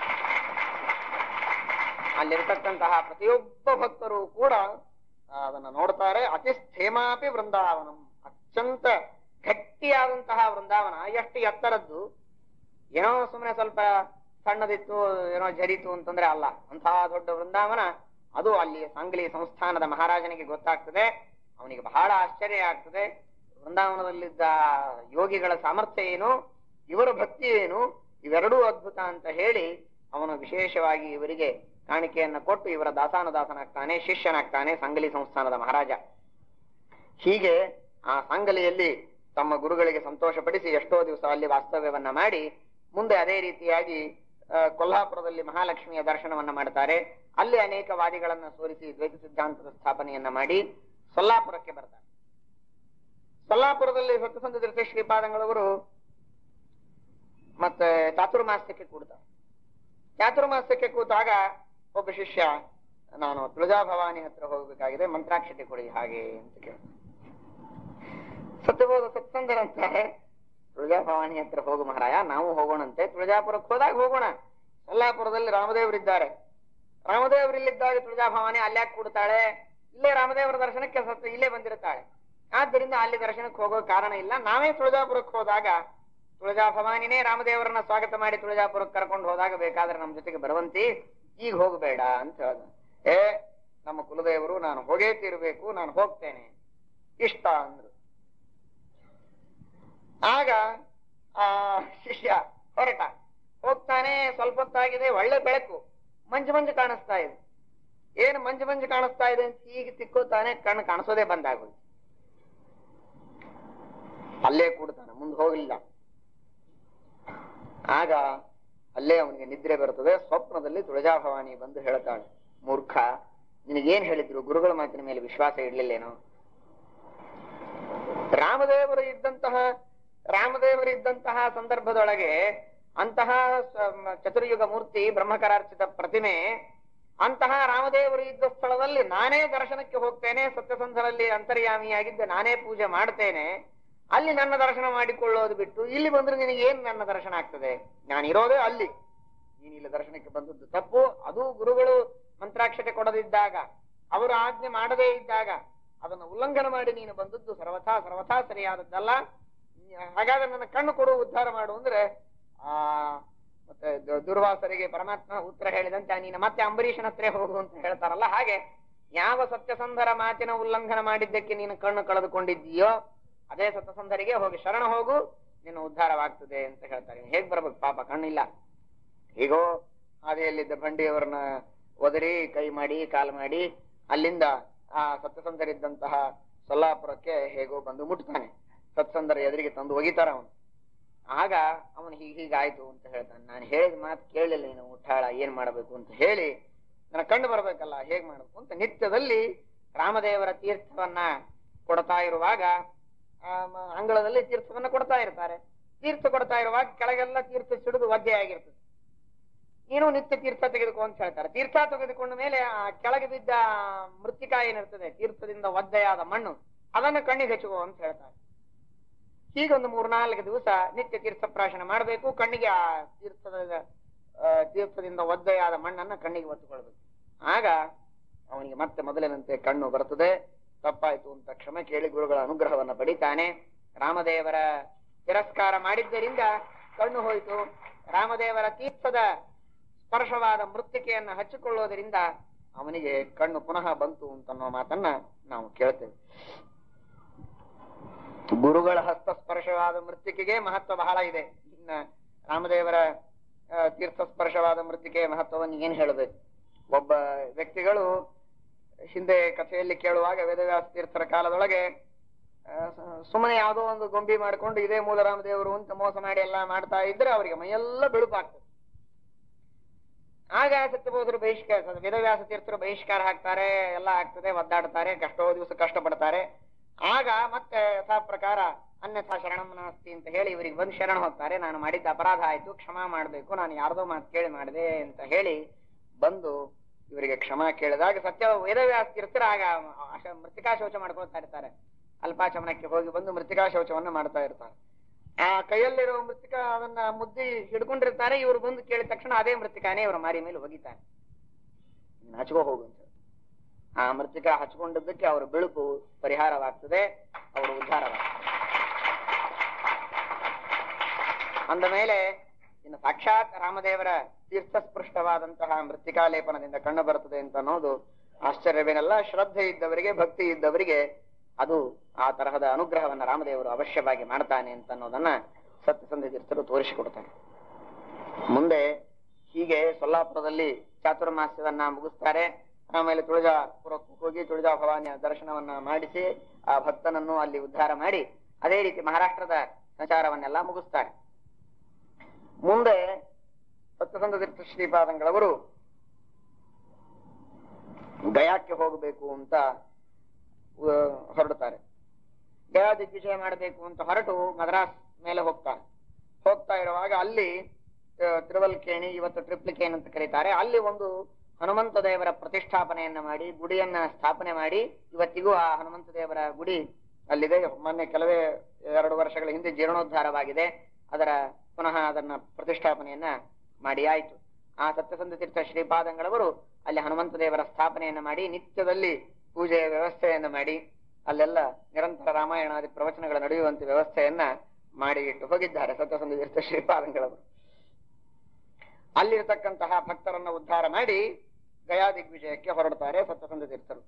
ಅಲ್ಲಿರತಕ್ಕಂತಹ ಪ್ರತಿಯೊಬ್ಬ ಭಕ್ತರು ಕೂಡ ಆ, ಅದನ್ನ ನೋಡ್ತಾರೆ ಅತಿ ಸ್ಥೇಮಾಪಿ ವೃಂದಾವನಂ ಅತ್ಯಂತ ಗಟ್ಟಿಯಾದಂತಹ ವೃಂದಾವನ ಎಷ್ಟು ಎತ್ತರದ್ದು ಏನೋ ಸುಮ್ಮನೆ ಸ್ವಲ್ಪ ಸಣ್ಣದಿತ್ತು ಏನೋ ಜರಿತು ಅಂತಂದ್ರೆ ಅಲ್ಲ ಅಂತಹ ದೊಡ್ಡ ವೃಂದಾವನ ಅದು ಅಲ್ಲಿ ಸಾಂಗ್ಲಿ ಸಂಸ್ಥಾನದ ಮಹಾರಾಜನಿಗೆ ಗೊತ್ತಾಗ್ತದೆ ಅವನಿಗೆ ಬಹಳ ಆಶ್ಚರ್ಯ ಆಗ್ತದೆ ವೃಂದಾವನದಲ್ಲಿದ್ದ ಯೋಗಿಗಳ ಸಾಮರ್ಥ್ಯ ಏನು ಇವರ ಭಕ್ತಿ ಏನು ಇವೆರಡೂ ಅದ್ಭುತ ಅಂತ ಹೇಳಿ ಅವನು ವಿಶೇಷವಾಗಿ ಇವರಿಗೆ ಕಾಣಿಕೆಯನ್ನ ಕೊಟ್ಟು ಇವರ ದಾಸಾನುದಾಸನಾಗ್ತಾನೆ ಶಿಷ್ಯನಾಗ್ತಾನೆ ಸಂಗಲಿ ಸಂಸ್ಥಾನದ ಮಹಾರಾಜ ಹೀಗೆ ಆ ಸಂಗಲಿಯಲ್ಲಿ ತಮ್ಮ ಗುರುಗಳಿಗೆ ಸಂತೋಷಪಡಿಸಿ ಎಷ್ಟೋ ದಿವಸ ಅಲ್ಲಿ ವಾಸ್ತವ್ಯವನ್ನ ಮಾಡಿ ಮುಂದೆ ಅದೇ ರೀತಿಯಾಗಿ ಆ, ಕೊಲ್ಹಾಪುರದಲ್ಲಿ ಮಹಾಲಕ್ಷ್ಮಿಯ ದರ್ಶನವನ್ನ ಮಾಡ್ತಾರೆ ಅಲ್ಲಿ ಅನೇಕ ವಾದಿಗಳನ್ನ ಸೋರಿಸಿ ದ್ವೈತ ಸಿದ್ಧಾಂತದ ಸ್ಥಾಪನೆಯನ್ನ ಮಾಡಿ ಸೊಲ್ಲಾಪುರಕ್ಕೆ ಬರ್ತಾರೆ ಸೊಲ್ಲಾಪುರದಲ್ಲಿ ಸತ್ಯಸಂಧ ತೀರ್ಥ ಶ್ರೀಪಾದಂಗಳವರು ಮತ್ತೆ ಚಾತುರ್ಮಾಸ್ಯಕ್ಕೆ ಕೂಡ್ತಾರೆ ಚಾತುರ್ಮಾಸ್ಯಕ್ಕೆ ಕೂತಾಗ ಒಬ್ಬ ಶಿಷ್ಯ ನಾನು ತುಳಜಾ ಭವಾನಿ ಹತ್ರ ಹೋಗ್ಬೇಕಾಗಿದೆ ಮಂತ್ರಾಕ್ಷತೆ ಕೊಡಿ ಹಾಗೆ ಅಂತ ಕೇಳ್ತಾನೆ ಸತ್ಯಬೋಧ ಸತ್ಸಂಗರಂತಾರೆ ತುಳಜಾ ಭವಾನಿ ಹತ್ರ ಹೋಗು ಮಹಾರಾಯ ನಾವು ಹೋಗೋಣಂತೆ ತುಳಜಾಪುರಕ್ಕೆ ಹೋದಾಗ ಹೋಗೋಣ ಸೊಲ್ಲಾಪುರದಲ್ಲಿ ರಾಮದೇವರಿದ್ದಾರೆ ರಾಮದೇವರಿಲ್ಲಿದ್ದಾಗ ತುಳಜಾ ಭವಾನಿ ಅಲ್ಲೇ ಕೂಡ್ತಾಳೆ ಇಲ್ಲೇ ರಾಮದೇವರ ದರ್ಶನಕ್ಕೆ ಸತ್ಯ ಇಲ್ಲೇ ಬಂದಿರ್ತಾಳೆ ಆದ್ದರಿಂದ ಅಲ್ಲಿ ದರ್ಶನಕ್ಕೆ ಹೋಗೋ ಕಾರಣ ಇಲ್ಲ ನಾವೇ ತುಳಜಾಪುರಕ್ಕೆ ಹೋದಾಗ ತುಳಜಾ ಭವಾನಿನೇ ರಾಮದೇವರನ್ನ ಸ್ವಾಗತ ಮಾಡಿ ತುಳಜಾಪುರಕ್ಕೆ ಕರ್ಕೊಂಡು ಹೋದಾಗ ಬೇಕಾದ್ರೆ ನಮ್ಮ ಜೊತೆಗೆ ಬರುವಂತಿ ಈಗ ಹೋಗಬೇಡ ಅಂತ ಹೇಳ್ದ ಏ ನಮ್ಮ ಕುಲದೇವರು ನಾನು ಹೋಗೇ ತೀರ್ಬೇಕು ನಾನು ಹೋಗ್ತೇನೆ ಇಷ್ಟ ಅಂದ್ರು ಆಗ ಆ ಶಿಷ್ಯ ಹೊರಟ ಹೋಗ್ತಾನೆ ಸ್ವಲ್ಪ ಹೊತ್ತಾಗಿದೆ ಒಳ್ಳೆ ಬೆಳಕು ಮಂಜು ಮಂಜು ಕಾಣಿಸ್ತಾ ಇದೆ ಏನು ಮಂಜು ಮಂಜು ಕಾಣಿಸ್ತಾ ಇದೆ ಅಂತ ಹೀಗೆ ತಿಕ್ಕೋತಾನೆ ಕಣ್ಣು ಕಾಣಿಸೋದೇ ಬಂದಾಗೋಯ್ತು ಅಲ್ಲೇ ಕೂಡ್ತಾನೆ ಮುಂದೆ ಹೋಗ್ಲಿಲ್ಲ ಆಗ ಅಲ್ಲೇ ಅವನಿಗೆ ನಿದ್ರೆ ಬರುತ್ತದೆ ಸ್ವಪ್ನದಲ್ಲಿ ತುಳಜಾಭವಾನಿ ಬಂದು ಹೇಳ್ತಾಳೆ ಮೂರ್ಖ ನಿನಗೇನ್ ಹೇಳಿದ್ರು ಗುರುಗಳ ಮಾತಿನ ಮೇಲೆ ವಿಶ್ವಾಸ ಇಡ್ಲಿಲ್ಲೇನೋ ರಾಮದೇವರು ಇದ್ದಂತಹ ರಾಮದೇವರು ಇದ್ದಂತಹ ಸಂದರ್ಭದೊಳಗೆ ಅಂತಹ ಸ- ಮ- ಚತುರ್ಯುಗ ಮೂರ್ತಿ ಬ್ರಹ್ಮಕರಾರ್ಚಿತ ಪ್ರತಿಮೆ ಅಂತಹ ರಾಮದೇವರು ಇದ್ದ ಸ್ಥಳದಲ್ಲಿ ನಾನೇ ದರ್ಶನಕ್ಕೆ ಹೋಗ್ತೇನೆ ಸತ್ಯಸಂಧರಲ್ಲಿ ಅಂತರ್ಯಾಮಿಯಾಗಿದ್ದ ನಾನೇ ಪೂಜೆ ಮಾಡ್ತೇನೆ ಅಲ್ಲಿ ನನ್ನ ದರ್ಶನ ಮಾಡಿಕೊಳ್ಳೋದು ಬಿಟ್ಟು ಇಲ್ಲಿ ಬಂದ್ರೆ ನಿನಗೆ ಏನ್ ನನ್ನ ದರ್ಶನ ಆಗ್ತದೆ ನಾನು ಇರೋದೇ ಅಲ್ಲಿ ನೀನು ಇಲ್ಲಿ ದರ್ಶನಕ್ಕೆ ಬಂದದ್ದು ತಪ್ಪು ಅದು ಗುರುಗಳು ಮಂತ್ರಾಕ್ಷತೆ ಕೊಡದಿದ್ದಾಗ ಅವರು ಆಜ್ಞೆ ಮಾಡದೇ ಇದ್ದಾಗ ಅದನ್ನು ಉಲ್ಲಂಘನೆ ಮಾಡಿ ನೀನು ಬಂದದ್ದು ಸರ್ವಥಾ ಸರ್ವಥಾ ಸರಿಯಾದದ್ದಲ್ಲ ಹಾಗಾದ್ರೆ ನನ್ನ ಕಣ್ಣು ಕೊಡು ಉದ್ಧಾರ ಮಾಡು ಅಂದ್ರೆ ಆ ಮತ್ತೆ ದು- ದುರ್ವಾಸರಿಗೆ ಪರಮಾತ್ಮ ಉತ್ತರ ಹೇಳಿದಂತೆ ನೀನು ಮತ್ತೆ ಅಂಬರೀಷನ ಹತ್ರ ಹೋಗು ಅಂತ ಹೇಳ್ತಾರಲ್ಲ ಹಾಗೆ ಯಾವ ಸತ್ಯಸಂಧರ ಮಾತಿನ ಉಲ್ಲಂಘನೆ ಮಾಡಿದ್ದಕ್ಕೆ ನೀನು ಕಣ್ಣು ಕಳೆದುಕೊಂಡಿದ್ದೀಯೋ ಅದೇ ಸತ್ಯಸಂಧರಿಗೆ ಹೋಗಿ ಶರಣ ಹೋಗು ನಿನ್ನ ಉದ್ಧಾರವಾಗ್ತದೆ ಅಂತ ಹೇಳ್ತಾರೆ ಇವ್ನು ಹೇಗ್ ಬರ್ಬೇಕು ಪಾಪ ಕಣ್ಣಿಲ್ಲ ಹೀಗೋ ಹಾದಿಯಲ್ಲಿದ್ದ ಬಂಡಿಯವರನ್ನ ಒದರಿ ಕೈ ಮಾಡಿ ಕಾಲು ಮಾಡಿ ಅಲ್ಲಿಂದ ಆ ಸತ್ಯಸಂಧರಿದ್ದಂತಹ ಸೊಲ್ಲಾಪುರಕ್ಕೆ ಹೇಗೋ ಬಂದು ಮುಟ್ತಾನೆ ಸತ್ಸಂಧರ ಎದುರಿಗೆ ತಂದು ಒಗಿತಾರ ಅವನು ಆಗ ಅವನು ಹೀಗ್ ಹೀಗಾಯ್ತು ಅಂತ ಹೇಳ್ತಾನೆ ನಾನು ಹೇಳಿದ ಮಾತು ಕೇಳಲಿಲ್ಲ ನೀನು ಮುಟ್ಟಾಳ ಏನ್ ಮಾಡಬೇಕು ಅಂತ ಹೇಳಿ ನನ್ನ ಕಣ್ಣು ಬರ್ಬೇಕಲ್ಲ ಹೇಗ್ ಮಾಡ್ಬೇಕು ಅಂತ ನಿತ್ಯದಲ್ಲಿ ರಾಮದೇವರ ತೀರ್ಥವನ್ನ ಕೊಡ್ತಾ ಇರುವಾಗ ಆ, ಮ- ಅಂಗಳದಲ್ಲಿ ತೀರ್ಥವನ್ನ ಕೊಡ್ತಾ ಇರ್ತಾರೆ ತೀರ್ಥ ಕೊಡ್ತಾ ಇರುವಾಗ ಕೆಳಗೆಲ್ಲ ತೀರ್ಥ ಸಿಡಿದು ಒದ್ದೆ ಆಗಿರ್ತದೆ ನೀನು ನಿತ್ಯ ತೀರ್ಥ ತೆಗೆದುಕೋ ಅಂತ ಹೇಳ್ತಾರೆ ತೀರ್ಥ ತೆಗೆದುಕೊಂಡ ಮೇಲೆ ಆ ಕೆಳಗೆ ಬಿದ್ದ ಮೃತ್ತಿಕಾ ಏನಿರ್ತದೆ ತೀರ್ಥದಿಂದ ಒದ್ದೆಯಾದ ಮಣ್ಣು ಅದನ್ನು ಕಣ್ಣಿಗೆ ಹಚ್ಚುಕೋ ಅಂತ ಹೇಳ್ತಾರೆ ಹೀಗೆ ಒಂದು ಮೂರ್ನಾಲ್ಕು ದಿವಸ ನಿತ್ಯ ತೀರ್ಥ ಪ್ರಾಶನ ಮಾಡಬೇಕು ಕಣ್ಣಿಗೆ ಆ ತೀರ್ಥದ ಆ, ತೀರ್ಥದಿಂದ ಒದ್ದೆಯಾದ ಮಣ್ಣನ್ನ ಕಣ್ಣಿಗೆ ಒತ್ತುಕೊಳ್ಬೇಕು ಆಗ ಅವನಿಗೆ ಮತ್ತೆ ಮೊದಲಿನಂತೆ ಕಣ್ಣು ಬರ್ತದೆ ತಪ್ಪಾಯ್ತು ಅಂತ ಕ್ಷಮೆ ಕೇಳಿ ಗುರುಗಳ ಅನುಗ್ರಹವನ್ನ ಪಡಿತಾನೆ ರಾಮದೇವರ ತಿರಸ್ಕಾರ ಮಾಡಿದ್ದರಿಂದ ಕಣ್ಣು ಹೋಯಿತು ರಾಮದೇವರ ತೀರ್ಥದ ಸ್ಪರ್ಶವಾದ ಮೃತ್ತಿಕೆಯನ್ನ ಹಚ್ಚಿಕೊಳ್ಳೋದರಿಂದ ಅವನಿಗೆ ಕಣ್ಣು ಪುನಃ ಬಂತು ಅಂತನ್ನೋ ಮಾತನ್ನ ನಾವು ಕೇಳ್ತೇವೆ ಗುರುಗಳ ಹಸ್ತ ಸ್ಪರ್ಶವಾದ ಮೃತ್ತಿಕೆಗೆ ಮಹತ್ವ ಬಹಳ ಇದೆ ಇನ್ನ ರಾಮದೇವರ ಆ, ತೀರ್ಥ ಸ್ಪರ್ಶವಾದ ಮೃತ್ತಿಕೆಯ ಮಹತ್ವವನ್ನು ಏನ್ ಹೇಳಬೇಕು ಒಬ್ಬ ವ್ಯಕ್ತಿಗಳು ಹಿಂದೆ ಕಥೆಯಲ್ಲಿ ಕೇಳುವಾಗ ವೇದವ್ಯಾಸ ತೀರ್ಥರ ಕಾಲದೊಳಗೆ ಆ, ಸ- ಸುಮ್ಮನೆ ಯಾವುದೋ ಒಂದು ಗೊಂಬಿ ಮಾಡ್ಕೊಂಡು ಇದೇ ಮೂಲ ರಾಮದೇವರು ಅಂತ ಮೋಸ ಮಾಡಿ ಎಲ್ಲ ಮಾಡ್ತಾ ಇದ್ರೆ ಅವರಿಗೆ ಮೈಯೆಲ್ಲ ಬೆಳುಪಾಗ್ತದೆ ಆಗ ಸತ್ಯಬೋಧರು ಬಹಿಷ್ಕಾರ ವೇದವ್ಯಾಸ ತೀರ್ಥರು ಬಹಿಷ್ಕಾರ ಹಾಕ್ತಾರೆ ಎಲ್ಲ ಆಗ್ತದೆ ಒದ್ದಾಡ್ತಾರೆ ಕಷ್ಟೋ ದಿವಸ ಕಷ್ಟಪಡ್ತಾರೆ ಆಗ ಮತ್ತೆ ಯಥಾ ಪ್ರಕಾರ ಅನ್ಯಥಾ ಶರಣಂ ನಾಸ್ತಿ ಅಂತ ಹೇಳಿ ಇವರಿಗೆ ಬಂದು ಶರಣ ಹೋಗ್ತಾರೆ ನಾನು ಮಾಡಿದ್ದ ಅಪರಾಧ ಆಯ್ತು ಕ್ಷಮಾ ಮಾಡ್ಬೇಕು ನಾನು ಯಾರ್ದೋ ಮಾತು ಕೇಳಿ ಮಾಡಿದೆ ಅಂತ ಹೇಳಿ ಬಂದು ಇವರಿಗೆ ಕ್ಷಮಾ ಕೇಳಿದಾಗ ಸತ್ಯ ವೇದವ್ಯಾಸ ತೀರ್ಥರು ಆಗ ಅಶ- ಮೃತ್ತಿಕಾ ಶೌಚ ಮಾಡ್ಕೊಳ್ತಾ ಇರ್ತಾರೆ ಅಲ್ಪಾಚಮನಕ್ಕೆ ಹೋಗಿ ಬಂದು ಮೃತ್ತಿಕಾ ಶೌಚವನ್ನ ಮಾಡ್ತಾ ಇರ್ತಾರೆ ಆ ಕೈಯಲ್ಲಿರೋ ಮೃತ್ತಿಕಾ ಅದನ್ನ ಮುದ್ದಿ ಹಿಡ್ಕೊಂಡಿರ್ತಾರೆ ಇವರು ಬಂದು ಕೇಳಿದ ತಕ್ಷಣ ಅದೇ ಮೃತ್ತಿಕಾನೇ ಇವರ ಮಾರಿ ಮೇಲೆ ಒಗಿತಾನೆ ನೀನ್ ಹಚ್ಕೋ ಹೋಗು ಅಂತ ಹೇಳಿ. ಆ ಮೃತ್ತಿಕಾ ಹಚ್ಕೊಂಡಿದ್ದಕ್ಕೆ ಅವರ ಬೆಳುಪು ಪರಿಹಾರವಾಗ್ತದೆ ಅವರು ಉದ್ಧಾರವಾಗ್ತದೆ ಅಂದ ಮೇಲೆ ಇನ್ನು ಸಾಕ್ಷಾತ್ ರಾಮದೇವರ ತೀರ್ಥಸ್ಪೃಷ್ಟವಾದಂತಹ ಮೃತ್ತಿಕಾ ಲೇಪನದಿಂದ ಕಂಡು ಬರುತ್ತದೆ ಅಂತ ಅನ್ನೋದು ಆಶ್ಚರ್ಯವೇನಲ್ಲ ಶ್ರದ್ಧೆ ಇದ್ದವರಿಗೆ ಭಕ್ತಿ ಇದ್ದವರಿಗೆ ಅದು ಆ ತರಹದ ಅನುಗ್ರಹವನ್ನ ರಾಮದೇವರು ಅವಶ್ಯವಾಗಿ ಮಾಡ್ತಾನೆ ಅಂತ ಅನ್ನೋದನ್ನ ಸತ್ಯಸಂಧ ತೀರ್ಥರು ತೋರಿಸಿಕೊಡ್ತಾರೆ ಮುಂದೆ ಹೀಗೆ ಸೊಲ್ಲಾಪುರದಲ್ಲಿ ಚಾತುರ್ಮಾಸ್ಯವನ್ನ ಮುಗಿಸ್ತಾರೆ ಆಮೇಲೆ ತುಳಜಾಪುರಕ್ಕೂ ಹೋಗಿ ತುಳಜಾ ಭವಾನಿಯ ದರ್ಶನವನ್ನ ಮಾಡಿಸಿ ಆ ಭಕ್ತನನ್ನು ಅಲ್ಲಿ ಉದ್ಧಾರ ಮಾಡಿ ಅದೇ ರೀತಿ ಮಹಾರಾಷ್ಟ್ರದ ಸಂಚಾರವನ್ನೆಲ್ಲ ಮುಗಿಸ್ತಾರೆ ಮುಂದೆ ಸತ್ಯಸಂಧ ತೀರ್ಥ ಶ್ರೀಪಾದಂಗಳವರು ಗಯಾಕ್ಕೆ ಹೋಗಬೇಕು ಅಂತ ಆ, ಹೊರಡುತ್ತಾರೆ ಗಯಾ ದಿಗ್ವಿಜಯ ಮಾಡಬೇಕು ಅಂತ ಹೊರಟು ಮದ್ರಾಸ್ ಮೇಲೆ ಹೋಗ್ತಾರೆ ಹೋಗ್ತಾ ಇರುವಾಗ ಅಲ್ಲಿ ಆ, ತಿರುವಲ್ಕೇಣಿ ಇವತ್ತು ಟ್ರಿಪ್ಲಿಕೇನ್ ಅಂತ ಕರೀತಾರೆ ಅಲ್ಲಿ ಒಂದು ಹನುಮಂತ ದೇವರ ಪ್ರತಿಷ್ಠಾಪನೆಯನ್ನ ಮಾಡಿ ಗುಡಿಯನ್ನ ಸ್ಥಾಪನೆ ಮಾಡಿ ಇವತ್ತಿಗೂ ಆ ಹನುಮಂತ ದೇವರ ಗುಡಿ ಅಲ್ಲಿದೆ ಮೊನ್ನೆ ಕೆಲವೇ ಎರಡು ವರ್ಷಗಳ ಹಿಂದೆ ಜೀರ್ಣೋದ್ಧಾರವಾಗಿದೆ ಅದರ ಪುನಃ ಅದನ್ನ ಪ್ರತಿಷ್ಠಾಪನೆಯನ್ನ ಮಾಡಿ ಆಯ್ತು ಆ ಸತ್ಯಸಂಧ ತೀರ್ಥ ಶ್ರೀಪಾದಂಗಳವರು ಅಲ್ಲಿ ಹನುಮಂತ ದೇವರ ಸ್ಥಾಪನೆಯನ್ನ ಮಾಡಿ ನಿತ್ಯದಲ್ಲಿ ಪೂಜೆಯ ವ್ಯವಸ್ಥೆಯನ್ನ ಮಾಡಿ ಅಲ್ಲೆಲ್ಲ ನಿರಂತರ ರಾಮಾಯಣಾದಿ ಪ್ರವಚನಗಳ ನಡೆಯುವಂತ ವ್ಯವಸ್ಥೆಯನ್ನ ಮಾಡಿ ಇಟ್ಟು ಹೋಗಿದ್ದಾರೆ ಸತ್ಯಸಂಧ ತೀರ್ಥ ಶ್ರೀಪಾದಂಗಳವರು ಅಲ್ಲಿರತಕ್ಕಂತಹ ಭಕ್ತರನ್ನ ಉದ್ಧಾರ ಮಾಡಿ ಗಯಾ ದಿಗ್ವಿಜಯಕ್ಕೆ ಹೊರಡ್ತಾರೆ ಸತ್ಯಸಂಧ ತೀರ್ಥರು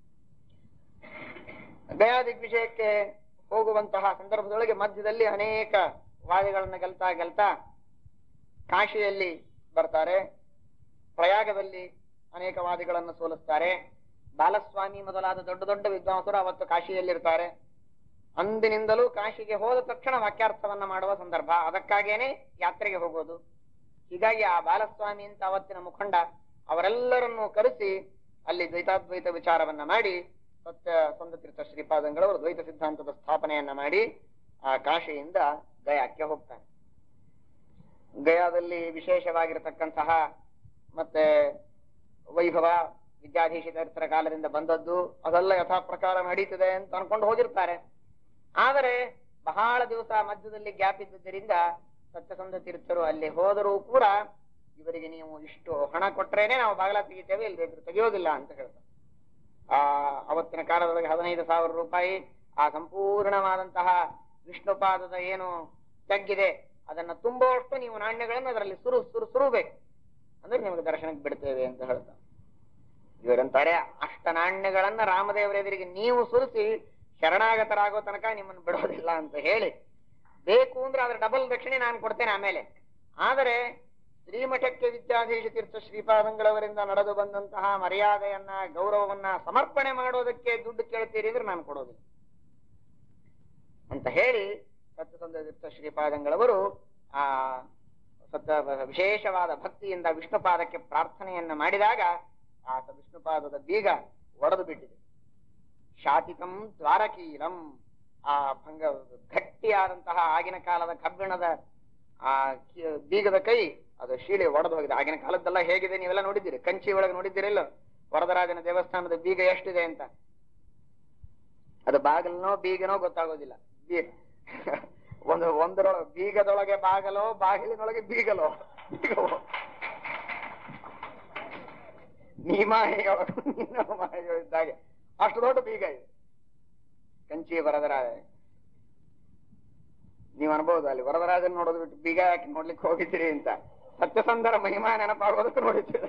ಗಯಾ ದಿಗ್ವಿಜಯಕ್ಕೆ ಹೋಗುವಂತಹ ಸಂದರ್ಭದೊಳಗೆ ಮಧ್ಯದಲ್ಲಿ ಅನೇಕ ವಾದಿಗಳನ್ನ ಗೆಲ್ತಾ ಗೆಲ್ತಾ ಕಾಶಿಯಲ್ಲಿ ಬರ್ತಾರೆ ಪ್ರಯಾಗದಲ್ಲಿ ಅನೇಕ ವಾದಿಗಳನ್ನು ಸೋಲಿಸ್ತಾರೆ ಬಾಲಸ್ವಾಮಿ ಮೊದಲಾದ ದೊಡ್ಡ ದೊಡ್ಡ ವಿದ್ವಾಂಸರು ಅವತ್ತು ಕಾಶಿಯಲ್ಲಿರ್ತಾರೆ ಅಂದಿನಿಂದಲೂ ಕಾಶಿಗೆ ಹೋದ ತಕ್ಷಣ ವಾಕ್ಯಾರ್ಥವನ್ನ ಮಾಡುವ ಸಂದರ್ಭ ಅದಕ್ಕಾಗೇನೆ ಯಾತ್ರೆಗೆ ಹೋಗೋದು ಹೀಗಾಗಿ ಆ ಬಾಲಸ್ವಾಮಿ ಅಂತ ಅವತ್ತಿನ ಮುಖಂಡ ಅವರೆಲ್ಲರನ್ನು ಕರೆಸಿ ಅಲ್ಲಿ ದ್ವೈತಾದ್ವೈತ ವಿಚಾರವನ್ನ ಮಾಡಿ ಸತ್ಯ ಸಂದತೀರ್ಥ ಶ್ರೀಪಾದಂಗಳವರು ದ್ವೈತ ಸಿದ್ಧಾಂತದ ಸ್ಥಾಪನೆಯನ್ನ ಮಾಡಿ ಆ ಕಾಶಿಯಿಂದ ಗಯಾಕ್ಕೆ ಹೋಗ್ತಾರೆ ಗಯಾದಲ್ಲಿ ವಿಶೇಷವಾಗಿರತಕ್ಕಂತಹ ಮತ್ತೆ ವೈಭವ ವಿದ್ಯಾಧೀಶಿತರ ಕಾಲದಿಂದ ಬಂದದ್ದು ಅದೆಲ್ಲ ಯಥಾ ಪ್ರಕಾರ ನಡೀತದೆ ಅಂತ ಅನ್ಕೊಂಡು ಹೋಗಿರ್ತಾರೆ ಆದರೆ ಬಹಳ ದಿವಸ ಮಧ್ಯದಲ್ಲಿ ಗ್ಯಾಪ್ ಇದ್ದುದರಿಂದ ಸತ್ಯಸಂಧ ತೀರ್ಥರು ಅಲ್ಲಿ ಹೋದರೂ ಕೂಡ ಇವರಿಗೆ ನೀವು ಇಷ್ಟು ಹಣ ಕೊಟ್ರೇನೆ ನಾವು ಬಾಗಿಲ ತೆಗಿತೇವೆ ಇಲ್ಲದೆ ಇದ್ರೆ ತೆಗೆಯೋದಿಲ್ಲ ಅಂತ ಹೇಳ್ತಾರೆ ಆ ಅವತ್ತಿನ ಕಾಲದೊಳಗೆ ಹದಿನೈದು ಸಾವಿರ ರೂಪಾಯಿ ಆ ಸಂಪೂರ್ಣವಾದಂತಹ ವಿಷ್ಣುಪಾದದ ಏನು ತೆಗ್ಗಿದೆ ಅದನ್ನ ತುಂಬುವಷ್ಟು ನೀವು ನಾಣ್ಯಗಳನ್ನು ಅದರಲ್ಲಿ ಸುರು ಸುರು ಸುರುಬೇಕು ಅಂದ್ರೆ ನಿಮಗೆ ದರ್ಶನಕ್ಕೆ ಬಿಡ್ತೇವೆ ಅಂತ ಹೇಳ್ತಾರೆ ಇವರಂತಾರೆ ಅಷ್ಟ ನಾಣ್ಯಗಳನ್ನ ರಾಮದೇವರ ಎದುರಿಗೆ ನೀವು ಸುರಿಸಿ ಶರಣಾಗತರಾಗೋ ತನಕ ನಿಮ್ಮನ್ನು ಬಿಡೋದಿಲ್ಲ ಅಂತ ಹೇಳಿ ಬೇಕು ಅಂದ್ರೆ ಅದ್ರ ಡಬಲ್ ದಕ್ಷಿಣೆ ನಾನು ಕೊಡ್ತೇನೆ ಆಮೇಲೆ ಆದರೆ ಶ್ರೀಮಠಕ್ಕೆ ವಿದ್ಯಾಧೀಶ ತೀರ್ಥ ಶ್ರೀಪಾದಂಗಳವರಿಂದ ನಡೆದು ಬಂದಂತಹ ಮರ್ಯಾದೆಯನ್ನ ಗೌರವವನ್ನ ಸಮರ್ಪಣೆ ಮಾಡೋದಕ್ಕೆ ದುಡ್ಡು ಕೇಳ್ತೀರಿ ಅಂದ್ರೆ ನಾನು ಕೊಡೋದಿಲ್ಲ ಅಂತ ಹೇಳಿ ಸತ್ಯಸಂಧ ತೀರ್ಥ ಶ್ರೀಪಾದಂಗಳವರು ಆ ಸತ್ಯ ವಿಶೇಷವಾದ ಭಕ್ತಿಯಿಂದ ವಿಷ್ಣುಪಾದಕ್ಕೆ ಪ್ರಾರ್ಥನೆಯನ್ನ ಮಾಡಿದಾಗ ಆ ವಿಷ್ಣುಪಾದದ ಬೀಗ ಒಡೆದು ಬಿಟ್ಟಿದೆ ಶಾತಿಕಂ ದ್ವಾರಕೀಲಂ ಆ ಭಂಗ ಗಟ್ಟಿಯಾದಂತಹ ಆಗಿನ ಕಾಲದ ಕಬ್ಬಿಣದ ಆ ಕಿ- ಬೀಗದ ಕೈ ಅದು ಶೀಳೆ ಒಡೆದು ಹೋಗಿದೆ ಆಗಿನ ಕಾಲದ್ದೆಲ್ಲ ಹೇಗಿದೆ ನೀವೆಲ್ಲ ನೋಡಿದ್ದೀರಿ ಕಂಚಿ ಒಳಗೆ ನೋಡಿದ್ದೀರಿಲ್ಲ ವರದರಾಜನ ದೇವಸ್ಥಾನದ ಬೀಗ ಎಷ್ಟಿದೆ ಅಂತ ಅದು ಬಾಗಿಲನೋ ಬೀಗನೋ ಗೊತ್ತಾಗೋದಿಲ್ಲ ಬೀ- ಒಂದು ಒಂದರೊಳಗೆ ಬೀಗದೊಳಗೆ ಬಾಗಲೋ ಬಾಗಿಲಿನೊಳಗೆ ಬೀಗಲೋ ಬೀಗವೋ ನೀಮಾಯಿಗಳು ನೀಮಾಯಿಗಳು ಇದ್ದಾಗೆ ಅಷ್ಟು ದೊಡ್ಡ ಬೀಗ ಇದೆ ಕಂಚಿ ವರದರಾಜ ನೀವು ಅನ್ಬಹುದು ಅಲ್ಲಿ ವರದರಾಜನ್ ನೋಡೋದು ಬಿಟ್ಟು ಬೀಗ ಯಾಕೆ ನೋಡ್ಲಿಕ್ಕೆ ಹೋಗಿದ್ದೀರಿ ಅಂತ ಸತ್ಯಸಂಧರ ಮಹಿಮಾ ನೆನಪಾಗೋದಕ್ಕೆ ನೋಡಿದ್ದೀರಿ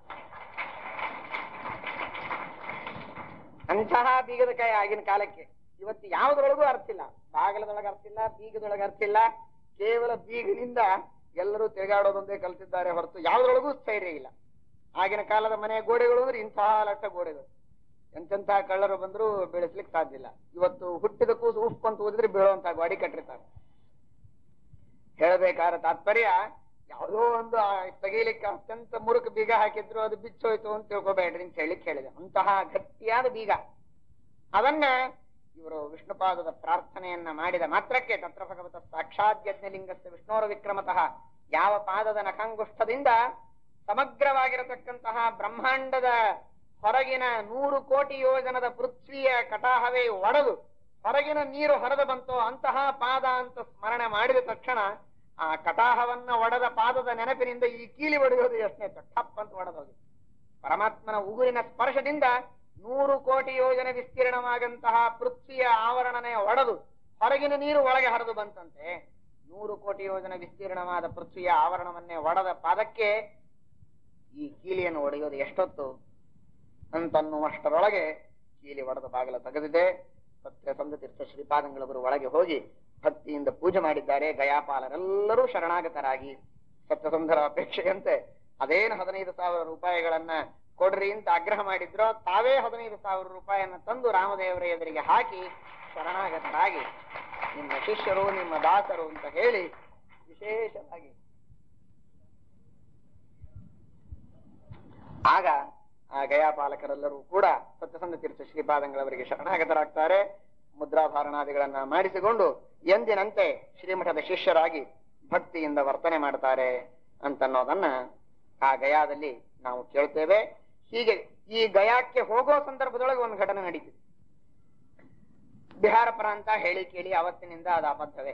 ಅಂತಹ ಬೀಗದ ಕೈ ಆಗಿನ ಕಾಲಕ್ಕೆ ಇವತ್ತು ಯಾವುದ್ರೊಳಗೂ ಅರ್ಥ ಇಲ್ಲ ಬಾಗಲದೊಳಗೆ ಅರ್ಥ ಇಲ್ಲ ಬೀಗದೊಳಗೆ ಅರ್ಥ ಇಲ್ಲ ಕೇವಲ ಬೀಗನಿಂದ ಎಲ್ಲರೂ ತಿರುಗಾಡೋದೊಂದೇ ಕಲ್ತಿದ್ದಾರೆ ಹೊರತು ಯಾವುದ್ರೊಳಗೂ ಸ್ಥೈರ್ಯ ಇಲ್ಲ ಆಗಿನ ಕಾಲದ ಮನೆ ಗೋಡೆಗಳು ಅಂದ್ರೆ ಇಂತಹ ಲಟ್ಟ ಗೋಡೆಗಳು ಎಂತೆಂತಹ ಕಳ್ಳರು ಬಂದ್ರು ಬೆಳೆಸ್ಲಿಕ್ಕೆ ಸಾಧ್ಯ ಇಲ್ಲ ಇವತ್ತು ಹುಟ್ಟಿದ ಕೂಸು ಉಫ್ ಅಂತ ಓದಿದ್ರೆ ಬೀಳುವಂತಹ ಗಾಡಿ ಕಟ್ಟಿರ್ತಾರೆ ಹೇಳಬೇಕಾದ ತಾತ್ಪರ್ಯ ಯಾವುದೋ ಒಂದು ಆ ತೆಗೀಲಿಕ್ಕೆ ಅತ್ಯಂತ ಮುರುಕ ಬೀಗ ಹಾಕಿದ್ರು ಅದು ಬಿಚ್ಚೋಯ್ತು ಅಂತ ತಿಳ್ಕೊಬೇಡ್ರಿ ಅಂತ ಹೇಳಿಕ್ ಹೇಳಿದೆ ಅಂತಹ ಗಟ್ಟಿಯಾದ ಬೀಗ ಅದನ್ನ ಇವರು ವಿಷ್ಣುಪಾದದ ಪ್ರಾರ್ಥನೆಯನ್ನ ಮಾಡಿದ ಮಾತ್ರಕ್ಕೆ ತತ್ರ ಭಗವತ ಸಾಕ್ಷಾತ್ ಯಜ್ಞಲಿಂಗಸ್ಯ ವಿಷ್ಣೋರ ವಿಕ್ರಮತಃ ಯಾವ ಪಾದದ ನಖಂಗುಷ್ಠದಿಂದ ಸಮಗ್ರವಾಗಿರತಕ್ಕಂತಹ ಬ್ರಹ್ಮಾಂಡದ ಹೊರಗಿನ ನೂರು ಕೋಟಿ ಯೋಜನದ ಪೃಥ್ವಿಯ ಕಟಾಹವೇ ಒಡೆದು ಹೊರಗಿನ ನೀರು ಹೊರದು ಬಂತೋ ಅಂತಹ ಪಾದ ಅಂತ ಸ್ಮರಣೆ ಮಾಡಿದ ತಕ್ಷಣ ಆ ಕಟಾಹವನ್ನ ಒಡೆದ ಪಾದದ ನೆನಪಿನಿಂದ ಈ ಕೀಲಿ ಒಡೆಯೋದು ಎಷ್ಟನೇ ಟಪ್ ಅಂತ ಒಡೆದೋಗಿ ಪರಮಾತ್ಮನ ಉಗುರಿನ ಸ್ಪರ್ಶದಿಂದ ನೂರು ಕೋಟಿ ಯೋಜನೆ ವಿಸ್ತೀರ್ಣವಾಗಂತಹ ಪೃಥ್ವಿಯ ಆವರಣನೆ ಒಡೆದು ಹೊರಗಿನ ನೀರು ಒಳಗೆ ಹರಿದು ಬಂತಂತೆ ನೂರು ಕೋಟಿ ಯೋಜನೆ ವಿಸ್ತೀರ್ಣವಾದ ಪೃಥ್ವಿಯ ಆವರಣವನ್ನೇ ಒಡೆದ ಪಾದಕ್ಕೆ ಈ ಕೀಲಿಯನ್ನು ಒಡೆಯೋದು ಎಷ್ಟೊತ್ತು ಅಂತನ್ನುವಷ್ಟರೊಳಗೆ ಕೀಲಿ ಒಡೆದ ಬಾಗಿಲ ತೆಗೆದಿದೆ ಸತ್ಯ ಸಂದತೀರ್ಥ ಶ್ರೀಪಾದಂಗಳವರು ಒಳಗೆ ಹೋಗಿ ಭಕ್ತಿಯಿಂದ ಪೂಜೆ ಮಾಡಿದ್ದಾರೆ ಗಯಾಪಾಲರೆಲ್ಲರೂ ಶರಣಾಗತರಾಗಿ ಸತ್ಯಸಂಧರ ಅಪೇಕ್ಷೆಯಂತೆ ಅದೇನು ಹದಿನೈದು ಸಾವಿರ ರೂಪಾಯಿಗಳನ್ನ ಕೊಡ್ರಿ ಅಂತ ಆಗ್ರಹ ಮಾಡಿದ್ರೋ ತಾವೇ ಹದಿನೈದು ಸಾವಿರ ರೂಪಾಯಿಯನ್ನ ತಂದು ರಾಮದೇವರ ಎದುರಿಗೆ ಹಾಕಿ ಶರಣಾಗತರಾಗಿ ನಿಮ್ಮ ಶಿಷ್ಯರು ನಿಮ್ಮ ದಾಸರು ಅಂತ ಹೇಳಿ ವಿಶೇಷವಾಗಿ ಆಗ ಆ ಗಯಾಪಾಲಕರೆಲ್ಲರೂ ಕೂಡ ಸತ್ಯಸಂಧ ತೀರ್ಥ ಶ್ರೀಪಾದಂಗಳವರಿಗೆ ಶರಣಾಗತರಾಗ್ತಾರೆ ಮುದ್ರಾಧಾರಣಾದಿಗಳನ್ನ ಮಾಡಿಸಿಕೊಂಡು ಎಂದಿನಂತೆ ಶ್ರೀಮಠದ ಶಿಷ್ಯರಾಗಿ ಭಕ್ತಿಯಿಂದ ವರ್ತನೆ ಮಾಡ್ತಾರೆ ಅಂತನ್ನೋದನ್ನ ಆ ಗಯಾದಲ್ಲಿ ನಾವು ಕೇಳ್ತೇವೆ ಹೀಗೆ ಈ ಗಯಾಕ್ಕೆ ಹೋಗೋ ಸಂದರ್ಭದೊಳಗೆ ಒಂದು ಘಟನೆ ನಡೀತಿದೆ ಬಿಹಾರ ಪ್ರಾಂತ ಹೇಳಿ ಕೇಳಿ ಅವತ್ತಿನಿಂದ ಅದು ಅಬದ್ಧವೇ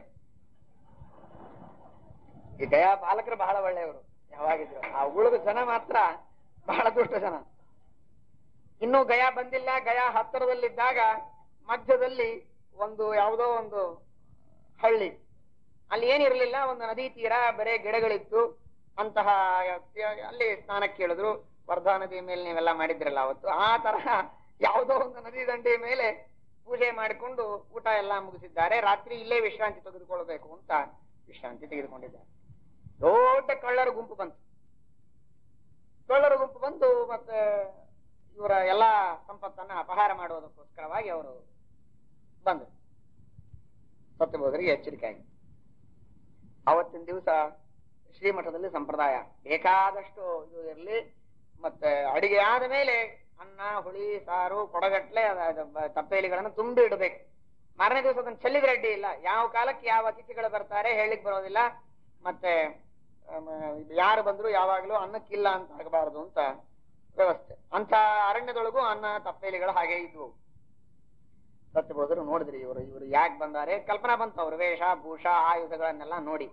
ಈ ಗಯಾ ಪಾಲಕರು ಬಹಳ ಒಳ್ಳೆಯವರು ಯಾವಾಗಿದ್ರು ಆ ಉಳಿದ ಜನ ಮಾತ್ರ ಬಹಳ ದುಷ್ಟ ಜನ ಇನ್ನೂ ಗಯಾ ಬಂದಿಲ್ಲ ಗಯಾ ಹತ್ತಿರದಲ್ಲಿದ್ದಾಗ ಮಧ್ಯದಲ್ಲಿ ಒಂದು ಯಾವುದೋ ಒಂದು ಹಳ್ಳಿ ಅಲ್ಲಿ ಏನಿರಲಿಲ್ಲ ಒಂದು ನದಿ ತೀರ ಬರೇ ಗಿಡಗಳಿತ್ತು ಅಂತಹ ಅಲ್ಲಿ ಸ್ನಾನಕ್ಕೆ ಕೇಳಿದ್ರು ವರ್ಧಾ ನದಿ ಮೇಲೆ ನೀವೆಲ್ಲ ಮಾಡಿದ್ರಲ್ಲ ಅವತ್ತು ಆ ತರಹ ಯಾವುದೋ ಒಂದು ನದಿ ದಂಡೆಯ ಮೇಲೆ ಪೂಜೆ ಮಾಡಿಕೊಂಡು ಊಟ ಎಲ್ಲ ಮುಗಿಸಿದ್ದಾರೆ ರಾತ್ರಿ ಇಲ್ಲೇ ವಿಶ್ರಾಂತಿ ತೆಗೆದುಕೊಳ್ಬೇಕು ಅಂತ ವಿಶ್ರಾಂತಿ ತೆಗೆದುಕೊಂಡಿದ್ದಾರೆ ದೊಡ್ಡ ಕಳ್ಳರ ಗುಂಪು ಬಂತು ಕಳ್ಳರ ಗುಂಪು ಬಂದು ಮತ್ತೆ ಇವರ ಎಲ್ಲಾ ಸಂಪತ್ತನ್ನ ಅಪಹಾರ ಮಾಡುವುದಕ್ಕೋಸ್ಕರವಾಗಿ ಅವರು ಬಂದರು ಸತ್ಯಬೋಧರಿಗೆ ಎಚ್ಚರಿಕೆ ಆಗಿ ಅವತ್ತಿನ ದಿವಸ ಶ್ರೀಮಠದಲ್ಲಿ ಸಂಪ್ರದಾಯ ಬೇಕಾದಷ್ಟು ಇದು ಇರಲಿ ಮತ್ತೆ ಅಡಿಗೆ ಆದ ಮೇಲೆ ಅನ್ನ ಹುಳಿ ಸಾರು ಕೊಡಗಟ್ಲೆ ಅದ- ಅದ ಬ- ತಪ್ಪೇಲಿಗಳನ್ನು ತುಂಬಿ ಇಡಬೇಕು ಮಾರನೇ ದಿವಸ ಅದನ್ನ ಚೆಲ್ಲಿದ್ರೆ ಅಡ್ಡಿ ಇಲ್ಲ ಯಾವ ಕಾಲಕ್ಕೆ ಯಾವ ಅತಿಥಿಗಳು ಬರ್ತಾರೆ ಹೇಳಿಕ್ ಬರೋದಿಲ್ಲ ಮತ್ತೆ ಆಮ್, ಯಾರು ಬಂದ್ರು ಯಾವಾಗ್ಲೂ ಅನ್ನಕ್ಕಿಲ್ಲ ಅಂತ ಆಗಬಾರದು ಅಂತ ವ್ಯವಸ್ಥೆ ಅಂತ ಅರಣ್ಯದೊಳಗೂ ಅನ್ನ ತಪ್ಪೇಲಿಗಳು ಹಾಗೆ ಇದ್ವು ಸತ್ಯಬೋಧರು ನೋಡಿದ್ರಿ ಇವರು ಇವರು ಯಾಕೆ ಬಂದಾರೆ ಕಲ್ಪನಾ ಬಂತು ಅವ್ರ ವೇಷ ಭೂಷ ಆಯುಧಗಳನ್ನೆಲ್ಲ ನೋಡಿ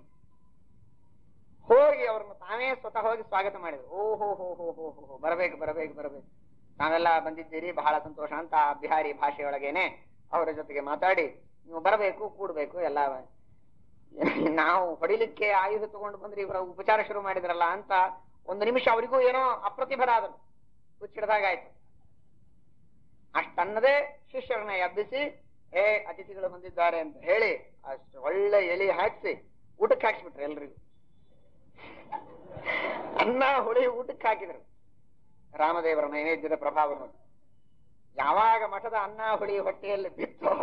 ಹೋಗಿ ಅವ್ರನ್ನ ತಾವೇ ಸ್ವತಃ ಹೋಗಿ ಸ್ವಾಗತ ಮಾಡಿದ್ರು ಓ ಹೋ ಹೋ ಹೋ ಹೋ ಹೋ ಹೋ ಬರಬೇಕು ಬರಬೇಕು ಬರಬೇಕು ತಾವೆಲ್ಲ ಬಂದಿದ್ದೀರಿ ಬಹಳ ಸಂತೋಷ ಅಂತ ಆ ಬಿಹಾರಿ ಭಾಷೆಯೊಳಗೇನೆ ಅವರ ಜೊತೆಗೆ ಮಾತಾಡಿ ನೀವು ಬರಬೇಕು ಕೂಡ್ಬೇಕು ಎಲ್ಲ ನಾವು ಹೊಡಿಲಿಕ್ಕೆ ಆಯುಧ ತಗೊಂಡು ಬಂದ್ರೆ ಇವರ ಉಪಚಾರ ಶುರು ಮಾಡಿದ್ರಲ್ಲ ಅಂತ ಒಂದು ನಿಮಿಷ ಅವರಿಗೂ ಏನೋ ಅಪ್ರತಿಭರಾದರು ಹುಚ್ಚಿಡ್ದಾಗಾಯ್ತು ಅಷ್ಟನ್ನದೇ ಶಿಷ್ಯರನ್ನ ಎಬ್ಬಿಸಿ ಏ ಅತಿಥಿಗಳು ಬಂದಿದ್ದಾರೆ ಅಂತ ಹೇಳಿ ಅಷ್ಟು ಒಳ್ಳೆ ಎಲಿ ಹಾಕಿಸಿ ಊಟಕ್ಕೆ ಹಾಕ್ಸ್ಬಿಟ್ರು ಎಲ್ರಿಗೂ ಅನ್ನ ಹುಳಿ ಊಟಕ್ಕೆ ಹಾಕಿದ್ರು ರಾಮದೇವರ ನೈವೇದ್ಯದ ಪ್ರಭಾವ ನೋಡಿ ಯಾವಾಗ ಮಠದ ಅನ್ನ ಹುಳಿ ಹೊಟ್ಟೆಯಲ್ಲಿ ಬಿತ್ತೋ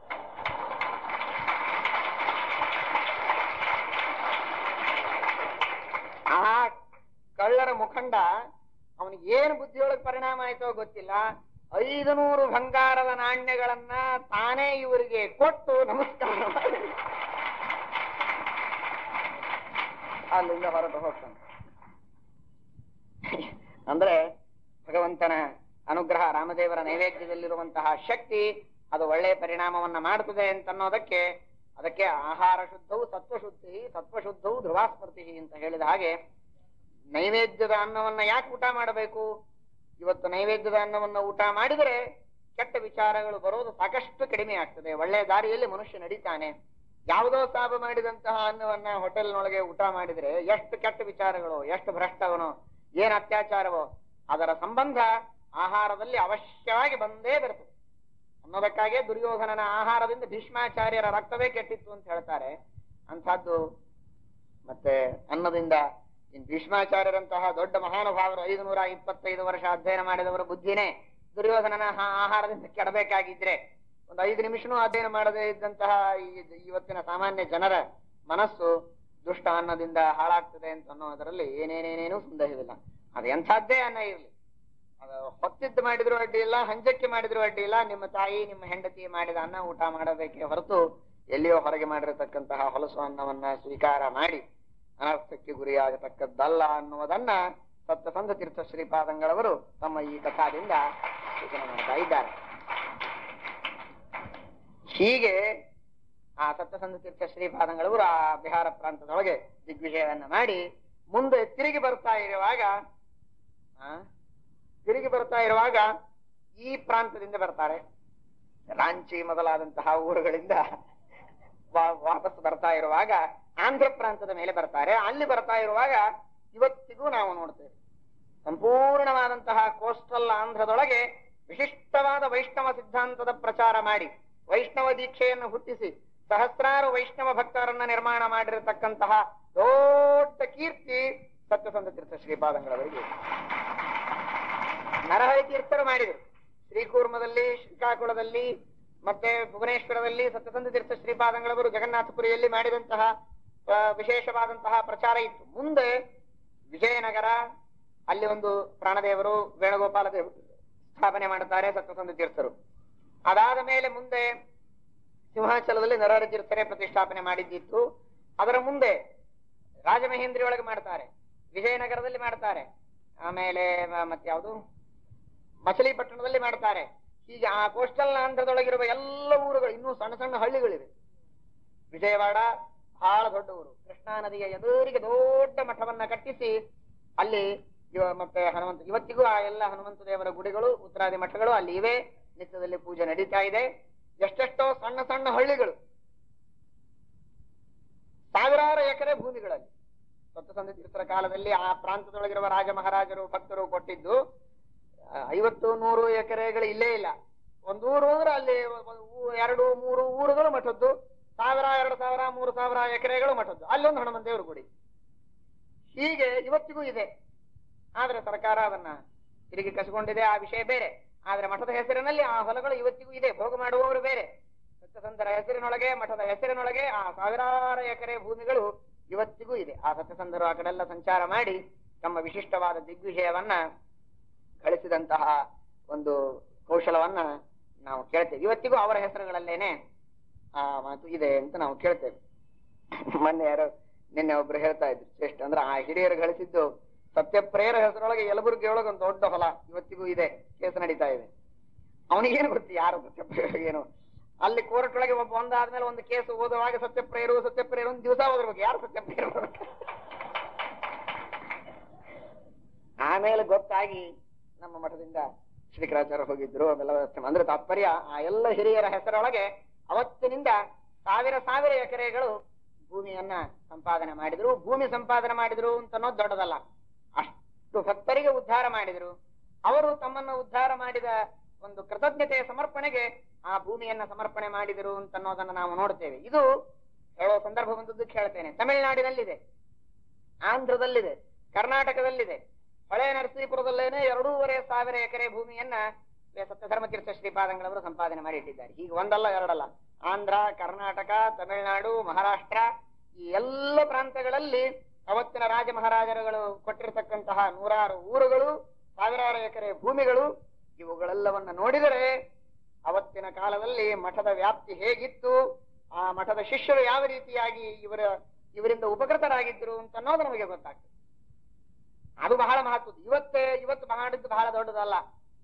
ಆ ಕಳ್ಳರ ಮುಖಂಡ ಅವನಿಗೆ ಏನು ಬುದ್ಧಿಯೊಳಗೆ ಪರಿಣಾಮ ಆಯ್ತೋ ಗೊತ್ತಿಲ್ಲ ಐದು ನೂರು ಬಂಗಾರದ ನಾಣ್ಯಗಳನ್ನ ತಾನೇ ಇವರಿಗೆ ಕೊಟ್ಟು ನಮಸ್ಕಾರ ಮಾಡಿ ಅಲ್ಲಿಂದ ಹೊರಟು ಹೋಗ್ತಾನೆ ಅಂದ್ರೆ ಭಗವಂತನ ಅನುಗ್ರಹ ರಾಮದೇವರ ನೈವೇದ್ಯದಲ್ಲಿರುವಂತಹ ಶಕ್ತಿ ಅದು ಒಳ್ಳೆಯ ಪರಿಣಾಮವನ್ನ ಮಾಡ್ತದೆ ಅಂತನ್ನೋದಕ್ಕೆ ಅದಕ್ಕೆ ಆಹಾರ ಶುದ್ಧವು ಸತ್ವಶುದ್ಧಿ ಸತ್ವಶುದ್ಧವು ಧ್ರುವಾಸ್ಮೃತಿ ಅಂತ ಹೇಳಿದ ಹಾಗೆ ನೈವೇದ್ಯದ ಅನ್ನವನ್ನ ಯಾಕೆ ಊಟ ಮಾಡಬೇಕು ಇವತ್ತು ನೈವೇದ್ಯದ ಅನ್ನವನ್ನ ಊಟ ಮಾಡಿದರೆ ಕೆಟ್ಟ ವಿಚಾರಗಳು ಬರೋದು ಸಾಕಷ್ಟು ಕಡಿಮೆ ಆಗ್ತದೆ ಒಳ್ಳೆಯ ದಾರಿಯಲ್ಲಿ ಮನುಷ್ಯ ನಡೀತಾನೆ ಯಾವುದೋ ಸಾಬ ಮಾಡಿದಂತಹ ಅನ್ನವನ್ನ ಹೋಟೆಲ್ನೊಳಗೆ ಊಟ ಮಾಡಿದ್ರೆ ಎಷ್ಟು ಕೆಟ್ಟ ವಿಚಾರಗಳು ಎಷ್ಟು ಭ್ರಷ್ಟವನೋ ಏನ್ ಅತ್ಯಾಚಾರವೋ ಅದರ ಸಂಬಂಧ ಆಹಾರದಲ್ಲಿ ಅವಶ್ಯವಾಗಿ ಬಂದೇ ಬರ್ತದೆ ಅನ್ನೋದಕ್ಕಾಗಿ ದುರ್ಯೋಧನನ ಆಹಾರದಿಂದ ಭೀಷ್ಮಾಚಾರ್ಯರ ರಕ್ತವೇ ಕೆಟ್ಟಿತ್ತು ಅಂತ ಹೇಳ್ತಾರೆ ಅಂಥದ್ದು ಮತ್ತೆ ಅನ್ನದಿಂದ ಇನ್ ಭೀಷ್ಮಾಚಾರ್ಯರಂತಹ ದೊಡ್ಡ ಮಹಾನುಭಾವರು ಐದು ನೂರ ಇಪ್ಪತ್ತೈದು ವರ್ಷ ಅಧ್ಯಯನ ಮಾಡಿದವರ ಬುದ್ಧಿನೇ ದುರ್ಯೋಧನನ ಆ- ಆಹಾರದಿಂದ ಕೆಡಬೇಕಾಗಿದ್ರೆ ಒಂದು ಐದು ನಿಮಿಷನೂ ಅಧ್ಯಯನ ಮಾಡದೇ ಇದ್ದಂತಹ ಈ- ಇವತ್ತಿನ ಸಾಮಾನ್ಯ ಜನರ ಮನಸ್ಸು ದುಷ್ಟ ಅನ್ನದಿಂದ ಹಾಳಾಗ್ತದೆ ಅಂತ ಅನ್ನೋದರಲ್ಲಿ ಏನೇನೇನೇನೂ ಸಂದೇಹವಿಲ್ಲ ಅದು ಎಂಥದ್ದೇ ಅನ್ನ ಇರಲಿ ಅದು ಹೊತ್ತಿದ್ದು ಮಾಡಿದ್ರು ಅಡ್ಡಿ ಇಲ್ಲ ಹಂಜಕ್ಕೆ ಮಾಡಿದ್ರು ಅಡ್ಡಿ ಇಲ್ಲ ನಿಮ್ಮ ತಾಯಿ ನಿಮ್ಮ ಹೆಂಡತಿ ಮಾಡಿದ ಅನ್ನ ಊಟ ಮಾಡಬೇಕೇ ಹೊರತು ಎಲ್ಲಿಯೋ ಹೊರಗೆ ಮಾಡಿರತಕ್ಕಂತಹ ಹೊಲಸು ಅನ್ನವನ್ನ ಸ್ವೀಕಾರ ಮಾಡಿ ಅನರ್ಥಕ್ಕೆ ಗುರಿಯಾಗತಕ್ಕದ್ದಲ್ಲ ಅನ್ನುವುದನ್ನ ಸಪ್ತಸಂಧ ತೀರ್ಥ ಶ್ರೀಪಾದಂಗಳವರು ತಮ್ಮ ಈ ಕಥಾದಿಂದ ಸೂಚನೆ ಮಾಡ್ತಾ ಇದ್ದಾರೆ ಹೀಗೆ ಆ ಸಪ್ತಸಂಧ ತೀರ್ಥ ಶ್ರೀಪಾದಂಗಳವರು ಆ ಬಿಹಾರ ಪ್ರಾಂತದೊಳಗೆ ದಿಗ್ವಿಜಯವನ್ನ ಮಾಡಿ ಮುಂದೆ ತಿರುಗಿ ಬರ್ತಾ ಇರುವಾಗ ಆ, ತಿರುಗಿ ಬರ್ತಾ ಇರುವಾಗ ಈ ಪ್ರಾಂತದಿಂದ ಬರ್ತಾರೆ ರಾಂಚಿ ಮೊದಲಾದಂತಹ ಊರುಗಳಿಂದ ವಾ- ವಾಪಸ್ ಬರ್ತಾ ಇರುವಾಗ ಆಂಧ್ರ ಪ್ರಾಂತದ ಮೇಲೆ ಬರ್ತಾರೆ ಅಲ್ಲಿ ಬರ್ತಾ ಇರುವಾಗ ಇವತ್ತಿಗೂ ನಾವು ನೋಡ್ತೇವೆ ಸಂಪೂರ್ಣವಾದಂತಹ ಕೋಸ್ಟಲ್ ಆಂಧ್ರದೊಳಗೆ ವಿಶಿಷ್ಟವಾದ ವೈಷ್ಣವ ಸಿದ್ಧಾಂತದ ಪ್ರಚಾರ ಮಾಡಿ ವೈಷ್ಣವ ದೀಕ್ಷೆಯನ್ನು ಹುಟ್ಟಿಸಿ ಸಹಸ್ರಾರು ವೈಷ್ಣವ ಭಕ್ತರನ್ನ ನಿರ್ಮಾಣ ಮಾಡಿರತಕ್ಕಂತಹ ದೊಡ್ಡ ಕೀರ್ತಿ ಸತ್ಯಸಂಧ ತೀರ್ಥ ಶ್ರೀಪಾದಂಗಳವರಿಗೆ ನರಹರಿ ತೀರ್ಥರು ಮಾಡಿದರು ಶ್ರೀಕೂರ್ಮದಲ್ಲಿ ಶ್ರೀಕಾಕುಳದಲ್ಲಿ ಮತ್ತೆ ಭುವನೇಶ್ವರದಲ್ಲಿ ಸತ್ಯಸಂಧ ತೀರ್ಥ ಶ್ರೀಪಾದಂಗಳವರು ಜಗನ್ನಾಥಪುರಿಯಲ್ಲಿ ಮಾಡಿದಂತಹ ಆ, ವಿಶೇಷವಾದಂತಹ ಪ್ರಚಾರ ಇತ್ತು ಮುಂದೆ ವಿಜಯನಗರ ಅಲ್ಲಿ ಒಂದು ಪ್ರಾಣದೇವರು ವೇಣುಗೋಪಾಲ ದೇವರು ಸ್ಥಾಪನೆ ಮಾಡುತ್ತಾರೆ ಸತ್ಯಸಂಧ ತೀರ್ಥರು ಅದಾದ ಮೇಲೆ ಮುಂದೆ ಸಿಂಹಾಚಲದಲ್ಲಿ ನರಹರಿ ತೀರ್ಥರೇ ಪ್ರತಿಷ್ಠಾಪನೆ ಮಾಡಿದ್ದಿತ್ತು ಅದರ ಮುಂದೆ ರಾಜಮಹೇಂದ್ರಿ ಒಳಗೆ ಮಾಡ್ತಾರೆ ವಿಜಯನಗರದಲ್ಲಿ ಮಾಡ್ತಾರೆ ಆಮೇಲೆ ಮ- ಮತ್ತೆ ಯಾವುದು ಮಚಲಿಪಟ್ಟಣದಲ್ಲಿ ಮಾಡ್ತಾರೆ ಹೀಗೆ ಆ ಕೋಸ್ಟಲ್ ಆಂಧ್ರದೊಳಗಿರುವ ಎಲ್ಲ ಊರುಗಳು ಇನ್ನೂ ಸಣ್ಣ ಸಣ್ಣ ಹಳ್ಳಿಗಳಿವೆ ವಿಜಯವಾಡ ಬಹಳ ದೊಡ್ಡ ಊರು ಕೃಷ್ಣಾ ನದಿಯ ಎದುರಿಗೆ ದೊಡ್ಡ ಮಠವನ್ನ ಕಟ್ಟಿಸಿ ಅಲ್ಲಿ ಇವ- ಮತ್ತೆ ಹನುಮಂತ ಇವತ್ತಿಗೂ ಆ ಎಲ್ಲ ಹನುಮಂತ ದೇವರ ಗುಡಿಗಳು ಉತ್ತರಾದಿ ಮಠಗಳು ಅಲ್ಲಿ ಇವೆ ನಿತ್ಯದಲ್ಲಿ ಪೂಜೆ ನಡೀತಾ ಇದೆ ಎಷ್ಟೆಷ್ಟೋ ಸಣ್ಣ ಸಣ್ಣ ಹಳ್ಳಿಗಳು ಸಾವಿರಾರು ಎಕರೆ ಭೂಮಿಗಳಲ್ಲಿ ಸಪ್ತಸಂಧ ತೀರ್ಥರ ಕಾಲದಲ್ಲಿ ಆ ಪ್ರಾಂತದೊಳಗಿರುವ ರಾಜ ಮಹಾರಾಜರು ಭಕ್ತರು ಕೊಟ್ಟಿದ್ದು ಆ, ಐವತ್ತು ನೂರು ಎಕರೆಗಳು ಇಲ್ಲೇ ಇಲ್ಲ ಒಂದು ಊರು ಅಂದ್ರೆ ಅಲ್ಲಿ ಒಂದು ಊ- ಎರಡು ಮೂರು ಊರುಗಳು ಮಠದ್ದು ಸಾವಿರ ಎರಡು ಸಾವಿರ ಮೂರು ಸಾವಿರ ಎಕರೆಗಳು ಮಠದ್ದು ಅಲ್ಲೊಂದು ಹನುಮಂತ ದೇವರು ಗುಡಿ ಹೀಗೆ ಇವತ್ತಿಗೂ ಇದೆ ಆದ್ರೆ ಸರ್ಕಾರ ಅದನ್ನ ತಿರುಗಿ ಕಸಿಕೊಂಡಿದೆ ಆ ವಿಷಯ ಬೇರೆ ಆದ್ರೆ ಮಠದ ಹೆಸರಿನಲ್ಲಿ ಆ ಹೊಲಗಳು ಇವತ್ತಿಗೂ ಇದೆ ಭೋಗ ಮಾಡುವವರು ಬೇರೆ ಸತ್ಯಸಂಧರ ಹೆಸರಿನೊಳಗೆ ಮಠದ ಹೆಸರಿನೊಳಗೆ ಆ ಸಾವಿರಾರು ಎಕರೆ ಭೂಮಿಗಳು ಇವತ್ತಿಗೂ ಇದೆ ಆ ಸತ್ಯಸಂಧರು ಆ ಕಡೆಲ್ಲ ಸಂಚಾರ ಮಾಡಿ ತಮ್ಮ ವಿಶಿಷ್ಟವಾದ ದಿಗ್ವಿಜಯವನ್ನ ಗಳಿಸಿದಂತಹ ಒಂದು ಕೌಶಲವನ್ನ ನಾವು ಕೇಳ್ತೇವೆ ಇವತ್ತಿಗೂ ಅವರ ಹೆಸರುಗಳಲ್ಲೇನೆ ಆ ಮಾತು ಇದೆ ಅಂತ ನಾವು ಕೇಳ್ತೇವೆ ಮೊನ್ನೆ ಯಾರೋ ನಿನ್ನೆ ಒಬ್ರು ಹೇಳ್ತಾ ಇದ್ರು ಶ್ರೇಷ್ಠ ಅಂದ್ರೆ ಆ ಹಿರಿಯರು ಗಳಿಸಿದ್ದು ಸತ್ಯಪ್ರೇಯರ ಹೆಸರೊಳಗೆ ಯಲಬುರ್ಗಿ ಒಳಗೆ ಒಂದು ದೊಡ್ಡ ಹೊಲ ಇವತ್ತಿಗೂ ಇದೆ ಕೇಸ್ ನಡೀತಾ ಇದೆ ಅವನಿಗೇನು ಗೊತ್ತು ಯಾರು ಸತ್ಯಪ್ರೇಯರು ಏನು ಅಲ್ಲಿ ಕೋರ್ಟ್ ಒಳಗೆ ಒಬ್ಬ ಒಂದಾದ್ಮೇಲೆ ಒಂದು ಕೇಸ್ ಓದುವಾಗ ಸತ್ಯಪ್ರೇಯರು ಸತ್ಯಪ್ರೇಯರು ಒಂದು ದಿವಸ ಓದಿರ್ಬೇಕು ಯಾರು ಸತ್ಯಪ್ರೇಯರು ಆಮೇಲೆ ಗೊತ್ತಾಗಿ ನಮ್ಮ ಮಠದಿಂದ ಶ್ರೀಕರಾಚಾರ್ಯ ಹೋಗಿದ್ರು ಅವೆಲ್ಲ ವ್ಯವಸ್ಥೆ ಮಾ- ಅಂದ್ರೆ ತಾತ್ಪರ್ಯ ಆ ಎಲ್ಲ ಹಿರಿಯರ ಹೆಸರೊಳಗೆ ಅವತ್ತಿನಿಂದ ಸಾವಿರ ಸಾವಿರ ಎಕರೆಗಳು ಭೂಮಿಯನ್ನ ಸಂಪಾದನೆ ಮಾಡಿದ್ರು ಭೂಮಿ ಸಂಪಾದನೆ ಮಾಡಿದ್ರು ಅಂತ ಅನ್ನೋದು ದೊಡ್ಡದಲ್ಲ ಅಷ್ಟು ಭಕ್ತರಿಗೆ ಉದ್ಧಾರ ಮಾಡಿದ್ರು ಅವರು ತಮ್ಮನ್ನು ಉದ್ಧಾರ ಮಾಡಿದ ಒಂದು ಕೃತಜ್ಞತೆಯ ಸಮರ್ಪಣೆಗೆ ಆ ಭೂಮಿಯನ್ನ ಸಮರ್ಪಣೆ ಮಾಡಿದರು ಅಂತ ಅನ್ನೋದನ್ನ ನಾವು ನೋಡ್ತೇವೆ ಇದು ಹೇಳೋ ಸಂದರ್ಭ ಬಂದದ್ದಕ್ಕೆ ಹೇಳ್ತೇನೆ ತಮಿಳುನಾಡಿನಲ್ಲಿದೆ ಆಂಧ್ರದಲ್ಲಿದೆ ಕರ್ನಾಟಕದಲ್ಲಿದೆ ಹಳೆ ನರಸೀಪುರದಲ್ಲೇನೆ ಎರಡೂವರೆ ಸಾವಿರ ಎಕರೆ ಭೂಮಿಯನ್ನ ಸತ್ಯಧರ್ಮತೀರ್ಥ ಶ್ರೀಪಾದಂಗಳವರು ಸಂಪಾದನೆ ಮಾಡಿ ಇಟ್ಟಿದ್ದಾರೆ ಈಗ ಒಂದಲ್ಲ ಎರಡಲ್ಲ ಆಂಧ್ರ ಕರ್ನಾಟಕ ತಮಿಳುನಾಡು ಮಹಾರಾಷ್ಟ್ರ ಈ ಎಲ್ಲ ಪ್ರಾಂತಗಳಲ್ಲಿ ಅವತ್ತಿನ ರಾಜ ಮಹಾರಾಜರುಗಳು ಕೊಟ್ಟಿರತಕ್ಕಂತಹ ನೂರಾರು ಊರುಗಳು ಸಾವಿರಾರು ಎಕರೆ ಭೂಮಿಗಳು ಇವುಗಳೆಲ್ಲವನ್ನ ನೋಡಿದರೆ ಅವತ್ತಿನ ಕಾಲದಲ್ಲಿ ಮಠದ ವ್ಯಾಪ್ತಿ ಹೇಗಿತ್ತು ಆ ಮಠದ ಶಿಷ್ಯರು ಯಾವ ರೀತಿಯಾಗಿ ಇವರ ಇವರಿಂದ ಉಪಕೃತರಾಗಿದ್ರು ಅಂತ ಅನ್ನೋದು ನಮಗೆ ಗೊತ್ತಾಗ್ತದೆ ಅದು ಬಹಳ ಮಹತ್ವದ್ದು ಇವತ್ತೇ ಇವತ್ತು ಮಾಡಿದ್ದು ಬಹಳ ದೊಡ್ಡದಲ್ಲ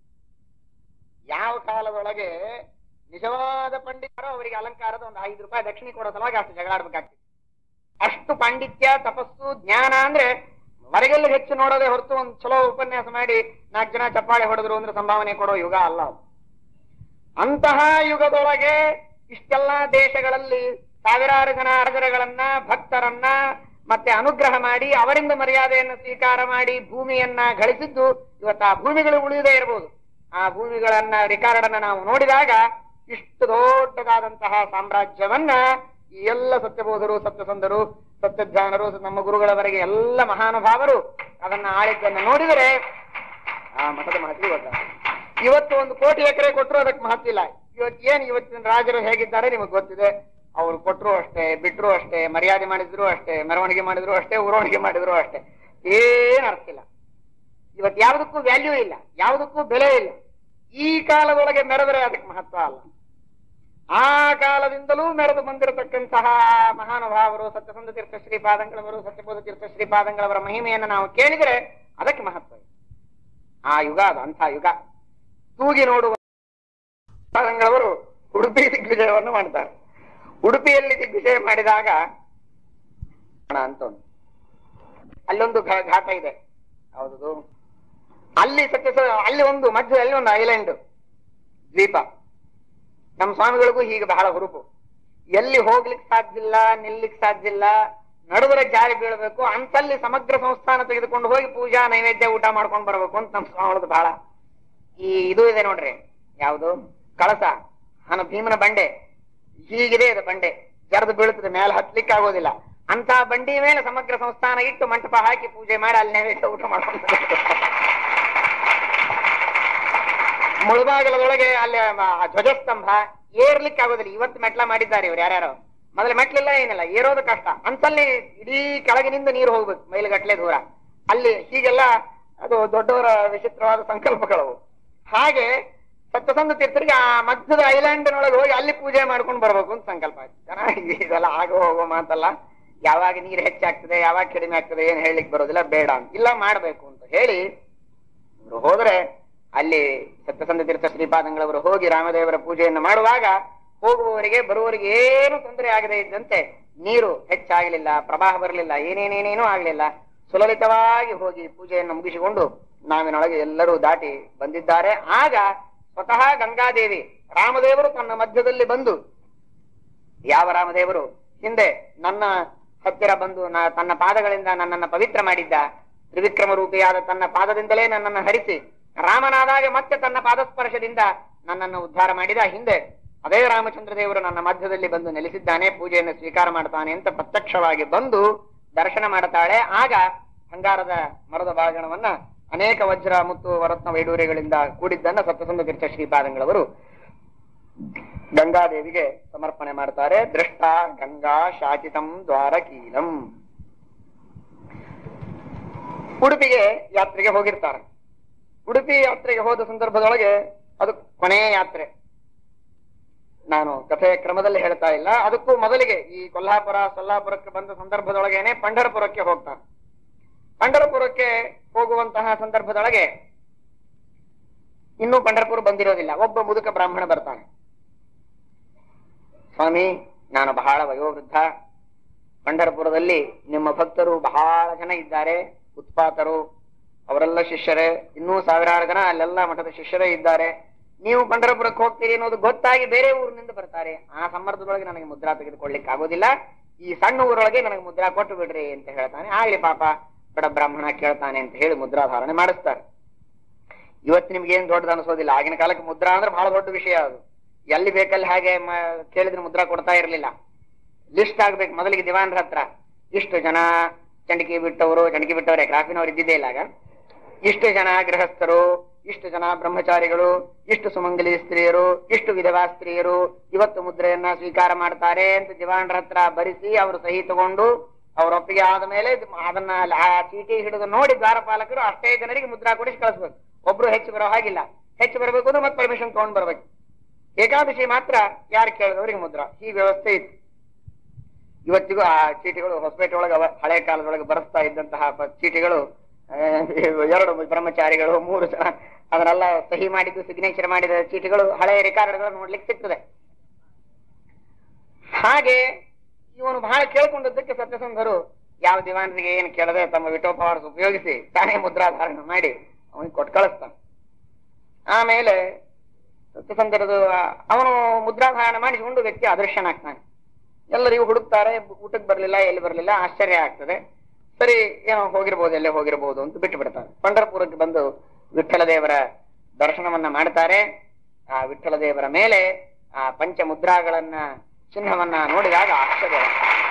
ಯಾವ ಕಾಲದೊಳಗೆ ನಿಜವಾದ ಪಂಡಿತರು ಅವರಿಗೆ ಅಲಂಕಾರದ ಒಂದು ಐದು ರೂಪಾಯಿ ದಕ್ಷಿಣೆ ಕೊಡೋ ಸಲುವಾಗಿ ಅಷ್ಟು ಜಗಳಾಡ್ಬೇಕಾಗ್ತದೆ ಅಷ್ಟು ಪಾಂಡಿತ್ಯ ತಪಸ್ಸು ಜ್ಞಾನ ಅಂದ್ರೆ ಹೊರಗೆಲ್ಲ ಹೆಚ್ಚು ನೋಡೋದೇ ಹೊರತು ಒಂದು ಚಲೋ ಉಪನ್ಯಾಸ ಮಾಡಿ ನಾಲ್ಕು ಜನ ಚಪ್ಪಾಳೆ ಹೊಡೆದ್ರು ಅಂದ್ರೆ ಸಂಭಾವನೆ ಕೊಡೋ ಯುಗ ಅಲ್ಲ ಅದು ಅಂತಹ ಯುಗದೊಳಗೆ ಇಷ್ಟೆಲ್ಲ ದೇಶಗಳಲ್ಲಿ ಸಾವಿರಾರು ಜನ ಅರ್ಜರಗಳನ್ನ ಭಕ್ತರನ್ನ ಮತ್ತೆ ಅನುಗ್ರಹ ಮಾಡಿ ಅವರಿಂದ ಮರ್ಯಾದೆಯನ್ನು ಸ್ವೀಕಾರ ಮಾಡಿ ಭೂಮಿಯನ್ನ ಗಳಿಸಿದ್ದು ಇವತ್ತು ಆ ಭೂಮಿಗಳು ಉಳಿಯದೇ ಇರಬಹುದು ಆ ಭೂಮಿಗಳನ್ನ ರಿಕಾರ್ಡ್ ಅನ್ನ ನಾವು ನೋಡಿದಾಗ ಇಷ್ಟು ದೊಡ್ಡದಾದಂತಹ ಸಾಮ್ರಾಜ್ಯವನ್ನ ಈ ಎಲ್ಲ ಸತ್ಯಬೋಧರು ಸತ್ಯಸಂಧರು ಸತ್ಯಜ್ಞಾನರು ನಮ್ಮ ಗುರುಗಳವರೆಗೆ ಎಲ್ಲ ಮಹಾನುಭಾವರು ಅದನ್ನ ಆಳಿದ್ದನ್ನು ನೋಡಿದರೆ ಆ ಮಠದ ಮಹತ್ವ ಗೊತ್ತಾಗ್ತದೆ ಇವತ್ತು ಒಂದು ಕೋಟಿ ಎಕರೆ ಕೊಟ್ಟರು ಅದಕ್ಕೆ ಮಹತ್ವ ಇಲ್ಲ ಇವತ್ತು ಏನ್ ಇವತ್ತಿನ ರಾಜರು ಹೇಗಿದ್ದಾರೆ ನಿಮಗೆ ಗೊತ್ತಿದೆ ಅವ್ರು ಕೊಟ್ಟರು ಅಷ್ಟೇ ಬಿಟ್ರು ಅಷ್ಟೇ ಮರ್ಯಾದೆ ಮಾಡಿದ್ರು ಅಷ್ಟೇ ಮೆರವಣಿಗೆ ಮಾಡಿದ್ರು ಅಷ್ಟೇ ಉರವಣಿಗೆ ಮಾಡಿದ್ರು ಅಷ್ಟೇ ಏನ್ ಅರ್ಥ ಇಲ್ಲ ಇವತ್ತು ಯಾವುದಕ್ಕೂ ವ್ಯಾಲ್ಯೂ ಇಲ್ಲ ಯಾವುದಕ್ಕೂ ಬೆಲೆ ಇಲ್ಲ ಈ ಕಾಲದೊಳಗೆ ಮೆರೆದರೆ ಅದಕ್ಕೆ ಮಹತ್ವ ಅಲ್ಲ ಆ ಕಾಲದಿಂದಲೂ ಮೆರೆದು ಬಂದಿರತಕ್ಕಂತಹ ಮಹಾನುಭಾವರು ಸತ್ಯಸಂಧ ತೀರ್ಥ ಶ್ರೀಪಾದಂಗಳವರು ಸತ್ಯಬೋಧ ತೀರ್ಥ ಶ್ರೀಪಾದಂಗಳವರ ಮಹಿಮೆಯನ್ನು ನಾವು ಕೇಳಿದರೆ ಅದಕ್ಕೆ ಮಹತ್ವ ಇದೆ ಆ ಯುಗ ಅದು ಅಂಥ ಯುಗ ತೂಗಿ ನೋಡುವ ಪಾದಂಗಳವರು ಉಡುಪಿ ದಿಗ್ವಿಜಯವನ್ನು ಮಾಡ್ತಾರೆ ಉಡುಪಿಯಲ್ಲಿ ದಿಗ್ವಿಜಯ ಮಾಡಿದಾಗ ಹಣ ಅಂತ ಒಂದು ಅಲ್ಲೊಂದು ಘಾ- ಘಾಟ ಇದೆ ಹೌದು ಅಲ್ಲಿ ಸತ್ಯ ಅಲ್ಲಿ ಒಂದು ಮಧ್ಯದಲ್ಲಿ ಒಂದು ಐಲ್ಯಾಂಡ್ ದ್ವೀಪ ನಮ್ಮ ಸ್ವಾಮಿಗಳಿಗೂ ಹೀಗೆ ಬಹಳ ಹುರುಪು ಎಲ್ಲಿ ಹೋಗ್ಲಿಕ್ಕೆ ಸಾಧ್ಯ ಇಲ್ಲ ನಿಲ್ಲಿಕ್ ಸಾಧ್ಯ ಇಲ್ಲ ನಡುವರೆ ಜಾರಿ ಬೀಳಬೇಕು ಅಂತಲ್ಲಿ ಸಮಗ್ರ ಸಂಸ್ಥಾನ ತೆಗೆದುಕೊಂಡು ಹೋಗಿ ಪೂಜಾ ನೈವೇದ್ಯ ಊಟ ಮಾಡ್ಕೊಂಡು ಬರ್ಬೇಕು ಅಂತ ನಮ್ಮ ಸ್ವಾಮಿಗಳದ್ದು ಬಹಳ ಈ ಇದು ಇದೆ ನೋಡ್ರಿ ಯಾವುದು ಕಳಸ ಹನ ಭೀಮನ ಬಂಡೆ ಹೀಗಿದೆ ಇದು ಬಂಡೆ ಜರದು ಬೀಳುತ್ತದೆ ಮೇಲೆ ಹತ್ಲಿಕ್ಕೆ ಆಗೋದಿಲ್ಲ ಅಂತ ಬಂಡಿ ಮೇಲೆ ಸಮಗ್ರ ಸಂಸ್ಥಾನ ಇಟ್ಟು ಮಂಟಪ ಹಾಕಿ ಪೂಜೆ ಮಾಡಿ ಅಲ್ಲಿ ನೈವೇದ್ಯ ಊಟ ಮಾಡ್ಕೊಂಡು ಮುಳುಬಾಗಲದೊಳಗೆ ಅಲ್ಲಿ ಆ ಧ್ವಜಸ್ತಂಭ ಏರ್ಲಿಕ್ಕೆ ಆಗೋದಿಲ್ಲ ಇವತ್ತು ಮೆಟ್ಲ ಮಾಡಿದ್ದಾರೆ ಇವ್ರು ಯಾರ್ಯಾರು ಮೊದಲು ಮೆಟ್ಲಿಲ್ಲ ಏನಿಲ್ಲ ಏರೋದು ಕಷ್ಟ ಅಂತಲ್ಲಿ ಇಡೀ ಕೆಳಗಿನಿಂದ ನೀರು ಹೋಗ್ಬೇಕು ಮೈಲಿಗಟ್ಲೆ ದೂರ ಅಲ್ಲಿ ಹೀಗೆಲ್ಲ ಅದು ದೊಡ್ಡವರ ವಿಚಿತ್ರವಾದ ಸಂಕಲ್ಪಗಳವು ಹಾಗೆ ಸತ್ಯಸಂಧ ತೀರ್ಥರಿಗೆ ಆ ಮಧ್ಯದ ಐಲ್ಯಾಂಡ್ನೊಳಗೆ ಹೋಗಿ ಅಲ್ಲಿ ಪೂಜೆ ಮಾಡ್ಕೊಂಡು ಬರ್ಬೇಕು ಅಂತ ಸಂಕಲ್ಪ ಆಯ್ತು ಚೆನ್ನಾಗಿ ಇದೆಲ್ಲ ಆಗೋ ಹೋಗೋ ಮಾತಲ್ಲ ಯಾವಾಗ ನೀರು ಹೆಚ್ಚಾಗ್ತದೆ ಯಾವಾಗ ಕಡಿಮೆ ಆಗ್ತದೆ ಏನ್ ಹೇಳಲಿಕ್ಕೆ ಬರೋದಿಲ್ಲ ಬೇಡ ಅಂತ ಇಲ್ಲ ಮಾಡ್ಬೇಕು ಅಂತ ಹೇಳಿ ಇವ್ರು ಹೋದ್ರೆ ಅಲ್ಲಿ ಸತ್ಯಸಂಧ ತೀರ್ಥ ಶ್ರೀಪಾದಂಗಳವರು ಹೋಗಿ ರಾಮದೇವರ ಪೂಜೆಯನ್ನು ಮಾಡುವಾಗ ಹೋಗುವವರಿಗೆ ಬರುವವರಿಗೆ ಏನು ತೊಂದರೆ ಆಗದೆ ಇದ್ದಂತೆ ನೀರು ಹೆಚ್ಚಾಗಲಿಲ್ಲ ಪ್ರವಾಹ ಬರಲಿಲ್ಲ ಏನೇನೇನೇನೂ ಆಗಲಿಲ್ಲ ಸುಲಲಿತವಾಗಿ ಹೋಗಿ ಪೂಜೆಯನ್ನು ಮುಗಿಸಿಕೊಂಡು ನಾವಿನೊಳಗೆ ಎಲ್ಲರೂ ದಾಟಿ ಬಂದಿದ್ದಾರೆ ಆಗ ಸ್ವತಃ ಗಂಗಾದೇವಿ ರಾಮದೇವರು ತನ್ನ ಮಧ್ಯದಲ್ಲಿ ಬಂದು ಯಾವ ರಾಮದೇವರು ಹಿಂದೆ ನನ್ನ ಹತ್ತಿರ ಬಂದು ನ- ತನ್ನ ಪಾದಗಳಿಂದ ನನ್ನನ್ನ ಪವಿತ್ರ ಮಾಡಿದ್ದ ತ್ರಿವಿಕ್ರಮ ರೂಪಿಯಾದ ತನ್ನ ಪಾದದಿಂದಲೇ ನನ್ನನ್ನು ಹರಿಸಿ ರಾಮನಾದಾಗ ಮತ್ತೆ ತನ್ನ ಪಾದಸ್ಪರ್ಶದಿಂದ ನನ್ನನ್ನು ಉದ್ಧಾರ ಮಾಡಿದ ಹಿಂದೆ ಅದೇ ರಾಮಚಂದ್ರ ದೇವರು ನನ್ನ ಮಧ್ಯದಲ್ಲಿ ಬಂದು ನೆಲೆಸಿದ್ದಾನೆ ಪೂಜೆಯನ್ನು ಸ್ವೀಕಾರ ಮಾಡ್ತಾನೆ ಅಂತ ಪ್ರತ್ಯಕ್ಷವಾಗಿ ಬಂದು ದರ್ಶನ ಮಾಡುತ್ತಾಳೆ ಆಗ ಬಂಗಾರದ ಮರದ ಬಾಗಣವನ್ನ ಅನೇಕ ವಜ್ರ ಮುತ್ತು ವರತ್ನ ವೈಡೂರ್ಯಗಳಿಂದ ಕೂಡಿದ್ದನ್ನ ಸಪ್ತಸಂಧ ತೀರ್ಥ ಶ್ರೀಪಾದಂಗಳವರು ಗಂಗಾದೇವಿಗೆ ಸಮರ್ಪಣೆ ಮಾಡ್ತಾರೆ ದೃಷ್ಟ ಗಂಗಾ ಶಾಚಿತಂ ದ್ವಾರಕೀಲಂ ಉಡುಪಿಗೆ ಯಾತ್ರೆಗೆ ಹೋಗಿರ್ತಾರೆ ಉಡುಪಿ ಯಾತ್ರೆಗೆ ಹೋದ ಸಂದರ್ಭದೊಳಗೆ ಅದು ಕೊನೆಯ ಯಾತ್ರೆ ನಾನು ಕಥೆಯ ಕ್ರಮದಲ್ಲಿ ಹೇಳ್ತಾ ಇಲ್ಲ ಅದಕ್ಕೂ ಮೊದಲಿಗೆ ಈ ಕೊಲ್ಹಾಪುರ ಸೊಲ್ಲಾಪುರಕ್ಕೆ ಬಂದ ಸಂದರ್ಭದೊಳಗೇನೆ ಪಂಢರಪುರಕ್ಕೆ ಹೋಗ್ತಾನೆ ಪಂಢರಪುರಕ್ಕೆ ಹೋಗುವಂತಹ ಸಂದರ್ಭದೊಳಗೆ ಇನ್ನೂ ಪಂಢರಪುರ ಬಂದಿರೋದಿಲ್ಲ ಒಬ್ಬ ಮುದುಕ ಬ್ರಾಹ್ಮಣ ಬರ್ತಾನೆ ಸ್ವಾಮಿ ನಾನು ಬಹಳ ವಯೋವೃದ್ಧ ಪಂಢರಪುರದಲ್ಲಿ ನಿಮ್ಮ ಭಕ್ತರು ಬಹಳ ಜನ ಇದ್ದಾರೆ ಉತ್ಪಾತರು ಅವರೆಲ್ಲ ಶಿಷ್ಯರೇ ಇನ್ನೂ ಸಾವಿರಾರು ಜನ ಅಲ್ಲೆಲ್ಲ ಮಠದ ಶಿಷ್ಯರೇ ಇದ್ದಾರೆ ನೀವು ಪಂಢರಪುರಕ್ಕೆ ಹೋಗ್ತೀರಿ ಅನ್ನೋದು ಗೊತ್ತಾಗಿ ಬೇರೆ ಊರಿನಿಂದ ಬರ್ತಾರೆ ಆ ಸಂದರ್ಭದೊಳಗೆ ನನಗೆ ಮುದ್ರಾ ತೆಗೆದುಕೊಳ್ಳಿಕ್ಕೆ ಆಗೋದಿಲ್ಲ ಈ ಸಣ್ಣ ಊರೊಳಗೆ ನನಗೆ ಮುದ್ರಾ ಕೊಟ್ಟು ಬಿಡ್ರಿ ಅಂತ ಹೇಳ್ತಾನೆ ಆಗ್ಲಿ ಪಾಪ ಬಡ ಬ್ರಾಹ್ಮಣ ಕೇಳ್ತಾನೆ ಅಂತ ಹೇಳಿ ಮುದ್ರಾಧಾರಣೆ ಮಾಡಿಸ್ತಾರೆ ಇವತ್ತು ನಿಮ್ಗೆ ಏನ್ ದೊಡ್ಡದು ಅನ್ಸೋದಿಲ್ಲ ಆಗಿನ ಕಾಲಕ್ಕೆ ಮುದ್ರಾ ಅಂದ್ರೆ ಬಹಳ ದೊಡ್ಡ ವಿಷಯ ಅದು ಎಲ್ಲಿ ಬೇಕಲ್ಲಿ ಹಾಗೆ ಮ- ಕೇಳಿದ್ರೆ ಮುದ್ರಾ ಕೊಡ್ತಾ ಇರಲಿಲ್ಲ ಲಿಸ್ಟ್ ಆಗ್ಬೇಕು ಮೊದಲಿಗೆ ದಿವಾನ್ರ ಹತ್ರ ಇಷ್ಟು ಜನ ಚಂಡಿಕೆ ಬಿಟ್ಟವರು ಚಂಡಿಕೆ ಬಿಟ್ಟವರೇ ಕ್ರಾಫಿನವ್ರು ಇದ್ದಿದ್ದೇ ಇಲ್ಲ ಆಗ ಇಷ್ಟು ಜನ ಗೃಹಸ್ಥರು ಇಷ್ಟು ಜನ ಬ್ರಹ್ಮಚಾರಿಗಳು ಇಷ್ಟು ಸುಮಂಗಲಿ ಸ್ತ್ರೀಯರು ಇಷ್ಟು ವಿಧವಾ ಸ್ತ್ರೀಯರು ಇವತ್ತು ಮುದ್ರೆಯನ್ನ ಸ್ವೀಕಾರ ಮಾಡ್ತಾರೆ ಅಂತ ದಿವಾನ್ರ ಹತ್ರ ಬರಿಸಿ ಅವರು ಸಹಿ ತಗೊಂಡು ಅವ್ರ ಒಪ್ಪಿಗೆ ಆದ ಮೇಲೆ ಇದು- ಅದನ್ನ ಲ- ಆ ಚೀಟಿ ಹಿಡಿದು ನೋಡಿ ದ್ವಾರಪಾಲಕರು ಅಷ್ಟೇ ಜನರಿಗೆ ಮುದ್ರಾ ಕೊಡಿಸಿ ಕಳಿಸ್ಬೇಕು ಒಬ್ರು ಹೆಚ್ಚು ಬರೋ ಹಾಗಿಲ್ಲ ಹೆಚ್ಚು ಬರಬೇಕು ಅಂದ್ರೆ ಮತ್ತೆ ಪರ್ಮಿಷನ್ ತಗೊಂಡ್ ಬರ್ಬೇಕು ಏಕಾದಶಿ ಮಾತ್ರ ಯಾರು ಕೇಳಿದವರಿಗೆ ಮುದ್ರಾ ಈ ವ್ಯವಸ್ಥೆ ಇತ್ತು ಇವತ್ತಿಗೂ ಆ ಚೀಟಿಗಳು ಹೊಸಪೇಟೆ ಒಳಗೆ ಅವ ಹಳೆ ಕಾಲದೊಳಗೆ ಬರೆಸ್ತಾ ಇದ್ದಂತಹ ಪ- ಚೀಟಿಗಳು ಆ, ಎರಡು ಬ್ರಹ್ಮಚಾರಿಗಳು ಮೂರು ಜನ ಅದನ್ನೆಲ್ಲ ಸಹಿ ಮಾಡಿದ್ದು ಸಿಗ್ನೇಚರ್ ಮಾಡಿದ ಚೀಟಿಗಳು ಹಳೆಯ ರೆಕಾರ್ಡ್ಗಳು ನೋಡ್ಲಿಕ್ಕೆ ಸಿಗ್ತದೆ ಹಾಗೆ ಇವನು ಬಹಳ ಕೇಳ್ಕೊಂಡದ್ದಕ್ಕೆ ಸತ್ಯಸಂಧರು ಯಾವ ದಿವಾನರಿಗೆ ಏನು ಕೇಳದೆ ತಮ್ಮ ವಿಟೋಪವಾರ್ಸ್ ಉಪಯೋಗಿಸಿ ತಾನೇ ಮುದ್ರಾಧಾರಣೆ ಮಾಡಿ ಅವನಿಗೆ ಕೊಟ್ಟು ಕಳಿಸ್ತಾನೆ ಆಮೇಲೆ ಸತ್ಯಸಂಧರದು ಅವನು ಮುದ್ರಾಧಾರಣೆ ಮಾಡಿಸಿಕೊಂಡು ವ್ಯಕ್ತಿ ಅದೃಶ್ಯನಾಗ್ತಾನೆ ಎಲ್ಲರಿಗೂ ಹುಡುಕ್ತಾರೆ ಊಟಕ್ಕೆ ಬರ್ಲಿಲ್ಲ ಎಲ್ಲಿ ಬರ್ಲಿಲ್ಲ ಆಶ್ಚರ್ಯ ಆಗ್ತದೆ ಸರಿ ಏನೋ ಹೋಗಿರ್ಬೋದು ಎಲ್ಲೇ ಹೋಗಿರ್ಬೋದು ಅಂತ ಬಿಟ್ಟು ಬಿಡ್ತಾರೆ ಪಂಢರಪುರಕ್ಕೆ ಬಂದು ವಿಠ್ಠಲ ದೇವರ ದರ್ಶನವನ್ನ ಮಾಡ್ತಾರೆ ಆ ವಿಠ್ಠಲ ದೇವರ ಮೇಲೆ ಆ ಪಂಚ ಮುದ್ರಾಗಳನ್ನ ಚಿಹ್ನವನ್ನ ನೋಡಿದಾಗ ಆಶ್ಚರ್ಯ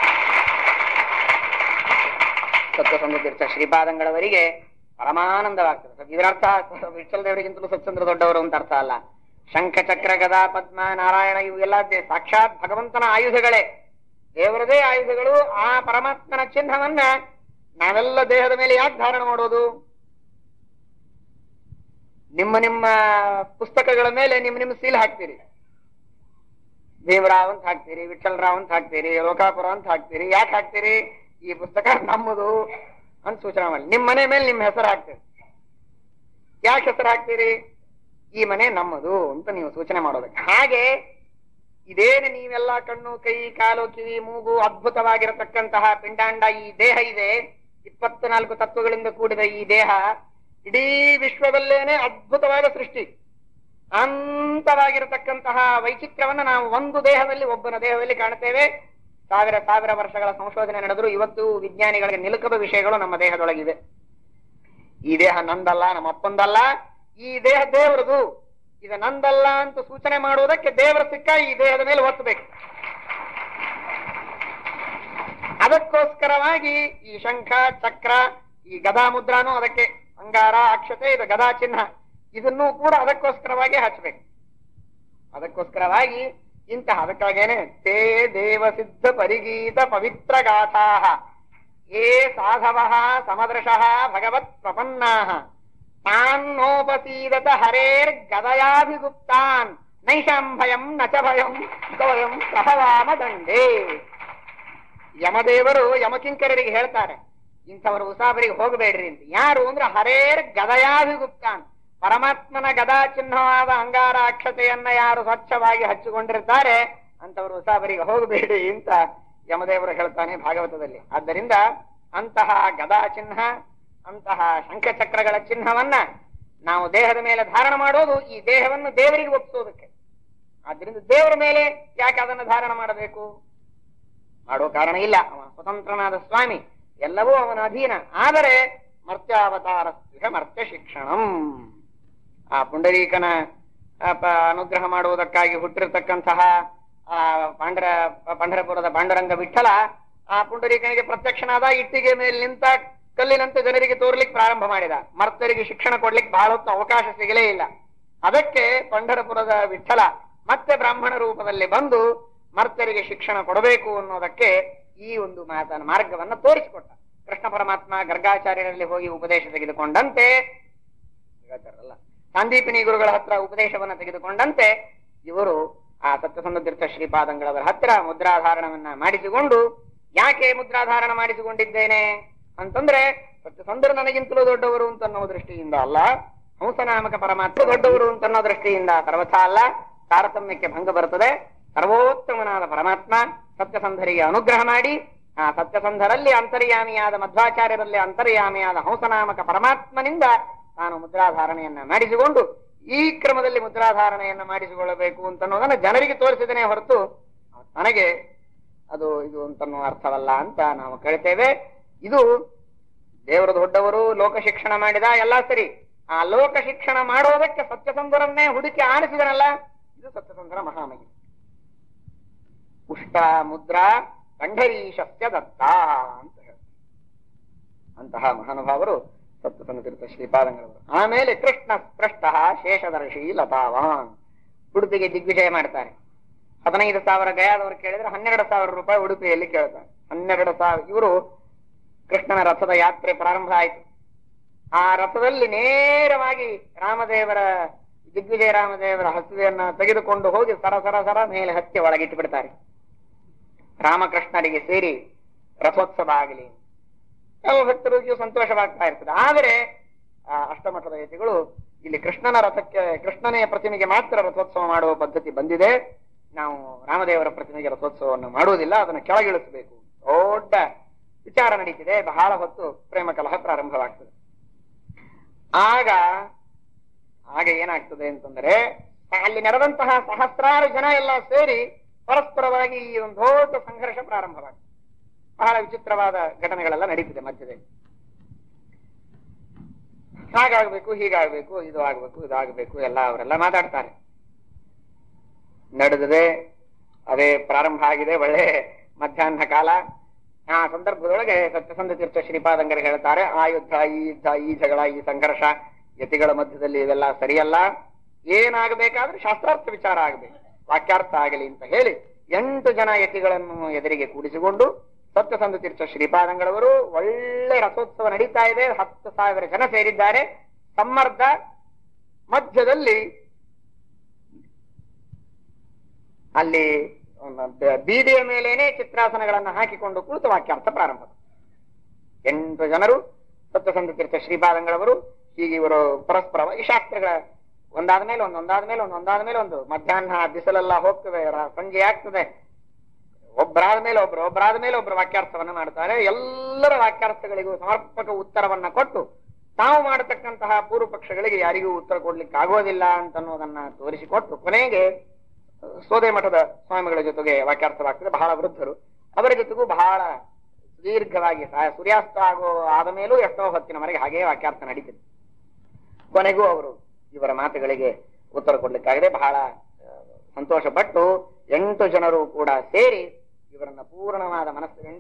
ಸತ್ಯಸಂಧ ತೀರ್ಥ ಶ್ರೀಪಾದಂಗಳವರಿಗೆ ಪರಮಾನಂದವಾಗ್ತದೆ ಇದರರ್ಥ ವಿಠ್ಠಲ ದೇವರಿಗಿಂತಲೂ ಸತ್ಯಚಂದ್ರ ದೊಡ್ಡವರು ಅಂತ ಅರ್ಥ ಅಲ್ಲ ಶಂಖ ಚಕ್ರ ಗದಾ ಪದ್ಮ ನಾರಾಯಣ ಇವು ಎಲ್ಲ ದೇ- ಸಾಕ್ಷಾತ್ ಭಗವಂತನ ಆಯುಧಗಳೇ ದೇವರದೇ ಆಯುಧಗಳು ಆ ಪರಮಾತ್ಮನ ಚಿಹ್ನವನ್ನ ನಾವೆಲ್ಲ ದೇಹದ ಮೇಲೆ ಯಾಕೆ ಧಾರಣ ಮಾಡೋದು ನಿಮ್ಮ ನಿಮ್ಮ ಪುಸ್ತಕಗಳ ಮೇಲೆ ನಿಮ್ಮ ನಿಮ್ಮ ಸೀಲ್ ಹಾಕ್ತೀರಿ ಭೀಮರಾವ್ ಅಂತ ಹಾಕ್ತೀರಿ ವಿಠ್ಠಲರಾವ್ ಅಂತ ಹಾಕ್ತೀರಿ ಲೋಕಾಪುರ ಅಂತ ಹಾಕ್ತೀರಿ ಯಾಕೆ ಹಾಕ್ತೀರಿ ಈ ಪುಸ್ತಕ ನಮ್ಮದು ಅಂತ ಸೂಚನೆ ಮಾಡಿ ನಿಮ್ಮ ಮನೆ ಮೇಲೆ ನಿಮ್ಮ ಹೆಸರು ಹಾಕ್ತೀರಿ ಯಾಕೆ ಹೆಸರು ಹಾಕ್ತೀರಿ ಈ ಮನೆ ನಮ್ಮದು ಅಂತ ನೀವು ಸೂಚನೆ ಮಾಡೋದಕ್ಕೆ ಹಾಗೆ ಇದೇನು ನೀವೆಲ್ಲ ಕಣ್ಣು ಕೈ ಕಾಲು ಕಿವಿ ಮೂಗು ಅದ್ಭುತವಾಗಿರತಕ್ಕಂತಹ ಪಿಂಡಾಂಡ ಈ ದೇಹ ಇದೆ ಇಪ್ಪತ್ನಾಲ್ಕು ತತ್ವಗಳಿಂದ ಕೂಡಿದ ಈ ದೇಹ ಇಡೀ ವಿಶ್ವದಲ್ಲೇನೆ ಅದ್ಭುತವಾದ ಸೃಷ್ಟಿ ಅನಂತವಾಗಿರತಕ್ಕಂತಹ ವೈಚಿತ್ರ್ಯವನ್ನ ನಾವು ಒಂದು ದೇಹದಲ್ಲಿ ಒಬ್ಬನ ದೇಹದಲ್ಲಿ ಕಾಣುತ್ತೇವೆ ಸಾವಿರ ಸಾವಿರ ವರ್ಷಗಳ ಸಂಶೋಧನೆ ನಡೆದರೂ ಇವತ್ತು ವಿಜ್ಞಾನಿಗಳಿಗೆ ನಿಲುಕದ ವಿಷಯಗಳು ನಮ್ಮ ದೇಹದೊಳಗಿವೆ ಈ ದೇಹ ನಂದಲ್ಲ ನಮ್ಮ ಅಪ್ಪಂದಲ್ಲ ಈ ದೇಹ ದೇವರದು ಇದು ನಂದಲ್ಲ ಅಂತ ಸೂಚನೆ ಮಾಡುವುದಕ್ಕೆ ದೇವರ ಸಿಕ್ಕ ಈ ದೇಹದ ಮೇಲೆ ಒತ್ತಬೇಕು ಅದಕ್ಕೋಸ್ಕರವಾಗಿ ಈ ಶಂಖ ಚಕ್ರ ಈ ಗದಾ ಮುದ್ರಾನು ಅದಕ್ಕೆ ಅಂಗಾರ ಅಕ್ಷತೆ ಇದು ಗದಾ ಚಿಹ್ನ ಇದನ್ನು ಕೂಡ ಅದಕ್ಕೋಸ್ಕರವಾಗಿ ಹಚ್ಚಬೇಕು ಅದಕ್ಕೋಸ್ಕರವಾಗಿ ಇಂತಹ ಅದಕ್ಕಾಗೇನೆ ತೇ ದೇವ ಸಿದ್ಧ ಪರಿಗೀತ ಪವಿತ್ರ ಗಾಥಾ ಏ ಸಾಧವ ಸಮದೃಶಃ ಭಗವತ್ ಪ್ರಪನ್ನಾ ತಾನ್ನೋಪಸೀದತ ಹರೇರ್ ಗದಯಾಭಿಗುಪ್ತಾನ್ ನೈಷಾಂ ಭಯಂ ನಚ ಭಯಂ ಸ್ವಯಂ ಸಹವಾಮ ದಂಡೇ ಯಮದೇವರು ಯಮಕಿಂಕರರಿಗೆ ಹೇಳ್ತಾರೆ ಇಂಥವರು ಉಸಾಬರಿಗೆ ಹೋಗಬೇಡ್ರಿ ಅಂತ ಯಾರು ಅಂದ್ರೆ ಹರೇರ್ ಗದಯಾಭಿಗುಪ್ತಾನ್ ಪರಮಾತ್ಮನ ಗದಾ ಚಿಹ್ನವಾದ ಅಂಗಾರ ಅಕ್ಷತೆಯನ್ನ ಯಾರು ಸ್ವಚ್ಛವಾಗಿ ಹಚ್ಚಿಕೊಂಡಿರ್ತಾರೆ ಅಂತವರು ಉಸಾಬರಿಗೆ ಹೋಗಬೇಡಿ ಅಂತ ಯಮದೇವರು ಹೇಳ್ತಾನೆ ಭಾಗವತದಲ್ಲಿ ಆದ್ದರಿಂದ ಅಂತಹ ಗದಾ ಚಿಹ್ನ ಅಂತಹ ಶಂಖಚಕ್ರಗಳ ಚಿಹ್ನವನ್ನ ನಾವು ದೇಹದ ಮೇಲೆ ಧಾರಣ ಮಾಡೋದು ಈ ದೇಹವನ್ನು ದೇವರಿಗೆ ಒಪ್ಪಿಸೋದಕ್ಕೆ ಆದ್ರಿಂದ ದೇವರ ಮೇಲೆ ಯಾಕೆ ಅದನ್ನು ಧಾರಣ ಮಾಡಬೇಕು ಮಾಡೋ ಕಾರಣ ಇಲ್ಲ ಅವ ಸ್ವತಂತ್ರನಾದ ಸ್ವಾಮಿ ಎಲ್ಲವೂ ಅವನ ಅಧೀನ ಆದರೆ ಮರ್ತ್ಯಾವತಾರ ಮರ್ತ್ಯ ಶಿಕ್ಷಣಂ ಆ ಪುಂಡರೀಕನ ಆ, ಪ- ಅನುಗ್ರಹ ಮಾಡುವುದಕ್ಕಾಗಿ ಹುಟ್ಟಿರತಕ್ಕಂತಹ ಆ ಪಾಂಡರ ಪಂಢರಪುರದ ಪಾಂಡುರಂಗ ವಿಠಲ ಆ ಪುಂಡರೀಕನಿಗೆ ಪ್ರತ್ಯಕ್ಷನಾದ ಇಟ್ಟಿಗೆ ಮೇಲೆ ನಿಂತ ಕಲ್ಲಿನಂತೆ ಜನರಿಗೆ ತೋರ್ಲಿಕ್ಕೆ ಪ್ರಾರಂಭ ಮಾಡಿದ ಮರ್ತರಿಗೆ ಶಿಕ್ಷಣ ಕೊಡ್ಲಿಕ್ಕೆ ಬಹಳ ಹೊತ್ತು ಅವಕಾಶ ಸಿಗಲೇ ಇಲ್ಲ ಅದಕ್ಕೆ ಪಂಢರಪುರದ ವಿಠಲ ಮತ್ತೆ ಬ್ರಾಹ್ಮಣ ರೂಪದಲ್ಲಿ ಬಂದು ಮರ್ತರಿಗೆ ಶಿಕ್ಷಣ ಕೊಡಬೇಕು ಅನ್ನೋದಕ್ಕೆ ಈ ಒಂದು ಮಾತನ ಮಾರ್ಗವನ್ನ ತೋರಿಸಿಕೊಟ್ಟ ಕೃಷ್ಣ ಪರಮಾತ್ಮ ಗರ್ಗಾಚಾರ್ಯರಲ್ಲಿ ಹೋಗಿ ಉಪದೇಶ ತೆಗೆದುಕೊಂಡಂತೆ ಗರ್ಗಾಚಾರ್ಯರಲ್ಲ ಸಾಂದೀಪಿನಿ ಗುರುಗಳ ಹತ್ರ ಉಪದೇಶವನ್ನ ತೆಗೆದುಕೊಂಡಂತೆ ಇವರು ಆ ಸತ್ಯಸಂಧ ತೀರ್ಥ ಶ್ರೀಪಾದಂಗಳವರ ಹತ್ರ ಮುದ್ರಾಧಾರಣವನ್ನ ಮಾಡಿಸಿಕೊಂಡು ಯಾಕೆ ಮುದ್ರಾಧಾರಣ ಮಾಡಿಸಿಕೊಂಡಿದ್ದೇನೆ ಅಂತಂದ್ರೆ ಸತ್ಯಸಂಧರು ನನಗಿಂತಲೂ ದೊಡ್ಡವರು ಅಂತ ಅನ್ನೋ ದೃಷ್ಟಿಯಿಂದ ಅಲ್ಲ ಹಂಸನಾಮಕ ಪರಮಾತ್ಮ ದೊಡ್ಡವರು ಅಂತ ಅನ್ನೋ ದೃಷ್ಟಿಯಿಂದ ಸರ್ವಥಾ ಅಲ್ಲ ತಾರತಮ್ಯಕ್ಕೆ ಭಂಗ ಬರುತ್ತದೆ ಸರ್ವೋತ್ತಮನಾದ ಪರಮಾತ್ಮ ಸತ್ಯಸಂಧರಿಗೆ ಅನುಗ್ರಹ ಮಾಡಿ ಆ ಸತ್ಯಸಂಧರಲ್ಲಿ ಅಂತರ್ಯಾಮಿಯಾದ ಮಧ್ವಾಚಾರ್ಯರಲ್ಲಿ ಅಂತರ್ಯಾಮಿಯಾದ ಹಂಸನಾಮಕ ಪರಮಾತ್ಮನಿಂದ ತಾನು ಮುದ್ರಾಧಾರಣೆಯನ್ನ ಮಾಡಿಸಿಕೊಂಡು ಈ ಕ್ರಮದಲ್ಲಿ ಮುದ್ರಾಧಾರಣೆಯನ್ನ ಮಾಡಿಸಿಕೊಳ್ಳಬೇಕು ಅಂತ ಅನ್ನೋದನ್ನ ಜನರಿಗೆ ತೋರಿಸಿದನೇ ಹೊರತು ನನಗೆ ಅದು ಇದು ಅಂತನ್ನೋ ಅರ್ಥವಲ್ಲ ಅಂತ ನಾವು ಕೇಳ್ತೇವೆ ಇದು ದೇವರು ದೊಡ್ಡವರು ಲೋಕ ಶಿಕ್ಷಣ ಮಾಡಿದ ಎಲ್ಲ ಸರಿ ಆ ಲೋಕ ಶಿಕ್ಷಣ ಮಾಡೋದಕ್ಕೆ ಸತ್ಯಸಂಧರನ್ನೇ ಹುಡುಕಿ ಆರಿಸಿದನಲ್ಲ ಇದು ಸತ್ಯಸಂಧರ ಮಹಾಮಹಿಮೆ ಪುಷ್ಟ ಮುದ್ರಾ ಕಂಠರೀಶಸ್ಯ ದತ್ತ ಅಂತ ಹೇಳ್ತಾರೆ ಅಂತಹ ಮಹಾನುಭಾವರು ಸತ್ಯಸಂಧ ತೀರ್ಥ ಶ್ರೀಪಾದಂಗಳವರು ಆಮೇಲೆ ಕೃಷ್ಣ ಸ್ಪೃಷ್ಟ ಶೇಷದರ್ಶಿ ಲತಾವಾನ್ ಉಡುಪಿಗೆ ದಿಗ್ವಿಜಯ ಮಾಡ್ತಾರೆ ಹದಿನೈದು ಸಾವಿರ ಗಯಾದವರು ಕೇಳಿದ್ರೆ ಹನ್ನೆರಡು ಸಾವಿರ ರೂಪಾಯಿ ಉಡುಪಿಯಲ್ಲಿ ಕೇಳ್ತಾರೆ ಹನ್ನೆರಡು ಸಾವಿರ ಇವರು ಕೃಷ್ಣನ ರಥದ ಯಾತ್ರೆ ಪ್ರಾರಂಭ ಆಯಿತು ಆ ರಥದಲ್ಲಿ ನೇರವಾಗಿ ರಾಮದೇವರ ದಿಗ್ವಿಜಯ ರಾಮದೇವರ ಹಸುವೆಯನ್ನ ತೆಗೆದುಕೊಂಡು ಹೋಗಿ ಸರ ಸರ ಸರ ಮೇಲೆ ಹತ್ತಿ ಒಳಗಿಟ್ಟು ಬಿಡ್ತಾರೆ ರಾಮಕೃಷ್ಣರಿಗೆ ಸೇರಿ ರಥೋತ್ಸವ ಆಗಲಿ ಯಾವ ಭಕ್ತರಿಗೂ ಸಂತೋಷವಾಗ್ತಾ ಇರ್ತದೆ ಆದರೆ ಆ ಅಷ್ಟಮಠದ ಯತಿಗಳು ಇಲ್ಲಿ ಕೃಷ್ಣನ ರಥಕ್ಕೆ ಕೃಷ್ಣನೆಯ ಪ್ರತಿಮೆಗೆ ಮಾತ್ರ ರಥೋತ್ಸವ ಮಾಡುವ ಪದ್ಧತಿ ಬಂದಿದೆ ನಾವು ರಾಮದೇವರ ಪ್ರತಿಮೆಗೆ ರಥೋತ್ಸವವನ್ನು ಮಾಡುವುದಿಲ್ಲ ಅದನ್ನು ಕೆಳಗಿಳಿಸಬೇಕು ದೊಡ್ಡ ವಿಚಾರ ನಡೀತಿದೆ ಬಹಳ ಹೊತ್ತು ಪ್ರೇಮ ಕಲಹ ಪ್ರಾರಂಭವಾಗ್ತದೆ ಆಗ ಆಗ ಏನಾಗ್ತದೆ ಅಂತಂದ್ರೆ ಅಲ್ಲಿ ನಡೆದಂತಹ ಸಹಸ್ರಾರು ಜನ ಎಲ್ಲ ಸೇರಿ ಪರಸ್ಪರವಾಗಿ ಈ ಒಂದು ದೊಡ್ಡ ಸಂಘರ್ಷ ಪ್ರಾರಂಭವಾಗ್ತದೆ ಬಹಳ ವಿಚಿತ್ರವಾದ ಘಟನೆಗಳೆಲ್ಲ ನಡೀತಿದೆ ಮಧ್ಯದಲ್ಲಿ ಹಾಗಾಗ್ಬೇಕು ಹೀಗಾಗ್ಬೇಕು ಇದು ಆಗ್ಬೇಕು ಇದು ಆಗ್ಬೇಕು ಎಲ್ಲ ಅವರೆಲ್ಲ ಮಾತಾಡ್ತಾರೆ ನಡೆದಿದೆ ಅದೇ ಪ್ರಾರಂಭ ಆಗಿದೆ ಒಳ್ಳೆ ಮಧ್ಯಾಹ್ನ ಕಾಲ ಆ ಸಂದರ್ಭದೊಳಗೆ ಸತ್ಯಸಂಧ ತೀರ್ಥ ಶ್ರೀಪಾದಂಗರು ಹೇಳ್ತಾರೆ ಆ ಯುದ್ಧ ಈ ಯುದ್ಧ ಈ ಜಗಳ ಈ ಸಂಘರ್ಷ ಯತಿಗಳ ಮಧ್ಯದಲ್ಲಿ ಇವೆಲ್ಲ ಸರಿಯಲ್ಲ ಏನಾಗಬೇಕಾದ್ರೆ ಶಾಸ್ತ್ರಾರ್ಥ ವಿಚಾರ ಆಗಬೇಕು ವಾಕ್ಯಾರ್ಥ ಆಗಲಿ ಅಂತ ಹೇಳಿ ಎಂಟು ಜನ ಯತಿಗಳನ್ನು ಎದುರಿಗೆ ಕೂಡಿಸಿಕೊಂಡು ಸತ್ಯಸಂಧ ತೀರ್ಥ ಶ್ರೀಪಾದಂಗಳವರು ಒಳ್ಳೆ ರಥೋತ್ಸವ ನಡೀತಾ ಇದೆ ಹತ್ತು ಸಾವಿರ ಜನ ಸೇರಿದ್ದಾರೆ ಸಮ್ಮರ್ದ ಮಧ್ಯದಲ್ಲಿ ಅಲ್ಲಿ ಒಂದು ಬ- ಬೀದಿಯ ಮೇಲೇನೆ ಚಿತ್ರಾಸನಗಳನ್ನು ಹಾಕಿಕೊಂಡು ಕುಳಿತು ವಾಕ್ಯಾರ್ಥ ಪ್ರಾರಂಭ ಎಂಟು ಜನರು ಸತ್ಯಸಂಧ ತೀರ್ಥ ಶ್ರೀಪಾದಂಗಳವರು ಹೀಗೆ ಇವರು ಪರಸ್ಪರವಾಗಿ ಶಾಸ್ತ್ರಗಳ ಒಂದಾದ ಮೇಲೆ ಒಂದು ಒಂದಾದ ಮೇಲೆ ಒಂದು ಒಂದಾದ ಮೇಲೆ ಒಂದು ಮಧ್ಯಾಹ್ನ ಬಿಸಿಲೆಲ್ಲ ಹೋಗ್ತದೆ ರ- ಸಂಜೆ ಆಗ್ತದೆ ಒಬ್ಬರಾದ ಮೇಲೆ ಒಬ್ರು ಒಬ್ಬರಾದ ಮೇಲೆ ಒಬ್ರು ವಾಕ್ಯಾರ್ಥವನ್ನ ಮಾಡ್ತಾರೆ ಎಲ್ಲರ ವಾಕ್ಯಾರ್ಥಗಳಿಗೂ ಸಮರ್ಪಕ ಉತ್ತರವನ್ನ ಕೊಟ್ಟು ತಾವು ಮಾಡತಕ್ಕಂತಹ ಪೂರ್ವ ಪಕ್ಷಗಳಿಗೆ ಯಾರಿಗೂ ಉತ್ತರ ಕೊಡ್ಲಿಕ್ಕೆ ಆಗೋದಿಲ್ಲ ಅಂತ ಅನ್ನೋದನ್ನ ತೋರಿಸಿಕೊಟ್ಟು ಕೊನೆಗೆ ಅಹ್, ಸೋದೆ ಮಠದ ಸ್ವಾಮಿಗಳ ಜೊತೆಗೆ ವಾಕ್ಯಾರ್ಥವಾಗ್ತದೆ ಬಹಳ ವೃದ್ಧರು ಅವರ ಜೊತೆಗೂ ಬಹಳ ದೀರ್ಘವಾಗಿ ಸಾ- ಸೂರ್ಯಾಸ್ತ ಆಗೋ ಆದ ಮೇಲೂ ಎಷ್ಟೋ ಹೊತ್ತಿನವರೆಗೆ ಹಾಗೆ ವಾಕ್ಯಾರ್ಥ ನಡೀತಿದೆ ಕೊನೆಗೂ ಅವರು ಇವರ ಮಾತುಗಳಿಗೆ ಉತ್ತರ ಕೊಡ್ಲಿಕ್ಕಾಗದೆ ಬಹಳ ಆ, ಸಂತೋಷಪಟ್ಟು ಎಂಟು ಜನರು ಕೂಡ ಸೇರಿ ಇವರನ್ನ ಪೂರ್ಣವಾದ ಮನಸ್ಸಿನಿಂದ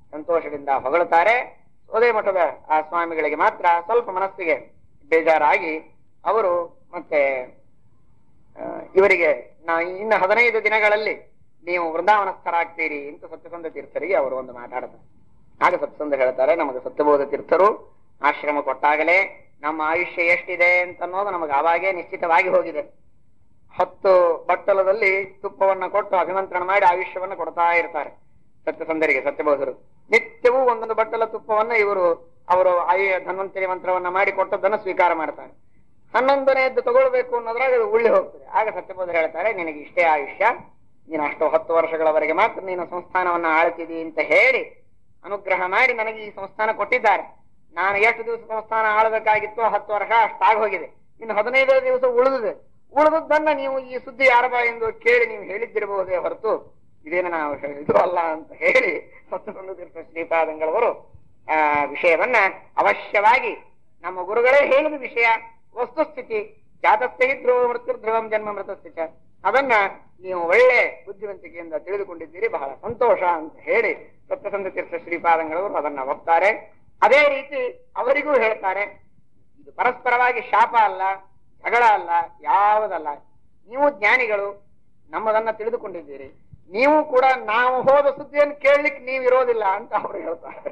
ಸಂತೋಷದಿಂದ ಹೊಗಳುತ್ತಾರೆ ಸೋದೆ ಮಠದ ಆ ಸ್ವಾಮಿಗಳಿಗೆ ಮಾತ್ರ ಸ್ವಲ್ಪ ಮನಸ್ಸಿಗೆ ಬೇಜಾರಾಗಿ ಅವರು ಮತ್ತೆ ಆ, ಇವರಿಗೆ ನಾ ಇನ್ನು ಹದಿನೈದು ದಿನಗಳಲ್ಲಿ ನೀವು ವೃಂದಾವನಸ್ಥರಾಗ್ತೀರಿ ಅಂತ ಸತ್ಯಸಂಧ ತೀರ್ಥರಿಗೆ ಅವರು ಒಂದು ಮಾತಾಡ್ತಾರೆ ಆಗ ಸತ್ಯಸಂಧ ಹೇಳ್ತಾರೆ ನಮಗೆ ಸತ್ಯಬೋಧ ತೀರ್ಥರು ಆಶ್ರಮ ಕೊಟ್ಟಾಗಲೇ ನಮ್ಮ ಆಯುಷ್ಯ ಎಷ್ಟಿದೆ ಅಂತ ಅನ್ನೋದು ನಮಗೆ ಆವಾಗೇ ನಿಶ್ಚಿತವಾಗಿ ಹೋಗಿದೆ ಹತ್ತು ಬಟ್ಟಲದಲ್ಲಿ ತುಪ್ಪವನ್ನ ಕೊಟ್ಟು ಅಭಿಮಂತ್ರಣ ಮಾಡಿ ಆಯುಷ್ಯವನ್ನ ಕೊಡ್ತಾ ಇರ್ತಾರೆ ಸತ್ಯಸಂಧರಿಗೆ ಸತ್ಯಬೋಧರು ನಿತ್ಯವೂ ಒಂದೊಂದು ಬಟ್ಟಲ ತುಪ್ಪವನ್ನ ಇವರು ಅವರು ಆಯು ಧನ್ವಂತರಿ ಮಂತ್ರವನ್ನ ಮಾಡಿ ಕೊಟ್ಟದ್ದನ್ನು ಸ್ವೀಕಾರ ಮಾಡ್ತಾರೆ ಹನ್ನೊಂದನೆಯದ್ದು ತಗೊಳ್ಬೇಕು ಅನ್ನೋದ್ರಾಗ ಅದು ಉಳ್ಳಿ ಹೋಗ್ತದೆ ಆಗ ಸತ್ಯಬೋಧರು ಹೇಳ್ತಾರೆ ನಿನಗೆ ಇಷ್ಟೇ ಆಯುಷ್ಯ ನೀನು ಅಷ್ಟು ಹತ್ತು ವರ್ಷಗಳವರೆಗೆ ಮಾತ್ರ ನೀನು ಸಂಸ್ಥಾನವನ್ನ ಆಳ್ತಿದಿ ಅಂತ ಹೇಳಿ ಅನುಗ್ರಹ ಮಾಡಿ ನನಗೆ ಈ ಸಂಸ್ಥಾನ ಕೊಟ್ಟಿದ್ದಾರೆ ನಾನು ಎಷ್ಟು ದಿವಸ ಸಂಸ್ಥಾನ ಆಳಬೇಕಾಗಿತ್ತು ಹತ್ತು ವರ್ಷ ಅಷ್ಟಾಗಿ ಹೋಗಿದೆ ಇನ್ನು ಹದಿನೈದು ದಿವಸ ಉಳಿದಿದೆ ಉಳಿದದ್ದನ್ನ ನೀವು ಈ ಸುದ್ದಿ ಯಾರ ಎಂದು ಕೇಳಿ ನೀವು ಹೇಳಿದ್ದಿರಬಹುದೇ ಹೊರತು ಇದೇನು ನಾವು ಇದು ಅಲ್ಲ ಅಂತ ಹೇಳಿ ಸತ್ಯಸಂಧ ತೀರ್ಥ ಶ್ರೀಪಾದಂಗಳವರು ಆ ವಿಷಯವನ್ನ ಅವಶ್ಯವಾಗಿ ನಮ್ಮ ಗುರುಗಳೇ ಹೇಳಿದ ವಿಷಯ ವಸ್ತುಸ್ಥಿತಿ ಜಾತಸ್ಥಿ ಧ್ರುವ ಮೃತ್ಯು ಧ್ರುವಂ ಜನ್ಮ ಮೃತಸ್ಥಿತ ಅದನ್ನ ನೀವು ಒಳ್ಳೆ ಬುದ್ಧಿವಂತಿಕೆಯಿಂದ ತಿಳಿದುಕೊಂಡಿದ್ದೀರಿ ಬಹಳ ಸಂತೋಷ ಅಂತ ಹೇಳಿ ಸತ್ಯಸಂಧ ತೀರ್ಥ ಶ್ರೀಪಾದಂಗಳವರು ಅದನ್ನ ಒಪ್ತಾರೆ ಅದೇ ರೀತಿ ಅವರಿಗೂ ಹೇಳ್ತಾರೆ ಇದು ಪರಸ್ಪರವಾಗಿ ಶಾಪ ಅಲ್ಲ ಜಗಳ ಅಲ್ಲ ಯಾವುದಲ್ಲ ನೀವು ಜ್ಞಾನಿಗಳು ನಮ್ಮದನ್ನ ತಿಳಿದುಕೊಂಡಿದ್ದೀರಿ ನೀವು ಕೂಡ ನಾವು ಹೋದ ಸುದ್ದಿಯನ್ನು ಕೇಳಲಿಕ್ಕೆ ನೀವು ಇರೋದಿಲ್ಲ ಅಂತ ಅವರು ಹೇಳ್ತಾರೆ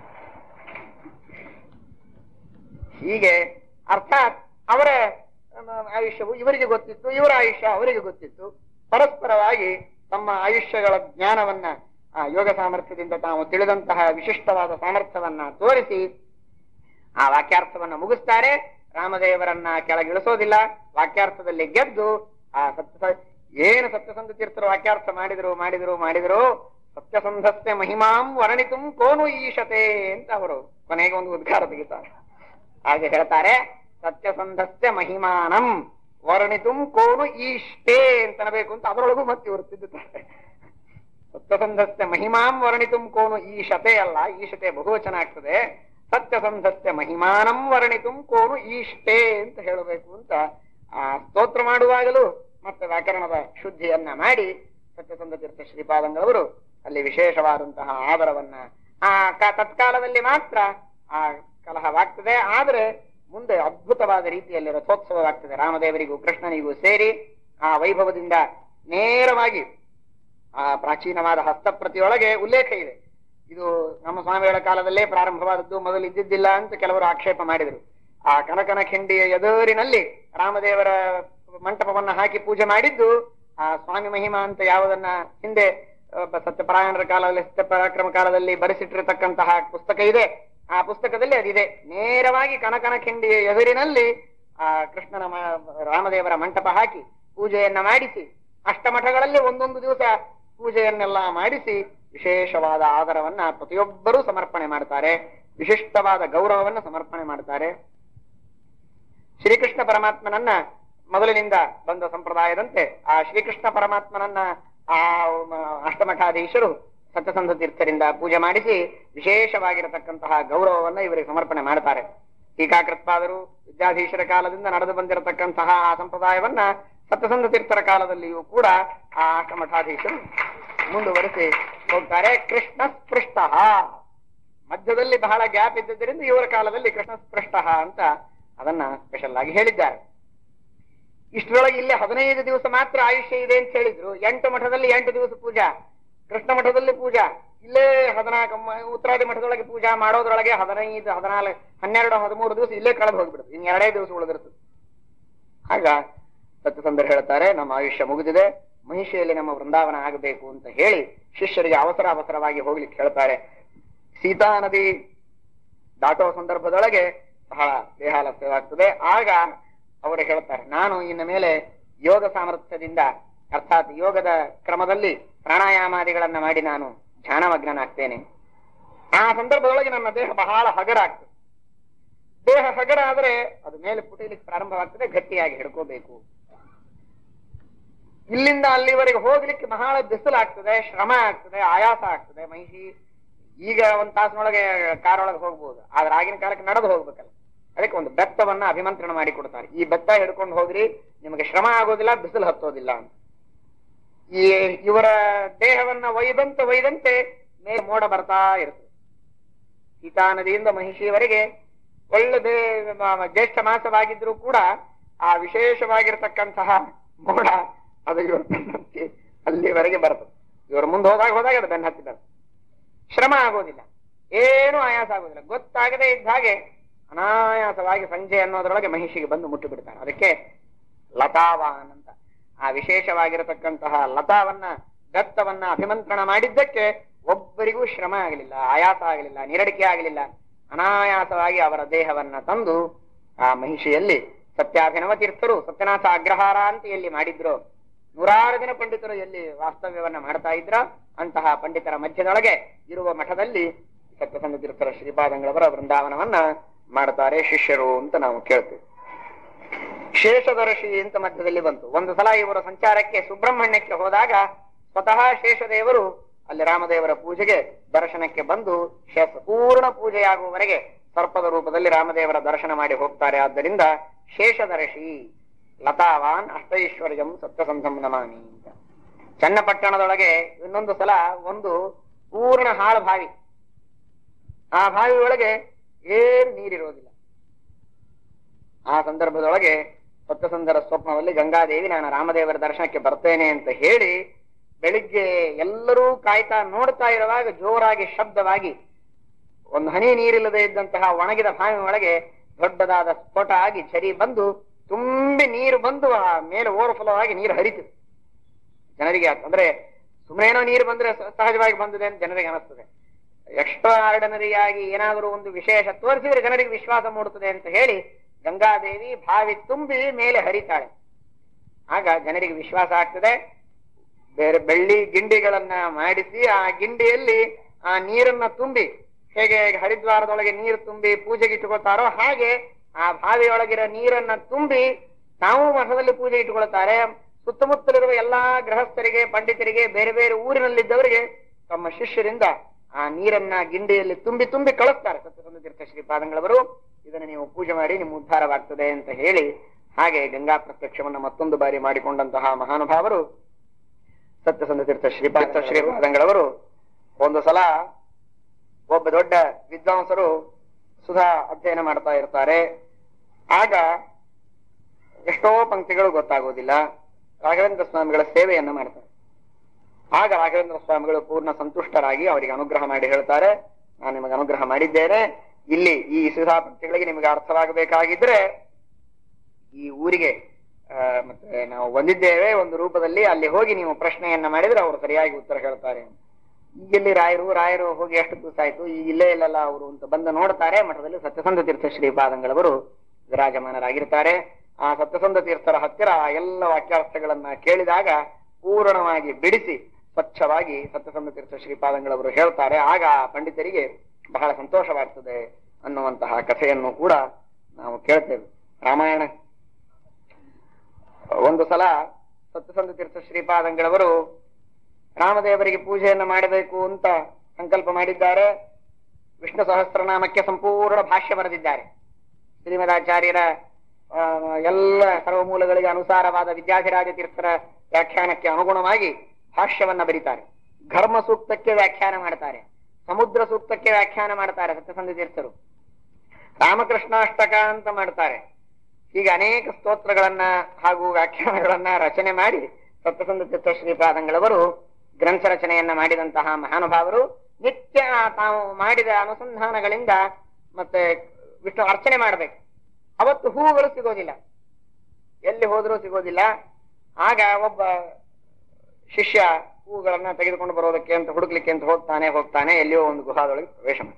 ಹೀಗೆ ಅರ್ಥಾತ್ ಅವರ ಅಹ್, ಆಯುಷ್ಯವು ಇವರಿಗೆ ಗೊತ್ತಿತ್ತು ಇವರ ಆಯುಷ್ಯ ಅವರಿಗೆ ಗೊತ್ತಿತ್ತು ಪರಸ್ಪರವಾಗಿ ತಮ್ಮ ಆಯುಷ್ಯಗಳ ಜ್ಞಾನವನ್ನ ಆ ಯೋಗ ಸಾಮರ್ಥ್ಯದಿಂದ ತಾವು ತಿಳಿದಂತಹ ವಿಶಿಷ್ಟವಾದ ಸಾಮರ್ಥ್ಯವನ್ನ ತೋರಿಸಿ ಆ ವಾಕ್ಯಾರ್ಥವನ್ನ ಮುಗಿಸ್ತಾರೆ ರಾಮದೇವರನ್ನ ಕೆಳಗಿಳಿಸೋದಿಲ್ಲ ವಾಕ್ಯಾರ್ಥದಲ್ಲಿ ಗೆದ್ದು ಆ ಸತ್ಯ ಏನು ಸತ್ಯಸಂಧ ತೀರ್ಥರು ವಾಕ್ಯಾರ್ಥ ಮಾಡಿದ್ರು ಮಾಡಿದ್ರು ಮಾಡಿದ್ರು ಸತ್ಯಸಂಧಸ್ಯ ಮಹಿಮಾಂ ವರ್ಣಿತುಂ ಕೋನು ಈಶತೆ ಅಂತ ಅವರು ಕೊನೆಗೆ ಒಂದು ಉದ್ಗಾರ ತೆಗಿತಾರೆ ಹಾಗೆ ಹೇಳ್ತಾರೆ ಸತ್ಯಸಂಧಸ್ಯ ಮಹಿಮಾನಂ ವರ್ಣಿತುಂ ಕೋನು ಈಷ್ಟೇ ಅಂತನಬೇಕು ಅಂತ ಅದರೊಳಗೂ ಮತ್ತೆ ಇವರು ತಿದ್ದುತ್ತಾರೆ ಸತ್ಯಸಂಧಸ್ಯ ಮಹಿಮಾಂ ವರ್ಣಿತುಂ ಕೋನು ಈಶತೆ ಅಲ್ಲ ಈಶತೆ ಬಹುವಚನ ಆಗ್ತದೆ ಸತ್ಯಸಂಧಸ್ಯ ಮಹಿಮಾನಂ ವರ್ಣಿತುಂ ಕೋನು ಈಷ್ಟೇ ಅಂತ ಹೇಳಬೇಕು ಅಂತ ಆ ಸ್ತೋತ್ರ ಮಾಡುವಾಗಲೂ ಮತ್ತೆ ವ್ಯಾಕರಣದ ಶುದ್ಧಿಯನ್ನ ಮಾಡಿ ಸತ್ಯಸಂಧ ತೀರ್ಥ ಶ್ರೀಪಾದಂಗಳವರು ಅಲ್ಲಿ ವಿಶೇಷವಾದಂತಹ ಆದರವನ್ನ ಆ ಕ- ತತ್ಕಾಲದಲ್ಲಿ ಮಾತ್ರ ಆ ಕಲಹವಾಗ್ತದೆ ಆದ್ರೆ ಮುಂದೆ ಅದ್ಭುತವಾದ ರೀತಿಯಲ್ಲಿ ರಥೋತ್ಸವವಾಗ್ತದೆ ರಾಮದೇವರಿಗೂ ಕೃಷ್ಣನಿಗೂ ಸೇರಿ ಆ ವೈಭವದಿಂದ ನೇರವಾಗಿ ಆ ಪ್ರಾಚೀನವಾದ ಹಸ್ತಪ್ರತಿಯೊಳಗೆ ಉಲ್ಲೇಖ ಇದೆ ಇದು ನಮ್ಮ ಸ್ವಾಮಿಗಳ ಕಾಲದಲ್ಲೇ ಪ್ರಾರಂಭವಾದದ್ದು ಮೊದಲು ಇದ್ದಿದ್ದಿಲ್ಲ ಅಂತ ಕೆಲವರು ಆಕ್ಷೇಪ ಮಾಡಿದರು ಆ ಕನಕನ ಖಂಡಿಯ ಎದುರಿನಲ್ಲಿ ರಾಮದೇವರ ಮಂಟಪವನ್ನ ಹಾಕಿ ಪೂಜೆ ಮಾಡಿದ್ದು ಆ ಸ್ವಾಮಿ ಮಹಿಮಾ ಅಂತ ಯಾವುದನ್ನ ಹಿಂದೆ ಒಬ್ಬ ಸತ್ಯಪರಾಯಣರ ಕಾಲದಲ್ಲಿ ಸತ್ಯಪರಾಕ್ರಮ ಕಾಲದಲ್ಲಿ ಬರೆಸಿಟ್ಟಿರತಕ್ಕಂತಹ ಪುಸ್ತಕ ಇದೆ ಆ ಪುಸ್ತಕದಲ್ಲಿ ಅದಿದೆ ನೇರವಾಗಿ ಕನಕನ ಖಂಡಿಯ ಎದುರಿನಲ್ಲಿ ಆ ಕೃಷ್ಣನ ಮ- ರಾಮದೇವರ ಮಂಟಪ ಹಾಕಿ ಪೂಜೆಯನ್ನ ಮಾಡಿಸಿ ಅಷ್ಟಮಠಗಳಲ್ಲಿ ಒಂದೊಂದು ದಿವಸ ಪೂಜೆಯನ್ನೆಲ್ಲ ಮಾಡಿಸಿ ವಿಶೇಷವಾದ ಆದರವನ್ನ ಪ್ರತಿಯೊಬ್ಬರೂ ಸಮರ್ಪಣೆ ಮಾಡ್ತಾರೆ ವಿಶಿಷ್ಟವಾದ ಗೌರವವನ್ನ ಸಮರ್ಪಣೆ ಮಾಡ್ತಾರೆ ಶ್ರೀಕೃಷ್ಣ ಪರಮಾತ್ಮನನ್ನ ಮೊದಲಿನಿಂದ ಬಂದ ಸಂಪ್ರದಾಯದಂತೆ ಆ ಶ್ರೀಕೃಷ್ಣ ಪರಮಾತ್ಮನನ್ನ ಆ ಮ, ಅಷ್ಟಮಠಾಧೀಶರು ಸತ್ಯಸಂಧ ತೀರ್ಥರಿಂದ ಪೂಜೆ ಮಾಡಿಸಿ ವಿಶೇಷವಾಗಿರತಕ್ಕಂತಹ ಗೌರವವನ್ನ ಇವರಿಗೆ ಸಮರ್ಪಣೆ ಮಾಡ್ತಾರೆ ಟೀಕಾಕೃತ್ಪಾದರು ವಿದ್ಯಾಧೀಶರ ಕಾಲದಿಂದ ನಡೆದು ಬಂದಿರತಕ್ಕಂತಹ ಆ ಸಂಪ್ರದಾಯವನ್ನ ಸತ್ಯಸಂಧ ತೀರ್ಥರ ಕಾಲದಲ್ಲಿಯೂ ಕೂಡ ಆ ಅಷ್ಟಮಠಾಧೀಶರು ಮುಂದುವರಿಸಿ ಹೋಗ್ತಾರೆ ಕೃಷ್ಣ ಸ್ಪೃಷ್ಟ ಮಧ್ಯದಲ್ಲಿ ಬಹಳ ಗ್ಯಾಪ್ ಇದ್ದುದರಿಂದ ಇವರ ಕಾಲದಲ್ಲಿ ಕೃಷ್ಣ ಸ್ಪೃಷ್ಟ ಅಂತ ಅದನ್ನ ಸ್ಪೆಷಲ್ ಆಗಿ ಹೇಳಿದ್ದಾರೆ ಇಷ್ಟರೊಳಗೆ ಇಲ್ಲಿ ಹದಿನೈದು ದಿವಸ ಮಾತ್ರ ಆಯುಷ್ಯ ಇದೆ ಅಂತ ಹೇಳಿದ್ರು ಎಂಟು ಮಠದಲ್ಲಿ ಎಂಟು ದಿವಸ ಪೂಜಾ ಕೃಷ್ಣ ಮಠದಲ್ಲಿ ಪೂಜಾ ಇಲ್ಲೇ ಹದಿನಾಲ್ಕು ಮ- ಉತ್ತರಾದಿ ಮಠದೊಳಗೆ ಪೂಜಾ ಮಾಡೋದ್ರೊಳಗೆ ಹದಿನೈದು ಹದಿನಾಲ್ಕು ಹನ್ನೆರಡು ಹದಿಮೂರು ದಿವಸ ಇಲ್ಲೇ ಕಳೆದು ಹೋಗ್ಬಿಡುತ್ತೆ ಇನ್ ಎರಡೇ ದಿವಸ ಉಳಿದಿರ್ತದೆ ಆಗ ಸತ್ಯಸಂಧರು ಹೇಳ್ತಾರೆ ನಮ್ಮ ಆಯುಷ್ಯ ಮುಗಿದಿದೆ ಮಹಿಷಿಯಲ್ಲಿ ನಮ್ಮ ವೃಂದಾವನ ಆಗಬೇಕು ಅಂತ ಹೇಳಿ ಶಿಷ್ಯರಿಗೆ ಅವಸರ ಅವಸರವಾಗಿ ಹೋಗ್ಲಿಕ್ಕೆ ಹೇಳ್ತಾರೆ ಸೀತಾ ನದಿ ದಾಟುವ ಸಂದರ್ಭದೊಳಗೆ ಬಹಳ ದೇಹಾಲಸ್ಯವಾಗ್ತದೆ ಆಗ ಅವರು ಹೇಳ್ತಾರೆ ನಾನು ಇನ್ನು ಮೇಲೆ ಯೋಗ ಸಾಮರ್ಥ್ಯದಿಂದ ಅರ್ಥಾತ್ ಯೋಗದ ಕ್ರಮದಲ್ಲಿ ಪ್ರಾಣಾಯಾಮಾದಿಗಳನ್ನ ಮಾಡಿ ನಾನು ಧ್ಯಾನಮಗ್ನನಾಗ್ತೇನೆ ಆ ಸಂದರ್ಭದೊಳಗೆ ನನ್ನ ದೇಹ ಬಹಳ ಹಗರ ಆಗ್ತದೆ ದೇಹ ಹಗರ ಆದ್ರೆ ಅದು ಮೇಲೆ ಪುಟಿಲಿಕ್ಕೆ ಪ್ರಾರಂಭವಾಗ್ತದೆ ಗಟ್ಟಿಯಾಗಿ ಹಿಡ್ಕೋಬೇಕು ಇಲ್ಲಿಂದ ಅಲ್ಲಿವರೆಗೆ ಹೋಗ್ಲಿಕ್ಕೆ ಬಹಳ ಬಿಸಿಲಾಗ್ತದೆ ಶ್ರಮ ಆಗ್ತದೆ ಆಯಾಸ ಆಗ್ತದೆ ಮಹಿಷಿ ಈಗ ಒಂದ್ ತಾಸಿನೊಳಗೆ ಕಾರೊಳಗೆ ಹೋಗ್ಬೋದು ಆದ್ರೆ ಆಗಿನ ಕಾಲಕ್ಕೆ ನಡೆದು ಹೋಗ್ಬೇಕಲ್ಲ ಅದಕ್ಕೆ ಒಂದು ಬೆತ್ತವನ್ನ ಅಭಿಮಂತ್ರಣ ಮಾಡಿ ಕೊಡ್ತಾರೆ ಈ ಬೆತ್ತ ಹಿಡ್ಕೊಂಡು ಹೋಗ್ರಿ ನಿಮಗೆ ಶ್ರಮ ಆಗೋದಿಲ್ಲ ಬಿಸಿಲು ಹತ್ತೋದಿಲ್ಲ ಅಂತ ಈ ಇವರ ದೇಹವನ್ನ ಒಯ್ದಂತೆ ಒಯ್ದಂತೆ ಮೇಲೆ ಮೋಡ ಬರ್ತಾ ಇರ್ತದೆ ತುಂಗಭದ್ರಾ ನದಿಯಿಂದ ಮಹಿಷಿಯವರೆಗೆ ಒಳ್ಳೆದೇ ಮ- ಜ್ಯೇಷ್ಠ ಮಾಸವಾಗಿದ್ರೂ ಕೂಡ ಆ ವಿಶೇಷವಾಗಿರತಕ್ಕಂತಹ ಮೋಡ ಅದು ಇವ್ರ ಬೆನ್ನತ್ತಿ ಅಲ್ಲಿವರೆಗೆ ಬರ್ತದೆ ಇವರು ಮುಂದೆ ಹೋದಾಗ ಹೋದಾಗ ಅದು ಬೆನ್ನ ಹತ್ತಿ ಬರ್ತದೆ ಶ್ರಮ ಆಗೋದಿಲ್ಲ ಏನು ಆಯಾಸ ಆಗೋದಿಲ್ಲ ಗೊತ್ತಾಗದೇ ಇದ್ದ ಹಾಗೆ ಅನಾಯಾಸವಾಗಿ ಸಂಜೆ ಅನ್ನೋದ್ರೊಳಗೆ ಮಹಿಷಿಗೆ ಬಂದು ಮುಟ್ಟು ಬಿಡ್ತಾರೆ ಅದಕ್ಕೆ ಲತಾವಾನ್ ಅಂತ ಆ ವಿಶೇಷವಾಗಿರತಕ್ಕಂತಹ ಲತಾವನ್ನ ದತ್ತವನ್ನ ಅಭಿಮಂತ್ರಣ ಮಾಡಿದ್ದಕ್ಕೆ ಒಬ್ಬರಿಗೂ ಶ್ರಮ ಆಗಲಿಲ್ಲ ಆಯಾಸ ಆಗಲಿಲ್ಲ ನಿರಡಿಕೆ ಆಗಲಿಲ್ಲ ಅನಾಯಾಸವಾಗಿ ಅವರ ದೇಹವನ್ನ ತಂದು ಆ ಮಹಿಷಿಯಲ್ಲಿ ಸತ್ಯಾಭಿನವ ತೀರ್ಥರು ಸತ್ಯನಾಥ ಅಗ್ರಹಾರ ಅಂತ ಎಲ್ಲಿ ಮಾಡಿದ್ರು ನೂರಾರು ಜನ ಪಂಡಿತರು ಎಲ್ಲಿ ವಾಸ್ತವ್ಯವನ್ನ ಮಾಡ್ತಾ ಇದ್ರ ಅಂತಹ ಪಂಡಿತರ ಮಧ್ಯದೊಳಗೆ ಇರುವ ಮಠದಲ್ಲಿ ಸತ್ಯಸಂಧ ತೀರ್ಥರ ಶ್ರೀಪಾದಂಗಳವರ ವೃಂದಾವನವನ್ನ ಮಾಡ್ತಾರೆ ಶಿಷ್ಯರು ಅಂತ ನಾವು ಕೇಳ್ತೇವೆ ಶೇಷದರ್ಶಿ ಅಂತ ಮಧ್ಯದಲ್ಲಿ ಬಂತು ಒಂದು ಸಲ ಇವರು ಸಂಚಾರಕ್ಕೆ ಸುಬ್ರಹ್ಮಣ್ಯಕ್ಕೆ ಹೋದಾಗ ಸ್ವತಃ ಶೇಷದೇವರು ಅಲ್ಲಿ ರಾಮದೇವರ ಪೂಜೆಗೆ ದರ್ಶನಕ್ಕೆ ಬಂದು ಶೇಷ ಪೂರ್ಣ ಪೂಜೆಯಾಗುವವರೆಗೆ ಸರ್ಪದ ರೂಪದಲ್ಲಿ ರಾಮದೇವರ ದರ್ಶನ ಮಾಡಿ ಹೋಗ್ತಾರೆ ಆದ್ದರಿಂದ ಶೇಷದರ್ಶಿ ಲತಾವಾನ್ ಅಷ್ಟೈಶ್ವರ್ಯಂ ಸತ್ಯಸಂಧಂ ನಮಾಮಿ ಅಂತ ಚನ್ನಪಟ್ಟಣದೊಳಗೆ ಇನ್ನೊಂದು ಸಲ ಒಂದು ಪೂರ್ಣ ಹಾಳು ಬಾವಿ ಆ ಬಾವಿ ಒಳಗೆ ಏನು ನೀರಿರೋದಿಲ್ಲ ಆ ಸಂದರ್ಭದೊಳಗೆ ಸತ್ಯಸಂಧರ ಸ್ವಪ್ನದಲ್ಲಿ ಗಂಗಾದೇವಿ ನಾನು ರಾಮದೇವರ ದರ್ಶನಕ್ಕೆ ಬರ್ತೇನೆ ಅಂತ ಹೇಳಿ ಬೆಳಿಗ್ಗೆ ಎಲ್ಲರೂ ಕಾಯ್ತಾ ನೋಡ್ತಾ ಇರುವಾಗ ಜೋರಾಗಿ ಶಬ್ದವಾಗಿ ಒಂದು ಹನಿ ನೀರಿಲ್ಲದೆ ಇದ್ದಂತಹ ಒಣಗಿದ ಬಾವಿ ಒಳಗೆ ದೊಡ್ಡದಾದ ಸ್ಫೋಟ ಆಗಿ ಝರಿ ಬಂದು ತುಂಬಿ ನೀರು ಬಂದು ಆ ಮೇಲೆ ಓವರ್ಫ್ಲೋ ಆಗಿ ನೀರು ಹರಿತು ಜನರಿಗೆ ಆಯ್ತು. ಅಂದ್ರೆ ಸುಮ್ಮನೇನೋ ನೀರು ಬಂದ್ರೆ ಸ- ಸಹಜವಾಗಿ ಬಂದಿದೆ ಅಂತ ಜನರಿಗೆ ಅನಿಸ್ತದೆ ಎಕ್ಸ್ಟ್ರಾ ಆರ್ಡಿನರಿಯಾಗಿ ಏನಾದರೂ ಒಂದು ವಿಶೇಷ ತೋರಿಸಿದ್ರೆ ಜನರಿಗೆ ವಿಶ್ವಾಸ ಮೂಡುತ್ತದೆ ಅಂತ ಹೇಳಿ ಗಂಗಾದೇವಿ ಬಾವಿ ತುಂಬಿ ಮೇಲೆ ಹರಿತಾಳೆ ಆಗ ಜನರಿಗೆ ವಿಶ್ವಾಸ ಆಗ್ತದೆ ಬೇರೆ ಬೆಳ್ಳಿ ಗಿಂಡಿಗಳನ್ನ ಮಾಡಿಸಿ ಆ ಗಿಂಡಿಯಲ್ಲಿ ಆ ನೀರನ್ನ ತುಂಬಿ ಹೇಗೆ ಹರಿದ್ವಾರದೊಳಗೆ ನೀರು ತುಂಬಿ ಪೂಜೆಗೆ ಇಟ್ಟುಕೊಳ್ತಾರೋ ಹಾಗೆ ಆ ಬಾವಿಯೊಳಗಿರೋ ನೀರನ್ನ ತುಂಬಿ ತಾವು ಮಠದಲ್ಲಿ ಪೂಜೆ ಇಟ್ಟುಕೊಳ್ತಾರೆ ಸುತ್ತಮುತ್ತಲಿರುವ ಎಲ್ಲಾ ಗೃಹಸ್ಥರಿಗೆ ಪಂಡಿತರಿಗೆ ಬೇರೆ ಬೇರೆ ಊರಿನಲ್ಲಿದ್ದವರಿಗೆ ತಮ್ಮ ಶಿಷ್ಯರಿಂದ ಆ ನೀರನ್ನ ಗಿಂಡಿಯಲ್ಲಿ ತುಂಬಿ ತುಂಬಿ ಕಳಿಸ್ತಾರೆ ಸತ್ಯಸಂಧ ತೀರ್ಥ ಶ್ರೀಪಾದಂಗಳವರು ಇದನ್ನು ನೀವು ಪೂಜೆ ಮಾಡಿ ನಿಮ್ಮ ಉದ್ಧಾರವಾಗ್ತದೆ ಅಂತ ಹೇಳಿ ಹಾಗೆ ಗಂಗಾ ಪ್ರತ್ಯಕ್ಷವನ್ನ ಮತ್ತೊಂದು ಬಾರಿ ಮಾಡಿಕೊಂಡಂತಹ ಮಹಾನುಭಾವರು ಸತ್ಯಸಂಧ ತೀರ್ಥ ಶ್ರೀಪಾದ ಶ್ರೀಪಾದಂಗಳವರು ಒಂದು ಸಲ ಒಬ್ಬ ದೊಡ್ಡ ವಿದ್ವಾಂಸರು ಸುಧಾ ಅಧ್ಯಯನ ಮಾಡ್ತಾ ಇರ್ತಾರೆ ಆಗ ಎಷ್ಟೋ ಪಂಕ್ತಿಗಳು ಗೊತ್ತಾಗೋದಿಲ್ಲ ರಾಘವೇಂದ್ರ ಸ್ವಾಮಿಗಳ ಸೇವೆಯನ್ನ ಮಾಡ್ತಾರೆ ಆಗ ರಾಘವೇಂದ್ರ ಸ್ವಾಮಿಗಳು ಪೂರ್ಣ ಸಂತುಷ್ಟರಾಗಿ ಅವರಿಗೆ ಅನುಗ್ರಹ ಮಾಡಿ ಹೇಳ್ತಾರೆ ನಾನು ನಿಮಗೆ ಅನುಗ್ರಹ ಮಾಡಿದ್ದೇನೆ ಇಲ್ಲಿ ಈ ಸುಧಾ ಪಂಕ್ತಿಗಳಿಗೆ ನಿಮಗೆ ಅರ್ಥವಾಗಬೇಕಾಗಿದ್ರೆ ಈ ಊರಿಗೆ ಆ, ಮತ್ತೆ ನಾವು ಬಂದಿದ್ದೇವೆ ಒಂದು ರೂಪದಲ್ಲಿ ಅಲ್ಲಿ ಹೋಗಿ ನೀವು ಪ್ರಶ್ನೆಯನ್ನ ಮಾಡಿದ್ರೆ ಅವರು ಸರಿಯಾಗಿ ಉತ್ತರ ಹೇಳ್ತಾರೆ ಈಗೆಲ್ಲಿ ರಾಯರು ರಾಯರು ಹೋಗಿ ಎಷ್ಟು ದಿವಸ ಆಯ್ತು ಈಗ ಇಲ್ಲೇ ಇಲ್ಲಲ್ಲ ಅವರು ಅಂತ ಬಂದು ನೋಡ್ತಾರೆ ಮಠದಲ್ಲಿ ಸತ್ಯಸಂಧ ತೀರ್ಥ ಶ್ರೀಪಾದಂಗಳವರು ವಿರಾಜಮಾನರಾಗಿರ್ತಾರೆ ಆ ಸತ್ಯಸಂಧ ತೀರ್ಥರ ಹತ್ತಿರ ಆ ಎಲ್ಲ ವಾಕ್ಯಾರ್ಥಗಳನ್ನ ಕೇಳಿದಾಗ ಪೂರ್ಣವಾಗಿ ಬಿಡಿಸಿ ಸ್ವಚ್ಛವಾಗಿ ಸತ್ಯಸಂಧ ತೀರ್ಥ ಶ್ರೀಪಾದಂಗಳವರು ಹೇಳ್ತಾರೆ ಆಗ ಆ ಪಂಡಿತರಿಗೆ ಬಹಳ ಸಂತೋಷವಾಗ್ತದೆ ಅನ್ನುವಂತಹ ಕಥೆಯನ್ನು ಕೂಡ ನಾವು ಕೇಳ್ತೇವೆ ರಾಮಾಯಣ ಒಂದು ಸಲ ಸತ್ಯಸಂಧ ತೀರ್ಥ ಶ್ರೀಪಾದಂಗಳವರು ರಾಮದೇವರಿಗೆ ಪೂಜೆಯನ್ನು ಮಾಡಬೇಕು ಅಂತ ಸಂಕಲ್ಪ ಮಾಡಿದ್ದಾರೆ ವಿಷ್ಣು ಸಹಸ್ರನಾಮಕ್ಕೆ ಸಂಪೂರ್ಣ ಭಾಷ್ಯ ಬರೆದಿದ್ದಾರೆ ಶ್ರೀಮದಾಚಾರ್ಯರ ಆ, ಎಲ್ಲ ಸರ್ವಮೂಲಗಳಿಗೆ ಅನುಸಾರವಾದ ವಿದ್ಯಾಧಿರಾಜ ತೀರ್ಥರ ವ್ಯಾಖ್ಯಾನಕ್ಕೆ ಅನುಗುಣವಾಗಿ ಭಾಷ್ಯವನ್ನ ಬರೀತಾರೆ ಘರ್ಮ ಸೂಕ್ತಕ್ಕೆ ವ್ಯಾಖ್ಯಾನ ಮಾಡ್ತಾರೆ ಸಮುದ್ರ ಸೂಕ್ತಕ್ಕೆ ವ್ಯಾಖ್ಯಾನ ಮಾಡ್ತಾರೆ ಸತ್ಯಸಂಧ ತೀರ್ಥರು ರಾಮಕೃಷ್ಣಾಷ್ಟಕ ಅಂತ ಮಾಡ್ತಾರೆ ಹೀಗೆ ಅನೇಕ ಸ್ತೋತ್ರಗಳನ್ನ ಹಾಗೂ ವ್ಯಾಖ್ಯಾನಗಳನ್ನ ರಚನೆ ಮಾಡಿ ಸತ್ಯಸಂಧ ತೀರ್ಥ ಶ್ರೀಪಾದಂಗಳವರು ಗ್ರಂಥ ರಚನೆಯನ್ನ ಮಾಡಿದಂತಹ ಮಹಾನುಭಾವರು ನಿತ್ಯ ತಾವು ಮಾಡಿದ ಅನುಸಂಧಾನಗಳಿಂದ ಮತ್ತೆ ವಿಷ್ಣು ಅರ್ಚನೆ ಮಾಡಬೇಕು ಅವತ್ತು ಹೂವುಗಳು ಸಿಗೋದಿಲ್ಲ ಎಲ್ಲಿ ಹೋದ್ರೂ ಸಿಗೋದಿಲ್ಲ ಆಗ ಒಬ್ಬ ಶಿಷ್ಯ ಹೂವುಗಳನ್ನ ತೆಗೆದುಕೊಂಡು ಬರೋದಕ್ಕೆ ಅಂತ ಹುಡುಕ್ಲಿಕ್ಕೆ ಅಂತ ಹೋಗ್ತಾನೆ ಹೋಗ್ತಾನೆ ಎಲ್ಲಿಯೋ ಒಂದು ಗುಹಾದೊಳಗೆ ಪ್ರವೇಶ ಮಾಡಿ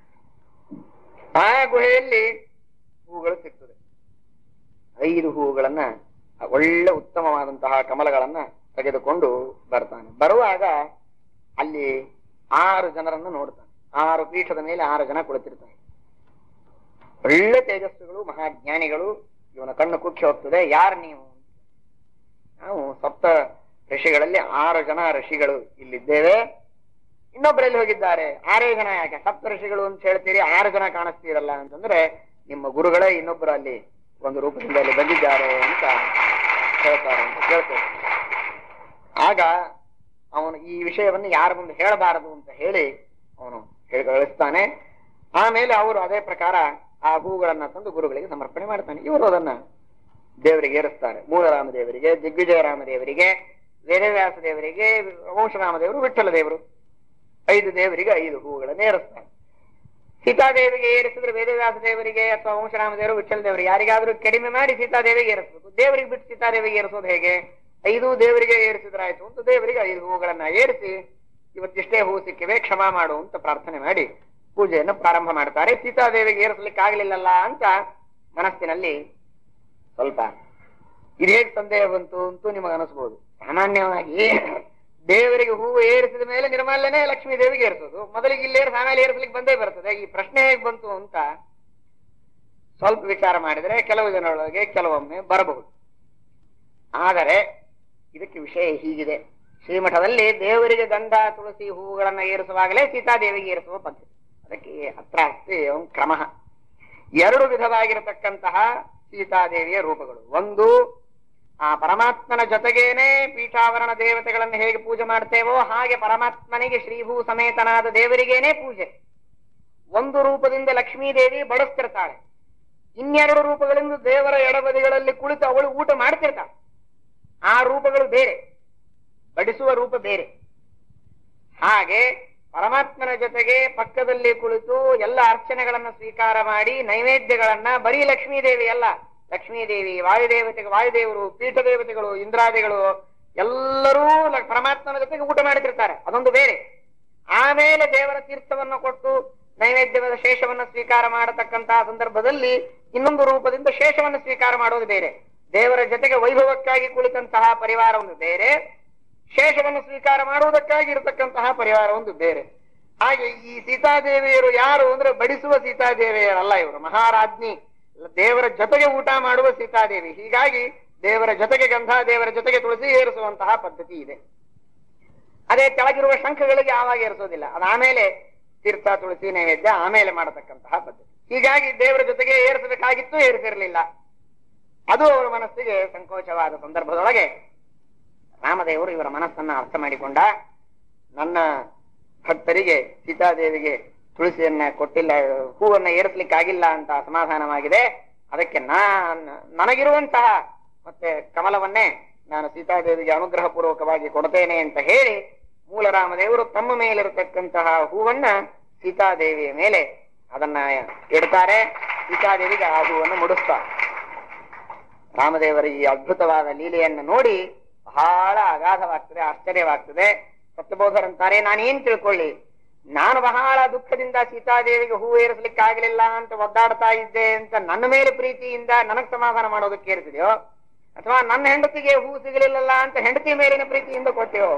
ಆ ಗುಹೆಯಲ್ಲಿ ಹೂಗಳು ಸಿಗ್ತದೆ ಐದು ಹೂವುಗಳನ್ನ ಒಳ್ಳೆ ಉತ್ತಮವಾದಂತಹ ಕಮಲಗಳನ್ನ ತೆಗೆದುಕೊಂಡು ಬರ್ತಾನೆ ಬರುವಾಗ ಅಲ್ಲಿ ಆರು ಜನರನ್ನ ನೋಡ್ತಾನೆ ಆರು ಪೀಠದ ಮೇಲೆ ಆರು ಜನ ಕುಳಿತಿರ್ತಾರೆ ಒಳ್ಳೆ ತೇಜಸ್ಸುಗಳು ಮಹಾಜ್ಞಾನಿಗಳು ಇವನ ಕಣ್ಣು ಕುಕ್ಕಿ ಹೋಗ್ತದೆ ಯಾರು ನೀವು ನಾವು ಸಪ್ತ ಋಷಿಗಳಲ್ಲಿ ಆರು ಜನ ಋಷಿಗಳು ಇಲ್ಲಿದ್ದೇವೆ ಇನ್ನೊಬ್ಬರಲ್ಲಿ ಹೋಗಿದ್ದಾರೆ ಆರೇ ಜನ ಯಾಕೆ ಸಪ್ತ ಋಷಿಗಳು ಅಂತ ಹೇಳ್ತೀರಿ ಆರು ಜನ ಕಾಣಿಸ್ತೀರಲ್ಲ ಅಂತಂದ್ರೆ ನಿಮ್ಮ ಗುರುಗಳೇ ಇನ್ನೊಬ್ಬರು ಅಲ್ಲಿ ಒಂದು ರೂಪದಿಂದ ಅಲ್ಲಿ ಬಂದಿದ್ದಾರೆ ಅಂತ ಹೇಳ್ತಾರೆ ಅಂತ ಕೇಳ್ತೇವೆ ಆಗ ಅವನು ಈ ವಿಷಯವನ್ನು ಯಾರ ಮುಂದೆ ಹೇಳಬಾರದು ಅಂತ ಹೇಳಿ ಅವನು ಹೇಳಿ ಕಳಿಸ್ತಾನೆ ಆಮೇಲೆ ಅವರು ಅದೇ ಪ್ರಕಾರ ಆ ಹೂಗಳನ್ನ ತಂದು ಗುರುಗಳಿಗೆ ಸಮರ್ಪಣೆ ಮಾಡ್ತಾನೆ ಇವರು ಅದನ್ನ ದೇವರಿಗೆ ಏರಿಸ್ತಾರೆ ಮೂಲರಾಮ ದೇವರಿಗೆ ದಿಗ್ವಿಜಯರಾಮ ದೇವರಿಗೆ ವೇದವ್ಯಾಸ ದೇವರಿಗೆ ವಂಶರಾಮ ದೇವರು ವಿಠ್ಠಲ ದೇವರು ಐದು ದೇವರಿಗೆ ಐದು ಹೂಗಳನ್ನು ಏರಿಸ್ತಾರೆ ಸೀತಾದೇವಿಗೆ ಏರಿಸಿದ್ರೆ ವೇದವ್ಯಾಸ ದೇವರಿಗೆ ಅಥವಾ ವಂಶರಾಮ ದೇವರು ವಿಠ್ಠಲ ದೇವರಿಗೆ ಯಾರಿಗಾದ್ರೂ ಕಡಿಮೆ ಮಾಡಿ ಸೀತಾದೇವಿಗೆ ಏರಿಸಬೇಕು ದೇವರಿಗೆ ಬಿಟ್ಟು ಸೀತಾದೇವಿಗೆ ಏರಿಸೋದು ಹೇಗೆ ಐದು ದೇವರಿಗೆ ಏರಿಸಿದ್ರಾಯ್ತು ಅಂತ ದೇವರಿಗೆ ಐದು ಹೂಗಳನ್ನ ಏರಿಸಿ ಇವತ್ತಿಷ್ಟೇ ಹೂ ಸಿಕ್ಕಿವೆ ಕ್ಷಮಾ ಮಾಡು ಅಂತ ಪ್ರಾರ್ಥನೆ ಮಾಡಿ ಪೂಜೆಯನ್ನು ಪ್ರಾರಂಭ ಮಾಡ್ತಾರೆ ಸೀತಾದೇವಿಗೆ ಏರಿಸಲಿಕ್ಕೆ ಆಗ್ಲಿಲ್ಲಲ್ಲ ಅಂತ ಮನಸ್ಸಿನಲ್ಲಿ ಸ್ವಲ್ಪ ಇದು ಹೇಗೆ ಸಂದೇಹ ಬಂತು ಅಂತೂ ನಿಮಗೆ ಅನಿಸ್ಬೋದು ಸಾಮಾನ್ಯವಾಗಿ ದೇವರಿಗೆ ಹೂವು ಏರಿಸಿದ ಮೇಲೆ ನಿರ್ಮಾಲ್ಯನೇ ಲಕ್ಷ್ಮೀ ದೇವಿಗೆ ಏರಿಸೋದು ಮೊದಲಿಗೆ ಇಲ್ಲಿ ಏರಿಸಿ ಆಮೇಲೆ ಏರಿಸಲಿಕ್ಕೆ ಬಂದೇ ಬರ್ತದೆ ಈ ಪ್ರಶ್ನೆ ಹೇಗೆ ಬಂತು ಅಂತ ಸ್ವಲ್ಪ ವಿಚಾರ ಮಾಡಿದ್ರೆ ಕೆಲವು ಜನರೊಳಗೆ ಕೆಲವೊಮ್ಮೆ ಬರಬಹುದು ಆದರೆ ಇದಕ್ಕೆ ವಿಷಯ ಹೀಗಿದೆ ಶ್ರೀಮಠದಲ್ಲಿ ದೇವರಿಗೆ ಗಂಧ ತುಳಸಿ ಹೂವುಗಳನ್ನ ಏರಿಸುವಾಗಲೇ ಸೀತಾದೇವಿಗೆ ಏರಿಸುವ ಪದ್ಧತಿ ಅದಕ್ಕೆ ಅತ್ರ ಅಸ್ತಿ ಏವಂ ಕ್ರಮ ಎರಡು ವಿಧವಾಗಿರತಕ್ಕಂತಹ ಸೀತಾದೇವಿಯ ರೂಪಗಳು ಒಂದು ಆ ಪರಮಾತ್ಮನ ಜೊತೆಗೇನೆ ಪೀಠಾವರಣ ದೇವತೆಗಳನ್ನು ಹೇಗೆ ಪೂಜೆ ಮಾಡ್ತೇವೋ ಹಾಗೆ ಪರಮಾತ್ಮನಿಗೆ ಶ್ರೀಭೂ ಸಮೇತನಾದ ದೇವರಿಗೇನೆ ಪೂಜೆ ಒಂದು ರೂಪದಿಂದ ಲಕ್ಷ್ಮೀ ದೇವಿ ಬಡಿಸ್ತಿರ್ತಾಳೆ ಇನ್ನೆರಡು ರೂಪಗಳಿಂದ ದೇವರ ಎಡಬದಿಗಳಲ್ಲಿ ಕುಳಿತು ಅವಳು ಊಟ ಮಾಡ್ತಿರ್ತಾಳೆ ಆ ರೂಪಗಳು ಬೇರೆ ಬಡಿಸುವ ರೂಪ ಬೇರೆ ಹಾಗೆ ಪರಮಾತ್ಮನ ಜೊತೆಗೆ ಪಕ್ಕದಲ್ಲಿ ಕುಳಿತು ಎಲ್ಲ ಅರ್ಚನೆಗಳನ್ನ ಸ್ವೀಕಾರ ಮಾಡಿ ನೈವೇದ್ಯಗಳನ್ನ ಬರೀ ಲಕ್ಷ್ಮೀ ದೇವಿ ಅಲ್ಲ ಲಕ್ಷ್ಮೀ ದೇವಿ ವಾಯುದೇವತೆ ವಾಯುದೇವರು ಪೀಠ ದೇವತೆಗಳು ಇಂದ್ರಾದಿಗಳು ಎಲ್ಲರೂ ಲ- ಪರಮಾತ್ಮನ ಜೊತೆಗೆ ಊಟ ಮಾಡ್ತಿರ್ತಾರೆ ಅದೊಂದು ಬೇರೆ ಆಮೇಲೆ ದೇವರ ತೀರ್ಥವನ್ನು ಕೊಟ್ಟು ನೈವೇದ್ಯದ ಶೇಷವನ್ನು ಸ್ವೀಕಾರ ಮಾಡತಕ್ಕಂತಹ ಸಂದರ್ಭದಲ್ಲಿ ಇನ್ನೊಂದು ರೂಪದಿಂದ ಶೇಷವನ್ನು ಸ್ವೀಕಾರ ಮಾಡೋದು ಬೇರೆ ದೇವರ ಜೊತೆಗೆ ವೈಭವಕ್ಕಾಗಿ ಕುಳಿತಂತಹ ಪರಿವಾರ ಒಂದು ಬೇರೆ ಶೇಷವನ್ನು ಸ್ವೀಕಾರ ಮಾಡುವುದಕ್ಕಾಗಿ ಇರತಕ್ಕಂತಹ ಪರಿವಾರ ಒಂದು ಬೇರೆ ಹಾಗೆ ಈ ಸೀತಾದೇವಿಯರು ಯಾರು ಅಂದ್ರೆ ಬಡಿಸುವ ಸೀತಾದೇವಿಯರಲ್ಲ ಇವರು ಮಹಾರಾಜ್ಞಿ ದೇವರ ಜೊತೆಗೆ ಊಟ ಮಾಡುವ ಸೀತಾದೇವಿ ಹೀಗಾಗಿ ದೇವರ ಜೊತೆಗೆ ಗಂಧ ದೇವರ ಜೊತೆಗೆ ತುಳಸಿ ಏರಿಸುವಂತಹ ಪದ್ಧತಿ ಇದೆ ಅದೇ ಕೆಳಗಿರುವ ಶಂಖಗಳಿಗೆ ಆವಾಗ ಏರಿಸೋದಿಲ್ಲ ಅದಾಮೇಲೆ ತೀರ್ಥ ತುಳಸಿ ನೈವೇದ್ಯ ಆಮೇಲೆ ಮಾಡತಕ್ಕಂತಹ ಪದ್ಧತಿ ಹೀಗಾಗಿ ದೇವರ ಜೊತೆಗೆ ಏರಿಸಬೇಕಾಗಿತ್ತು ಏರಿಸಿರಲಿಲ್ಲ ಅದು ಅವರ ಮನಸ್ಸಿಗೆ ಸಂಕೋಚವಾದ ಸಂದರ್ಭದೊಳಗೆ ರಾಮದೇವರು ಇವರ ಮನಸ್ಸನ್ನ ಅರ್ಥ ಮಾಡಿಕೊಂಡ ನನ್ನ ಭಕ್ತರಿಗೆ ಸೀತಾದೇವಿಗೆ ತುಳಸಿಯನ್ನ ಕೊಟ್ಟಿಲ್ಲ ಹೂವನ್ನ ಏರಿಸ್ಲಿಕ್ಕಾಗಿಲ್ಲ ಅಂತ ಅಸಮಾಧಾನವಾಗಿದೆ ಅದಕ್ಕೆ ನಾನ್ ನನಗಿರುವಂತಹ ಮತ್ತೆ ಕಮಲವನ್ನೇ ನಾನು ಸೀತಾದೇವಿಗೆ ಅನುಗ್ರಹ ಪೂರ್ವಕವಾಗಿ ಕೊಡ್ತೇನೆ ಅಂತ ಹೇಳಿ ಮೂಲರಾಮದೇವರು ತಮ್ಮ ಮೇಲಿರತಕ್ಕಂತಹ ಹೂವನ್ನ ಸೀತಾದೇವಿಯ ಮೇಲೆ ಅದನ್ನ ಇಡ್ತಾರೆ ಸೀತಾದೇವಿಗೆ ಆ ಹೂವನ್ನು ಮುಡಿಸ್ತಾರೆ ರಾಮದೇವರ ಈ ಅದ್ಭುತವಾದ ಲೀಲೆಯನ್ನು ನೋಡಿ ಬಹಳ ಅಗಾಧವಾಗ್ತದೆ ಆಶ್ಚರ್ಯವಾಗ್ತದೆ ಸತ್ಯಬೋಧರಂತಾರೆ ನಾನೇನ್ ತಿಳ್ಕೊಳ್ಳಿ ನಾನು ಬಹಳ ದುಃಖದಿಂದ ಸೀತಾದೇವಿಗೆ ಹೂ ಏರಿಸ್ಲಿಕ್ಕೆ ಆಗ್ಲಿಲ್ಲ ಅಂತ ಒದ್ದಾಡ್ತಾ ಇದ್ದೆ ಅಂತ ನನ್ನ ಮೇಲೆ ಪ್ರೀತಿಯಿಂದ ನನಗ್ ಸಮಾಧಾನ ಮಾಡೋದಕ್ಕೆ ಏರಿಸಿದೆಯೋ ಅಥವಾ ನನ್ನ ಹೆಂಡತಿಗೆ ಹೂ ಸಿಗಲಿಲ್ಲಲ್ಲ ಅಂತ ಹೆಂಡತಿ ಮೇಲಿನ ಪ್ರೀತಿಯಿಂದ ಕೊಟ್ಟೆಯೋ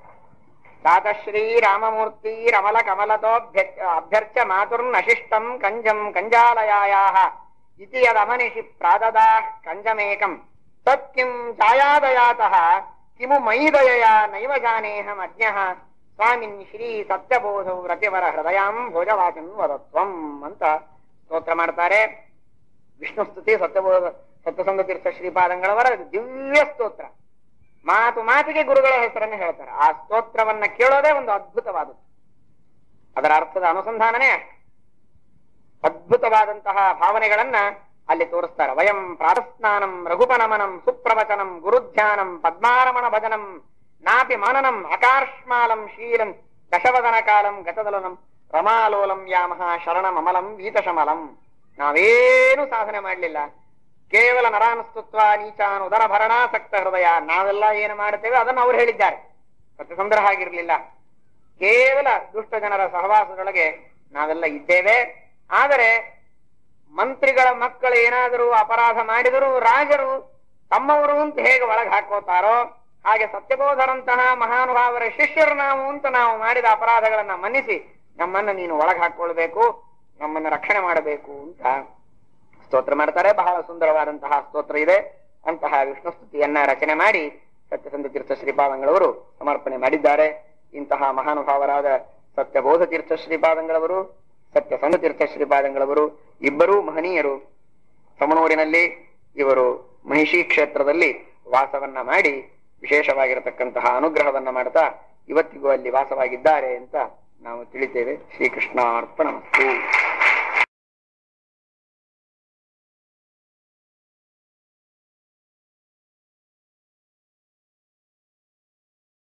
ತಾತಶ್ರೀ ರಾಮಮೂರ್ತಿ ರಮಲ ಕಮಲತೋ ಅಭ್ಯರ್ಚ ಮಾತುರ್ನಶಿಷ್ಟಂ ಕಂಜಂ ಕಂಜಾಲಯಾಯಾಹ ಇತಿ ಯದಮನಿಷಿ ಪ್ರಾದದಾ ಕಂಜಮೇಕಂ ತತ್ ಕಿಂ ಛಾಯಾದಯಾತಃ ಕಿಮು ಮೈದಯ ನೈವ ಜಾನೇಹಂ ಅಜ್ಞಃ ಸ್ವಾಮಿನ್ ಶ್ರೀ ಸತ್ಯಬೋಧೌ ರತಿವರ ಹೃದಯಾಂ ಭೋಜವಾಚನ್ ವದತ್ವಂ ಅಂತ ಸ್ತೋತ್ರ ಮಾಡ್ತಾರೆ ವಿಷ್ಣು ಸ್ತುತಿ ಸತ್ಯಬೋಧ ಸತ್ಯಸಂಗ ತೀರ್ಥ ಶ್ರೀಪಾದಂಗಳವರ ದಿವ್ಯ ಸ್ತೋತ್ರ ಮಾತು ಮಾತಿಗೆ ಗುರುಗಳ ಹೆಸರನ್ನು ಹೇಳ್ತಾರೆ ಆ ಸ್ತೋತ್ರವನ್ನ ಕೇಳೋದೇ ಒಂದು ಅದ್ಭುತವಾದದ್ದು ಅದರ ಅರ್ಥದ ಅನುಸಂಧಾನನೇ ಅಷ್ಟು ಅದ್ಭುತವಾದಂತಹ ಭಾವನೆಗಳನ್ನ ಅಲ್ಲಿ ತೋರಿಸ್ತಾರೆ ವಯಂ ಪ್ರಾತಸ್ನಾನಂ ರಘುಪನಮನಂ ಸುಪ್ರವಚನಂ ಗುರುಧ್ಯಾನಂ ಪದ್ಮಾರಮಣ ಭಜನಂ ನಾಪಿ ಮನನಂ ಅಕಾರ್ಷ್ಮಾಲಂ ಶೀಲಂ ದಶವದನ ಕಾಲಂ ಗತದಲನಂ ರಮಾಲೋಲಂ ಯಾಮಹ ಶರಣಂ ಅಮಲಂ ವೀತಶಮಲಂ ನಾವೇನು ಸಾಧನೆ ಮಾಡಲಿಲ್ಲ ಕೇವಲ ನರಾನುಸ್ತುತ್ವ ನೀಚಾನ್ ಉದರ ಭರಣಾಸಕ್ತ ಹೃದಯ ನಾವೆಲ್ಲ ಏನು ಮಾಡುತ್ತೇವೆ ಅದನ್ನು ಅವ್ರು ಹೇಳಿದ್ದಾರೆ ಸತ್ಯಸಂದ್ರ ಹಾಗಿರ್ಲಿಲ್ಲ ಕೇವಲ ದುಷ್ಟ ಜನರ ಸಹವಾಸದೊಳಗೆ ನಾವೆಲ್ಲ ಇದ್ದೇವೆ ಆದರೆ ಮಂತ್ರಿಗಳ ಮಕ್ಕಳು ಏನಾದರೂ ಅಪರಾಧ ಮಾಡಿದರೂ ರಾಜರು ತಮ್ಮವರು ಅಂತ ಹೇಗೆ ಒಳಗೆ ಹಾಕೋತಾರೋ ಹಾಗೆ ಸತ್ಯಬೋಧರಂತಹ ಮಹಾನುಭಾವರ ಶಿಷ್ಯರು ನಾವು ಅಂತ ನಾವು ಮಾಡಿದ ಅಪರಾಧಗಳನ್ನ ಮನ್ನಿಸಿ ನಮ್ಮನ್ನ ನೀನು ಒಳಗೆ ಹಾಕೊಳ್ಬೇಕು ನಮ್ಮನ್ನ ರಕ್ಷಣೆ ಮಾಡಬೇಕು ಅಂತ ಸ್ತೋತ್ರ ಮಾಡ್ತಾರೆ ಬಹಳ ಸುಂದರವಾದಂತಹ ಸ್ತೋತ್ರ ಇದೆ ಅಂತಹ ವಿಷ್ಣು ಸ್ತುತಿಯನ್ನ ರಚನೆ ಮಾಡಿ ಸತ್ಯಸಂಧ ತೀರ್ಥ ಶ್ರೀಪಾದಂಗಳವರು ಸಮರ್ಪಣೆ ಮಾಡಿದ್ದಾರೆ ಇಂತಹ ಮಹಾನುಭಾವರಾದ ಸತ್ಯಬೋಧ ತೀರ್ಥ ಶ್ರೀಪಾದಂಗಳವರು ಸತ್ಯಸಂಧ ತೀರ್ಥ ಶ್ರೀಪಾದಂಗಳವರು ಇಬ್ಬರೂ ಮಹನೀಯರು ಸಮನೂರಿನಲ್ಲಿ ಇವರು ಮಹಿಷಿ ಕ್ಷೇತ್ರದಲ್ಲಿ ವಾಸವನ್ನ ಮಾಡಿ ವಿಶೇಷವಾಗಿರತಕ್ಕಂತಹ ಅನುಗ್ರಹವನ್ನ ಮಾಡ್ತಾ ಇವತ್ತಿಗೂ ಅಲ್ಲಿ ವಾಸವಾಗಿದ್ದಾರೆ ಅಂತ ನಾವು ತಿಳಿತೇವೆ ಶ್ರೀಕೃಷ್ಣ ಅರ್ಪಣ